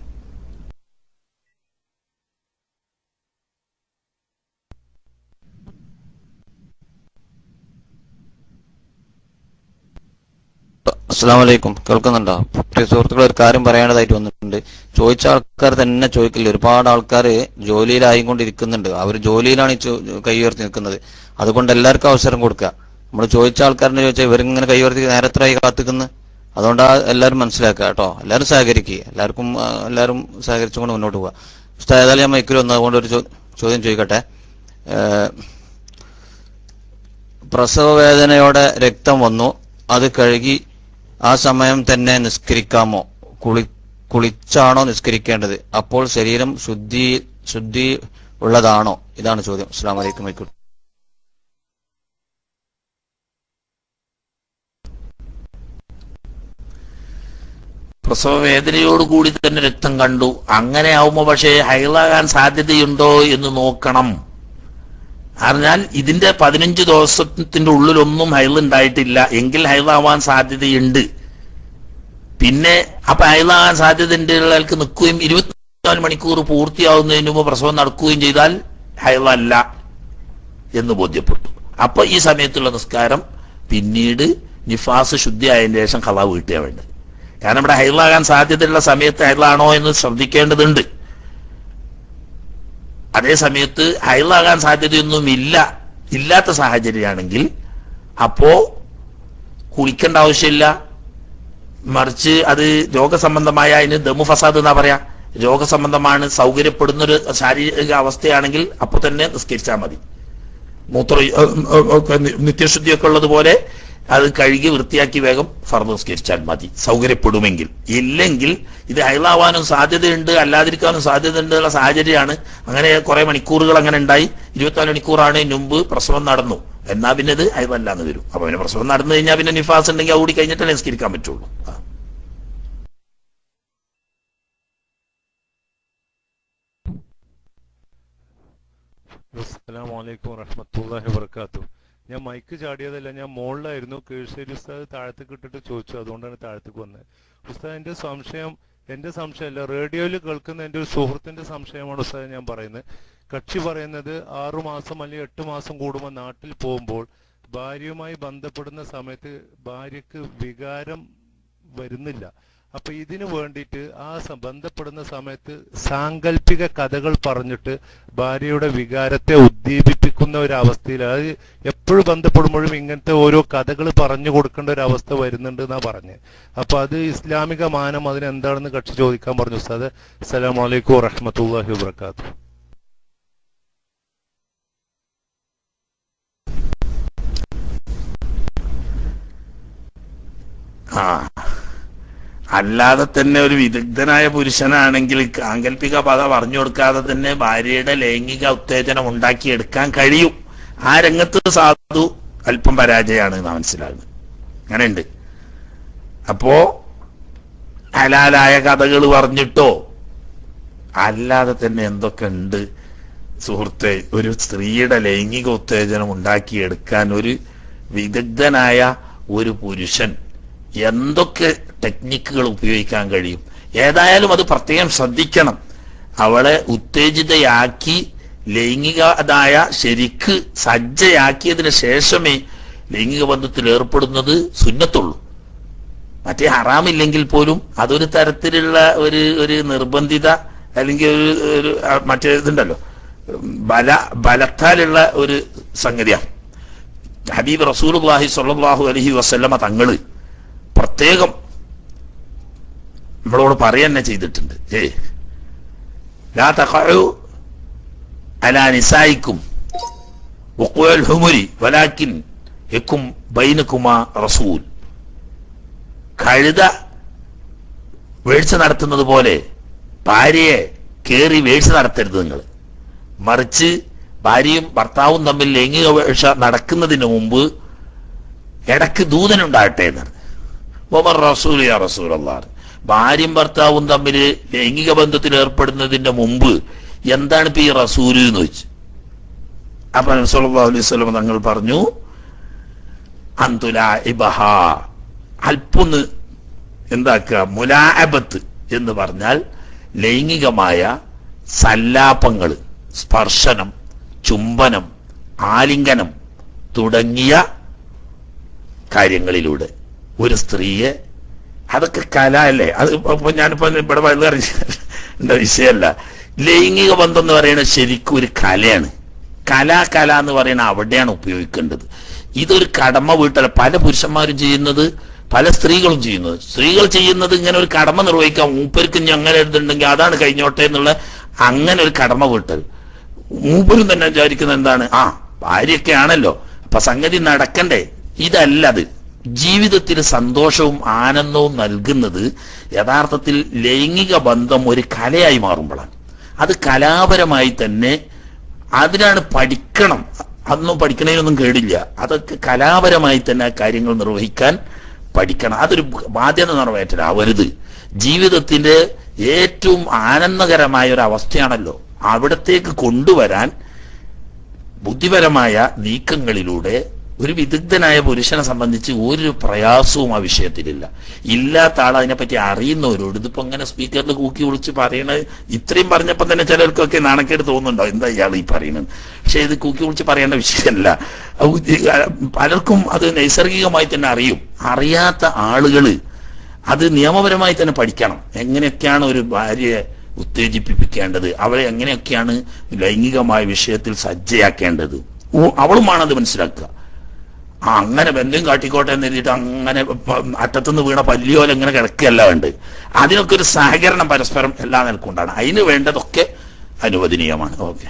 അസ്സാം വലൈക്കും കേൾക്കുന്നുണ്ടോ പ്രിയ സുഹൃത്തുക്കൾ ഒരു കാര്യം പറയേണ്ടതായിട്ട് വന്നിട്ടുണ്ട് ചോദിച്ച ആൾക്കാർ തന്നെ ചോദിക്കില്ല ഒരുപാട് ആൾക്കാർ ജോലിയിലായിക്കൊണ്ടിരിക്കുന്നുണ്ട് അവർ ജോലിയിലാണ് ഈ ചോ- കൈ ഉയർത്തി നിൽക്കുന്നത് അതുകൊണ്ട് എല്ലാവർക്കും അവസരം കൊടുക്കുക നമ്മൾ ചോദിച്ച ആൾക്കാരനെ ചോദിച്ചാൽ ഇവരിങ്ങനെ കൈ ഉയർത്തി നേരത്രായി കാത്തിക്കുന്നു അതുകൊണ്ട് ആ എല്ലാവരും മനസ്സിലാക്കുക കേട്ടോ എല്ലാവരും സഹകരിക്കുക എല്ലാവർക്കും ആ, എല്ലാവരും സഹകരിച്ചുകൊണ്ട് മുന്നോട്ട് പോവുക ഉസ്താദ് ഏതായാലും ഞാൻ മൈക്കിൽ വന്നു അതുകൊണ്ട് ഒരു ചോ- ചോദ്യം ചോദിക്കട്ടെ ഏഹ്, പ്രസവ വേദനയോടെ രക്തം വന്നു അത് കഴുകി ആ സമയം തന്നെ നിസ്കരിക്കാമോ കുളി കുളിച്ചാണോ നിസ്കരിക്കേണ്ടത് അപ്പോൾ ശരീരം ശുദ്ധി ശുദ്ധി ഉള്ളതാണോ ഇതാണ് ചോദ്യം അസ്സാം വലൈക്കും വൈക്കും പ്രസവ വേദനയോട് കൂടി തന്നെ രക്തം കണ്ടു അങ്ങനെ ആവുമ്പോ പക്ഷേ ഹൈലാകാൻ സാധ്യതയുണ്ടോ എന്ന് നോക്കണം അറിഞ്ഞാൽ ഇതിന്റെ പതിനഞ്ച് ദിവസത്തിന്റെ ഉള്ളിലൊന്നും ഹൈൽ ഉണ്ടായിട്ടില്ല എങ്കിൽ ഹൈലാവാൻ സാധ്യതയുണ്ട് പിന്നെ അപ്പൊ ഹൈലാകാൻ സാധ്യതയുണ്ട് ആൾക്ക് നിൽക്കുകയും ഇരുപത്തിനാല് മണിക്കൂർ പൂർത്തിയാവുന്നതിന് മുമ്പ് പ്രസവം നടക്കുകയും ചെയ്താൽ ഹൈലല്ല എന്ന് ബോധ്യപ്പെട്ടു അപ്പൊ ഈ സമയത്തുള്ള നിസ്കാരം പിന്നീട് നിഫാസ് ശുദ്ധിയായതിനു ശേഷം കള വീട്ടുക വേണ്ടത് കാരണം ഇവിടെ ഹൈലാകാൻ സാധ്യതയുള്ള സമയത്ത് ഹൈലാണോ എന്ന് ശ്രദ്ധിക്കേണ്ടതുണ്ട് അതേ സമയത്ത് ഹൈലാകാൻ സാധ്യതയൊന്നും ഇല്ല ഇല്ലാത്ത സാഹചര്യമാണെങ്കിൽ അപ്പോ കുളിക്കേണ്ട ആവശ്യമില്ല മറിച്ച് അത് രോഗസംബന്ധമായ അതിന് ദമു ഫസാദ് എന്നാ പറയാ രോഗസംബന്ധമാണ് സൗകര്യപ്പെടുന്ന ഒരു ശാരീരിക അവസ്ഥയാണെങ്കിൽ അപ്പൊ തന്നെ നിസ്കരിച്ചാൽ മതി മൂത്ര ഏ, ഏ, ഒക്കെ നി- നിത്യശുദ്ധിയൊക്കെ ഉള്ളതുപോലെ അത് കഴുകി വൃത്തിയാക്കി വേഗം ഫർദ് നിസ്കരിച്ചാൽ മതി സൗകര്യപ്പെടുമെങ്കിൽ ഇല്ലെങ്കിൽ ഇത് ഹൈലാവാനും സാധ്യതയുണ്ട് അല്ലാതിരിക്കാനും സാധ്യതയുണ്ട് ഉള്ള സാഹചര്യമാണ് അങ്ങനെ കുറെ മണിക്കൂറുകൾ അങ്ങനെ ഉണ്ടായി ഇരുപത്തിനാല് മണിക്കൂറാണ് മുമ്പ് പ്രസവം നടന്നു എന്നാ പിന്നെ ഇത് ഹൈലല്ലാന്ന് വരും അപ്പൊ പിന്നെ പ്രസവം നടന്നു കഴിഞ്ഞാൽ പിന്നെ നിഫാസ് ഉണ്ടെങ്കിൽ കൂടി കഴിഞ്ഞിട്ടല്ലേ നിസ്കരിക്കാൻ പറ്റുള്ളൂ ആ. അസ്സലാമു അലൈക്കും വറഹ്മത്തുള്ളാഹി വബറകാത്തു ഞാൻ മൈക്ക് ചാടിയതല്ല ഞാൻ മുകളിലായിരുന്നു കീഴ്ശ്ശേരി ഉസ്താദ് താഴത്തേക്ക് ഇട്ടിട്ട് ചോദിച്ചു അതുകൊണ്ടാണ് താഴത്തേക്ക് വന്നത് ഉസ്താദ് എന്റെ സംശയം എന്റെ സംശയമല്ല റേഡിയോയിൽ കേൾക്കുന്ന എന്റെ ഒരു സുഹൃത്തിന്റെ സംശയമാണ് ഉസ്താദ് ഞാൻ പറയുന്നത് കക്ഷി പറയുന്നത് ആറു മാസം അല്ലെങ്കിൽ എട്ട് മാസം കൂടുമ്പോൾ നാട്ടിൽ പോകുമ്പോൾ ഭാര്യയുമായി ബന്ധപ്പെടുന്ന സമയത്ത് ഭാര്യക്ക് വികാരം വരുന്നില്ല അപ്പൊ ഇതിനു വേണ്ടിയിട്ട് ആ സ- ബന്ധപ്പെടുന്ന സമയത്ത് സാങ്കല്പിക കഥകൾ പറഞ്ഞിട്ട് ഭാര്യയുടെ വികാരത്തെ ഉദ്ദീപിപ്പിക്കുന്ന ഒരു അവസ്ഥയിൽ അത് എപ്പോഴും ബന്ധപ്പെടുമ്പോഴും ഇങ്ങനത്തെ ഓരോ കഥകൾ പറഞ്ഞു കൊടുക്കേണ്ട ഒരു അവസ്ഥ വരുന്നുണ്ട് എന്നാ പറഞ്ഞത് അപ്പൊ അത് ഇസ്ലാമിക മാനം അതിനെന്താണെന്ന് കക്ഷി ചോദിക്കാൻ പറഞ്ഞു ഉസ്താദ് അസ്സലാമു അലൈക്കും വറഹ്മത്തുള്ളാഹി വബറകാതുഹു ആ അല്ലാതെ തന്നെ ഒരു വിദഗ്ധനായ പുരുഷനാണെങ്കിൽ സാങ്കല്പിക പദ പറഞ്ഞു കൊടുക്കാതെ തന്നെ ഭാര്യയുടെ ലൈംഗിക ഉത്തേജനം ഉണ്ടാക്കിയെടുക്കാൻ കഴിയും ആ രംഗത്ത് സാധു അല്പം പരാജയമാണ് എന്നാ മനസ്സിലാകുന്നത് അങ്ങനെയുണ്ട് അപ്പോ ഹലാലായ കഥകൾ പറഞ്ഞിട്ടോ അല്ലാതെ തന്നെ എന്തൊക്കെ ഉണ്ട് സുഹൃത്തെ ഒരു സ്ത്രീയുടെ ലൈംഗിക ഉത്തേജനം ഉണ്ടാക്കിയെടുക്കാൻ ഒരു വിദഗ്ധനായ ഒരു പുരുഷൻ എന്തൊക്കെ ടെക്നിക്കുകൾ ഉപയോഗിക്കാൻ കഴിയും ഏതായാലും അത് പ്രത്യേകം ശ്രദ്ധിക്കണം അവളെ ഉത്തേജിതയാക്കി ലൈംഗികതായ ശരിക്ക് സജ്ജയാക്കിയതിന് ശേഷമേ ലൈംഗിക ബന്ധത്തിൽ ഏർപ്പെടുന്നത് സുന്നത്തുള്ളൂ മറ്റേ ഹറാമില്ലെങ്കിൽ പോലും അതൊരു തരത്തിലുള്ള ഒരു ഒരു നിർബന്ധിത അല്ലെങ്കിൽ ഒരു ഒരു ആ, മറ്റേ ഇതുണ്ടല്ലോ ബല ബലത്താലുള്ള ഒരു സംഗതിയാണ് ഹബീബ് റസൂലുള്ളാഹി സ്വല്ലല്ലാഹു അലൈഹി വസല്ലമ തങ്ങള് പ്രത്യേകം നമ്മളോട് പറയുക ചെയ്തിട്ടുണ്ട് ഏ ലാ തഖഉ അലാ നിസായിക്കും വഖുൽ ഹുമുരി വലാകിൻ യക്കും ബൈനകുമാ റസൂൽ കഴുത വീഴ്ച നടത്തുന്നത് പോലെ ഭാര്യയെ കേറി വീഴ്ച നടത്തരുത് നിങ്ങൾ മറിച്ച് ഭാര്യയും ഭർത്താവും തമ്മിൽ ലൈംഗിക വീഴ്ച നടക്കുന്നതിന് മുമ്പ് ഇടക്ക് ദൂതനുണ്ടാകട്ടെ എന്നാണ് ഒമർ റസൂൽ യാ റസൂൽ അള്ളാഹ് ഭാര്യയും ഭർത്താവും തമ്മിൽ ലൈംഗിക ബന്ധത്തിൽ ഏർപ്പെടുന്നതിന്റെ മുമ്പ് എന്താണ് ഇപ്പൊ ഈ റസൂല് എന്ന് ചോദിച്ചു അപ്പൊ നബി സല്ലല്ലാഹു അലൈഹി വസല്ലം തങ്ങൾ പറഞ്ഞു അന്തുലാ ഇബഹ അല്പൊന്ന് എന്താക്കുക മുലാഅബത്ത് എന്ന് പറഞ്ഞാൽ ലൈംഗികമായ സല്ലാപങ്ങൾ സ്പർശനം ചുംബനം ആലിംഗനം തുടങ്ങിയ കാര്യങ്ങളിലൂടെ ഒരു സ്ത്രീയെ അതൊക്കെ കല അല്ലേ അത് ഇപ്പൊ ഞാനിപ്പോ ഇവിടെ വലുത് അറിഞ്ഞ വിഷയമല്ല ലൈംഗിക ബന്ധം എന്ന് പറയുന്നത് ശരിക്കും ഒരു കലയാണ് കല കല എന്ന് പറയുന്നത് അവിടെയാണ് ഉപയോഗിക്കേണ്ടത് ഇതൊരു കടമ വീട്ടല പല പുരുഷന്മാരും ചെയ്യുന്നത് പല സ്ത്രീകളും ചെയ്യുന്നത് സ്ത്രീകൾ ചെയ്യുന്നത് ഇങ്ങനെ ഒരു കടമ നിർവഹിക്കാം മൂപ്പർക്ക് ഇനി അങ്ങനെ എഴുതുന്നുണ്ടെങ്കിൽ അതാണ് കഴിഞ്ഞോട്ടെ എന്നുള്ള അങ്ങനെ ഒരു കടമ വീട്ടൽ മൂപ്പരും തന്നെ വിചാരിക്കുന്നത് എന്താണ് ആ ഭാര്യയൊക്കെ ആണല്ലോ അപ്പൊ സംഗതി നടക്കണ്ടേ ഇതല്ലത് ജീവിതത്തിൽ സന്തോഷവും ആനന്ദവും നൽകുന്നത് യഥാർത്ഥത്തിൽ ലൈംഗിക ബന്ധം ഒരു കലയായി മാറുമ്പോഴാണ് അത് കലാപരമായി തന്നെ അതിനാണ് പഠിക്കണം അതൊന്നും പഠിക്കണതിനൊന്നും കേടില്ല അതൊക്കെ കലാപരമായി തന്നെ ആ കാര്യങ്ങൾ നിർവഹിക്കാൻ പഠിക്കണം അതൊരു ബാധ്യത നിറവേറ്റലാവരുത് ജീവിതത്തിന്റെ ഏറ്റവും ആനന്ദകരമായ ഒരു അവസ്ഥയാണല്ലോ അവിടത്തേക്ക് കൊണ്ടുവരാൻ ബുദ്ധിപരമായ നീക്കങ്ങളിലൂടെ ഒരു വിദഗ്ധനായ പുരുഷനെ സംബന്ധിച്ച് ഒരു പ്രയാസവും ആ വിഷയത്തിലില്ല ഇല്ലാത്ത ആൾ അതിനെപ്പറ്റി അറിയുന്നവരോട് ഇതിപ്പോ അങ്ങനെ സ്പീക്കറിൽ കൂക്കി വിളിച്ച് പറയണത് ഇത്രയും പറഞ്ഞപ്പോൾ തന്നെ ചിലർക്കൊക്കെ നാണക്കേട് തോന്നുന്നുണ്ടോ എന്താ ഇയാൾ ഈ പറയുന്നത് പക്ഷെ ഇത് കൂക്കി വിളിച്ച് പറയേണ്ട വിഷയമല്ല അത് ഇത് പലർക്കും അത് നൈസർഗികമായി തന്നെ അറിയും അറിയാത്ത ആളുകള് അത് നിയമപരമായി തന്നെ പഠിക്കണം എങ്ങനെയൊക്കെയാണ് ഒരു ഭാര്യയെ ഉത്തേജിപ്പിക്കേണ്ടത് അവളെ എങ്ങനെയൊക്കെയാണ് ലൈംഗികമായ വിഷയത്തിൽ സജ്ജയാക്കേണ്ടത് ഓ- അവളുമാണ് അത് മനസ്സിലാക്കുക ആ അങ്ങനെ ബന്ധം കാട്ടിക്കോട്ടെ എന്ന് എഴുതിയിട്ട് അങ്ങനെ പ- അറ്റത്തുനിന്ന് വീണ പല്ലിയോല ഇങ്ങനെ കിടക്കുകയല്ല വേണ്ട അതിനൊക്കെ ഒരു സഹകരണം പരസ്പരം എല്ലാ നിലക്കൊണ്ടാണ് അതിന് വേണ്ടതൊക്കെ അനുവദനീയമാണ് ഓക്കെ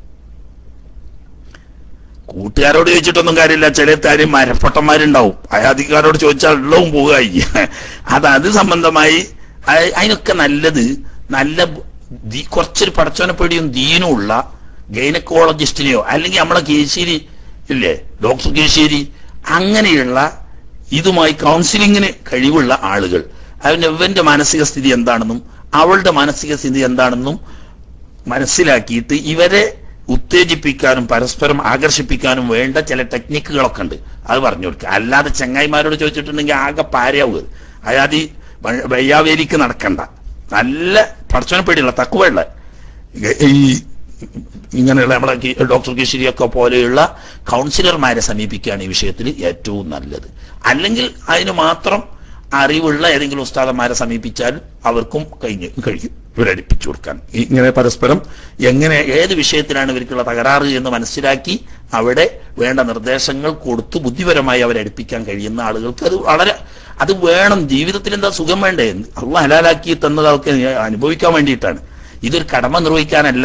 കൂട്ടുകാരോട് ചോദിച്ചിട്ടൊന്നും കാര്യമില്ല ചില കാര്യം മരപ്പൊട്ടന്മാരുണ്ടാവും അയാധികാരോട് ചോദിച്ചാൽ ഉള്ളവും പോവുകയായി അത് അത് സംബന്ധമായി അ- അതിനൊക്കെ നല്ലത് നല്ല ദി- കുറച്ചൊരു പടച്ചോനെ പേടിയും ദീനും ഉള്ള ഗൈനക്കോളജിസ്റ്റിനെയോ അല്ലെങ്കിൽ നമ്മളെ കേശേരി ഇല്ലേ ഡോക്ടർ കേശേരി അങ്ങനെയുള്ള ഇതുമായി കൗൺസിലിങ്ങിന് കഴിവുള്ള ആളുകൾ അതിന് ഇവന്റെ മാനസിക സ്ഥിതി എന്താണെന്നും അവളുടെ മാനസിക സ്ഥിതി എന്താണെന്നും മനസ്സിലാക്കിയിട്ട് ഇവരെ ഉത്തേജിപ്പിക്കാനും പരസ്പരം ആകർഷിപ്പിക്കാനും വേണ്ട ചില ടെക്നിക്കുകളൊക്കെ ഉണ്ട് അത് പറഞ്ഞു കൊടുക്കുക അല്ലാതെ ചങ്ങായിമാരോട് ചോദിച്ചിട്ടുണ്ടെങ്കിൽ ആകെ പാരയാവുക അതായത് ഈ വ- വയ്യാവേലിക്ക് നടക്കണ്ട നല്ല പടച്ചോനെ പേടിയുള്ള തക്കുവയുള്ള ഈ ഇങ്ങനെയുള്ള നമ്മളെ കി- ഡോക്ടർ കിഷിരിയൊക്കെ പോലെയുള്ള കൗൺസിലർമാരെ സമീപിക്കുകയാണ് ഈ വിഷയത്തിൽ ഏറ്റവും നല്ലത് അല്ലെങ്കിൽ അതിന് മാത്രം അറിവുള്ള ഏതെങ്കിലും ഉസ്താദന്മാരെ സമീപിച്ചാൽ അവർക്കും കഴിഞ്ഞ് കഴിയും ഇവരടിപ്പിച്ചു കൊടുക്കാൻ ഇങ്ങനെ പരസ്പരം എങ്ങനെ ഏത് വിഷയത്തിലാണ് ഇവർക്കുള്ള തകരാറ് എന്ന് മനസ്സിലാക്കി അവിടെ വേണ്ട നിർദ്ദേശങ്ങൾ കൊടുത്ത് ബുദ്ധിപരമായി അവരെ അടുപ്പിക്കാൻ കഴിയുന്ന ആളുകൾക്ക് അത് വളരെ അത് വേണം ജീവിതത്തിൽ എന്താ സുഖം വേണ്ടേ അള്ള ഹലാലാക്കി തന്നത് അവർക്ക് അനുഭവിക്കാൻ വേണ്ടിയിട്ടാണ് ഇതൊരു കടമ നിർവഹിക്കാനല്ല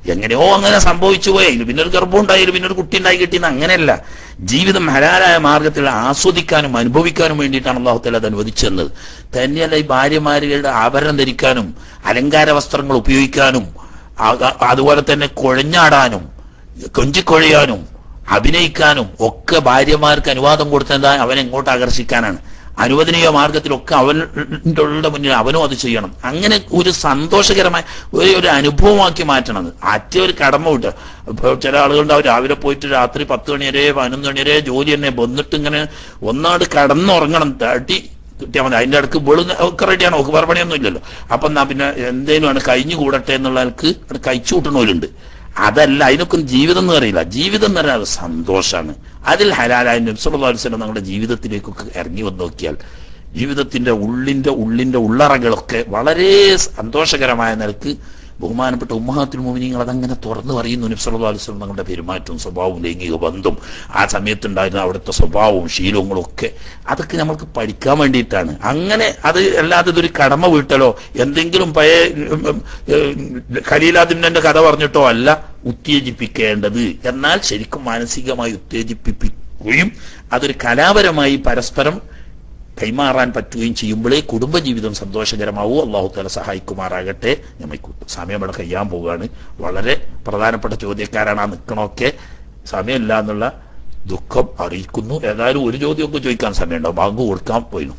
എങ്ങനെയോ അങ്ങനെ സംഭവിച്ചു പോയി പിന്നെ ഒരു ഗർഭം ഉണ്ടായാലും പിന്നെ ഒരു കുട്ടി ഉണ്ടായി കിട്ടിയെന്ന് അങ്ങനെയല്ല ജീവിതം ഹലാലായ മാർഗത്തിൽ ആസ്വദിക്കാനും അനുഭവിക്കാനും വേണ്ടിയിട്ടാണ് അള്ളാഹുത്തല അത് അനുവദിച്ചെന്നത് തന്നെയല്ല ഈ ഭാര്യമാരുടെ ആഭരണം ധരിക്കാനും അലങ്കാര വസ്ത്രങ്ങൾ ഉപയോഗിക്കാനും ആ- ആ- അതുപോലെ തന്നെ കുഴഞ്ഞാടാനും കൊഞ്ചിക്കൊഴയാനും അഭിനയിക്കാനും ഒക്കെ ഭാര്യമാർക്ക് അനുവാദം കൊടുത്തത് അവനെ എങ്ങോട്ട് ആകർഷിക്കാനാണ് അനുവദനീയ മാർഗത്തിലൊക്കെ അവൻ്റെ മുന്നിൽ അവനും അത് ചെയ്യണം അങ്ങനെ ഒരു സന്തോഷകരമായ ഒരു ഒരു അനുഭവമാക്കി മാറ്റണം അത് അറ്റ ഒരു കടമ വിട്ട് ഇപ്പോൾ ചില ആളുകളുണ്ടാവും രാവിലെ പോയിട്ട് രാത്രി പത്ത് മണി വരെ പതിനൊന്ന് മണി വരെ ജോലി തന്നെ വന്നിട്ട് ഇങ്ങനെ ഒന്നാട് കടന്നുറങ്ങണം തട്ടി കിട്ടിയാൽ മതി അതിന്റെ അടുക്ക് വെളു ഒക്കെ റെഡിയാണ് നോക്ക് വേറെ പണിയൊന്നും ഇല്ലല്ലോ അപ്പൊ എന്നാ പിന്നെ എന്തേലും ആണ് കഴിഞ്ഞു കൂടട്ടെ എന്നുള്ള ആൾക്ക് അത് കഴിച്ചു കൂട്ടണവരുണ്ട് അതല്ല അതിനൊക്കെ ജീവിതം എന്ന് പറയില്ല ജീവിതം എന്ന് പറയുന്നത് സന്തോഷമാണ് അതിൽ ഹലാലായ നബ്സുല്ലാസ്ലം നമ്മുടെ ജീവിതത്തിലേക്കൊക്കെ ഇറങ്ങി വന്ന് നോക്കിയാൽ ജീവിതത്തിന്റെ ഉള്ളിന്റെ ഉള്ളിന്റെ ഉള്ളറകളൊക്കെ വളരെ സന്തോഷകരമായ നിലക്ക് ബഹുമാനപ്പെട്ട ഉമ്മഹാത്തിൽ മോമിനിങ്ങൾ അതങ്ങനെ തുറന്നു പറയുന്നു നബ്സല്ലാ അലുസ്ലം തങ്ങളുടെ പെരുമാറ്റവും സ്വഭാവവും ലൈംഗിക ബന്ധം ആ സമയത്തുണ്ടായിരുന്ന അവിടുത്തെ സ്വഭാവവും ശീലങ്ങളും ഒക്കെ അതൊക്കെ നമ്മൾക്ക് പഠിക്കാൻ വേണ്ടിയിട്ടാണ് അങ്ങനെ അത് അല്ലാതെ ഇതൊരു കടമ വീട്ടലോ എന്തെങ്കിലും പഴയ ഉം, ഉം, ഉം, ഖലീലാദിന്റെ കഥ പറഞ്ഞിട്ടോ അല്ല ഉത്തേജിപ്പിക്കേണ്ടത് എന്നാൽ ശരിക്കും മാനസികമായി ഉത്തേജിപ്പിക്കുകയും അതൊരു കലാപരമായി പരസ്പരം കൈമാറാൻ പറ്റുകയും ചെയ്യുമ്പോഴേ കുടുംബജീവിതം സന്തോഷകരമാവൂ അള്ളാഹു തല സഹായിക്കുമാറാകട്ടെ നമുക്ക് സമയം ഇവിടെ കഴിയാൻ പോവുകയാണ് വളരെ പ്രധാനപ്പെട്ട ചോദ്യക്കാരാണ് ആ നിൽക്കണമൊക്കെ സമയമില്ല എന്നുള്ള ദുഃഖം അറിയിക്കുന്നു ഏതായാലും ഒരു ചോദ്യമൊക്കെ ചോദിക്കാൻ സമയമുണ്ടാവും ബാങ്ക് കൊടുക്കാൻ പോയിരുന്നു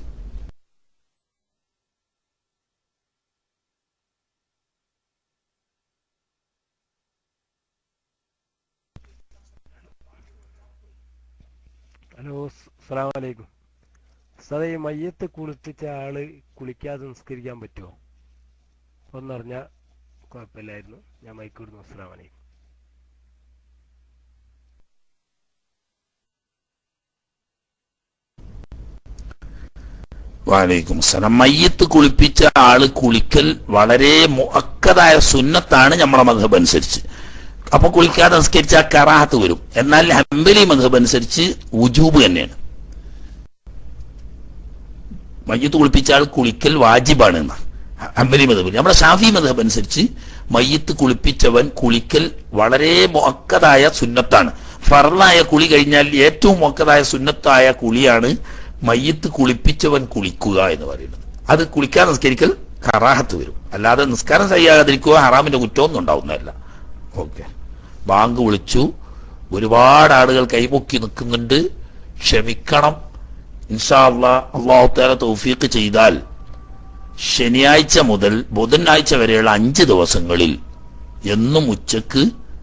ഹലോ അസ്സാം വലൈക്കും സാറേ ഈ മയ്യത്ത് കുളിപ്പിച്ച ആള് കുളിക്കാതെ നിസ്കരിക്കാൻ പറ്റുമോ ഒന്നറിഞ്ഞാൽ കുഴപ്പമില്ലായിരുന്നു ഞാൻ മൈക്ക് വിടുന്നു അസ്സാം വലൈക്കും വാലൈക്കും സലാം മയ്യത്ത് കുളിപ്പിച്ച ആള് കുളിക്കൽ വളരെ മുഅക്കതായ സുന്നത്താണ് നമ്മളെ മധബ് അനുസരിച്ച് അപ്പൊ കുളിക്കാതെ നിസ്കരിച്ച കറാഹത്ത് വരും എന്നാൽ ഹംബലി മധബ് അനുസരിച്ച് ഉജൂബ് തന്നെയാണ് മയ്യത്ത് കുളിപ്പിച്ച ആൾ കുളിക്കൽ വാജിബാണ് എന്ന് ഹംബലി മധബിൽ നമ്മുടെ ഷാഫി മധബ് അനുസരിച്ച് മയ്യത്ത് കുളിപ്പിച്ചവൻ കുളിക്കൽ വളരെ മുഅക്കതായ സുന്നത്താണ് ഫറലായ കുളി കഴിഞ്ഞാൽ ഏറ്റവും മുഅക്കതായ സുന്നത്തായ കുളിയാണ് മയ്യത്ത് കുളിപ്പിച്ചവൻ കുളിക്കുക എന്ന് പറയുന്നത് അത് കുളിക്കാൻ നിസ്കരിക്കൽ കറാഹത്ത് വരും അല്ലാതെ നിസ്കാരം ചെയ്യാതിരിക്കുക ഹറാമിന്റെ കുറ്റമൊന്നും ഉണ്ടാവുന്നതല്ല ഓക്കെ ബാങ്ക് വിളിച്ചു ഒരുപാട് ആളുകൾ കൈപൊക്കി നിൽക്കുന്നുണ്ട് ക്ഷമിക്കണം ഇൻഷാ അള്ളാ അള്ളാഹു താല തൗഫീഖ് ചെയ്താൽ ശനിയാഴ്ച മുതൽ ബുധനാഴ്ച വരെയുള്ള അഞ്ച് ദിവസങ്ങളിൽ എന്നും ഉച്ചക്ക്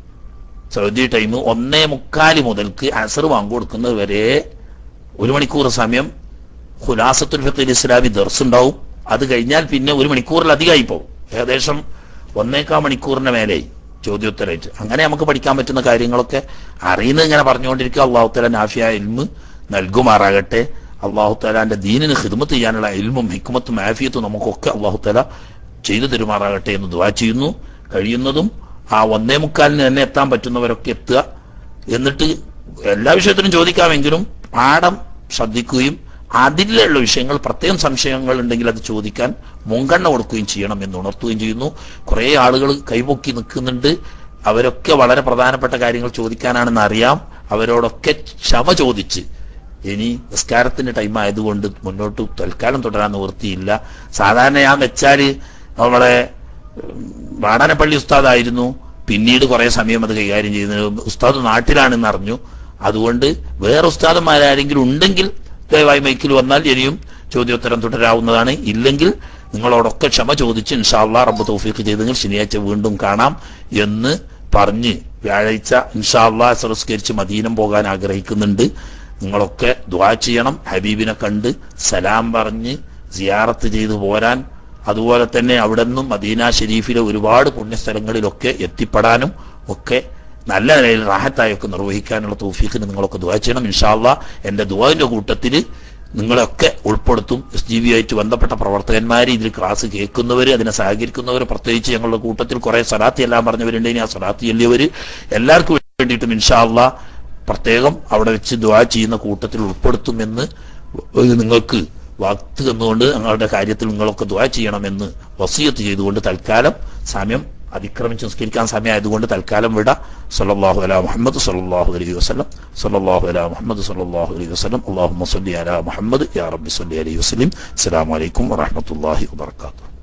സൗദി ടൈം ഒന്നേ മുക്കാല് മുതൽക്ക് അസർ വാങ്ങ് കൊടുക്കുന്നത് വരെ ഒരു മണിക്കൂർ സമയം ഖുലാസത്തുൽ ഫിഖിൽ ഇസ്ലാമി ദർസ് ഉണ്ടാവും അത് കഴിഞ്ഞാൽ പിന്നെ ഒരു മണിക്കൂറിലധികമായി പോകും ഏകദേശം ഒന്നേക്കാ മണിക്കൂറിന് മേലെയായി ചോദ്യോത്തരമായിട്ട് അങ്ങനെ നമുക്ക് പഠിക്കാൻ പറ്റുന്ന കാര്യങ്ങളൊക്കെ അറിയുന്നത് ഇങ്ങനെ പറഞ്ഞുകൊണ്ടിരിക്കുക അള്ളാഹു തല നാഫിയ ഇൽമ് നൽകുമാറാകട്ടെ അള്ളാഹു തലാന്റെ ദീനിന് ഹിദ്മത്ത് ചെയ്യാനുള്ള ഇൽമും ഹിക്മത്തും ആഫിയത്തും നമുക്കൊക്കെ അള്ളാഹു തല ചെയ്തു തരുമാറാകട്ടെ എന്ന് ദുവാ ചെയ്യുന്നു കഴിയുന്നതും ആ ഒന്നേ മുക്കാലിന് തന്നെ എത്താൻ പറ്റുന്നവരൊക്കെ എത്തുക എന്നിട്ട് എല്ലാ വിഷയത്തിനും ചോദിക്കാമെങ്കിലും പാഠം ശ്രദ്ധിക്കുകയും അതിലുള്ള വിഷയങ്ങൾ പ്രത്യേകം സംശയങ്ങൾ ഉണ്ടെങ്കിൽ അത് ചോദിക്കാൻ മുൻഗണന കൊടുക്കുകയും ചെയ്യണം എന്ന് ഉണർത്തുകയും ചെയ്യുന്നു കുറേ ആളുകൾ കൈപൊക്കി നിൽക്കുന്നുണ്ട് അവരൊക്കെ വളരെ പ്രധാനപ്പെട്ട കാര്യങ്ങൾ ചോദിക്കാനാണെന്ന് അറിയാം അവരോടൊക്കെ ക്ഷമ ചോദിച്ച് ഇനി നിസ്കാരത്തിന്റെ ടൈം ആയതുകൊണ്ട് മുന്നോട്ട് തൽക്കാലം തുടരാൻ നിവൃത്തിയില്ല സാധാരണ ഞാൻ വെച്ചാല് നമ്മളെ ഉം, വാടാനപ്പള്ളി ഉസ്താദായിരുന്നു പിന്നീട് കുറെ സമയം അത് കൈകാര്യം ചെയ്യുന്നത് ഉസ്താദ് നാട്ടിലാണെന്ന് അറിഞ്ഞു അതുകൊണ്ട് വേറെ ഉസ്താദന്മാരാരെങ്കിലും ഉണ്ടെങ്കിൽ ദയവായി മൈക്കിൽ വന്നാൽ ഇനിയും ചോദ്യോത്തരം തുടരാവുന്നതാണ് ഇല്ലെങ്കിൽ നിങ്ങളോടൊക്കെ ക്ഷമ ചോദിച്ച് ഇൻഷാല്ലാ റബ്ബ് തൗഫീഖ് ചെയ്തെങ്കിൽ ശനിയാഴ്ച വീണ്ടും കാണാം എന്ന് പറഞ്ഞ് വ്യാഴാഴ്ച ഇൻഷാല്ലാ സംസ്കരിച്ച് മദീനം പോകാൻ ആഗ്രഹിക്കുന്നുണ്ട് നിങ്ങളൊക്കെ ദ്വാ ചെയ്യണം ഹബീബിനെ കണ്ട് സലാം പറഞ്ഞ് സിയാറത്ത് ചെയ്തു പോരാൻ അതുപോലെ തന്നെ അവിടെ നിന്നും മദീന ഷെരീഫിലെ ഒരുപാട് പുണ്യസ്ഥലങ്ങളിലൊക്കെ എത്തിപ്പെടാനും ഒക്കെ നല്ല നിലയിൽ റാഹത്തായൊക്കെ നിർവഹിക്കാനുള്ള തൗഫീഖിന് നിങ്ങളൊക്കെ ദുവാ ചെയ്യണം ഇൻഷാല്ല എന്റെ ദുവാന്റെ കൂട്ടത്തിൽ നിങ്ങളെയൊക്കെ ഉൾപ്പെടുത്തും എസ് ജി വി ആയിട്ട് ബന്ധപ്പെട്ട പ്രവർത്തകന്മാർ ഇതിൽ ക്ലാസ് കേൾക്കുന്നവർ അതിനെ സഹകരിക്കുന്നവർ പ്രത്യേകിച്ച് ഞങ്ങളുടെ കൂട്ടത്തിൽ കുറെ സലാത്തി എല്ലാം പറഞ്ഞവരുണ്ട് ഇനി ആ സലാത്തി ചെല്ലിയവർ എല്ലാവർക്കും വേണ്ടിയിട്ടും ഇൻഷാല്ല പ്രത്യേകം അവിടെ വെച്ച് ദുവാ ചെയ്യുന്ന കൂട്ടത്തിൽ ഉൾപ്പെടുത്തുമെന്ന് ഒരു നിങ്ങൾക്ക് വാക്ക് തന്നുകൊണ്ട് ഞങ്ങളുടെ കാര്യത്തിൽ നിങ്ങളൊക്കെ ദുവാ ചെയ്യണമെന്ന് വസീയത്ത് ചെയ്തുകൊണ്ട് തൽക്കാലം സമയം അതിക്രമിച്ച് നിസ്കരിക്കാൻ സമയമായതുകൊണ്ട് തൽക്കാലം വിട സല്ലല്ലാഹു അലാ മുഹമ്മദ് സല്ലല്ലാഹു അലൈഹി വസല്ലം സല്ലല്ലാഹു അലാ മുഹമ്മദ് സല്ലല്ലാഹു അലൈഹി വസല്ലം അല്ലാഹുമ്മ സ്വല്ലി അലാ മുഹമ്മദ് യാ റബ്ബി സ്വല്ലി അലൈഹി വസല്ലം അസ്സലാമു അലൈക്കും വറഹ്മത്തുള്ളാഹി വബറകാതുഹു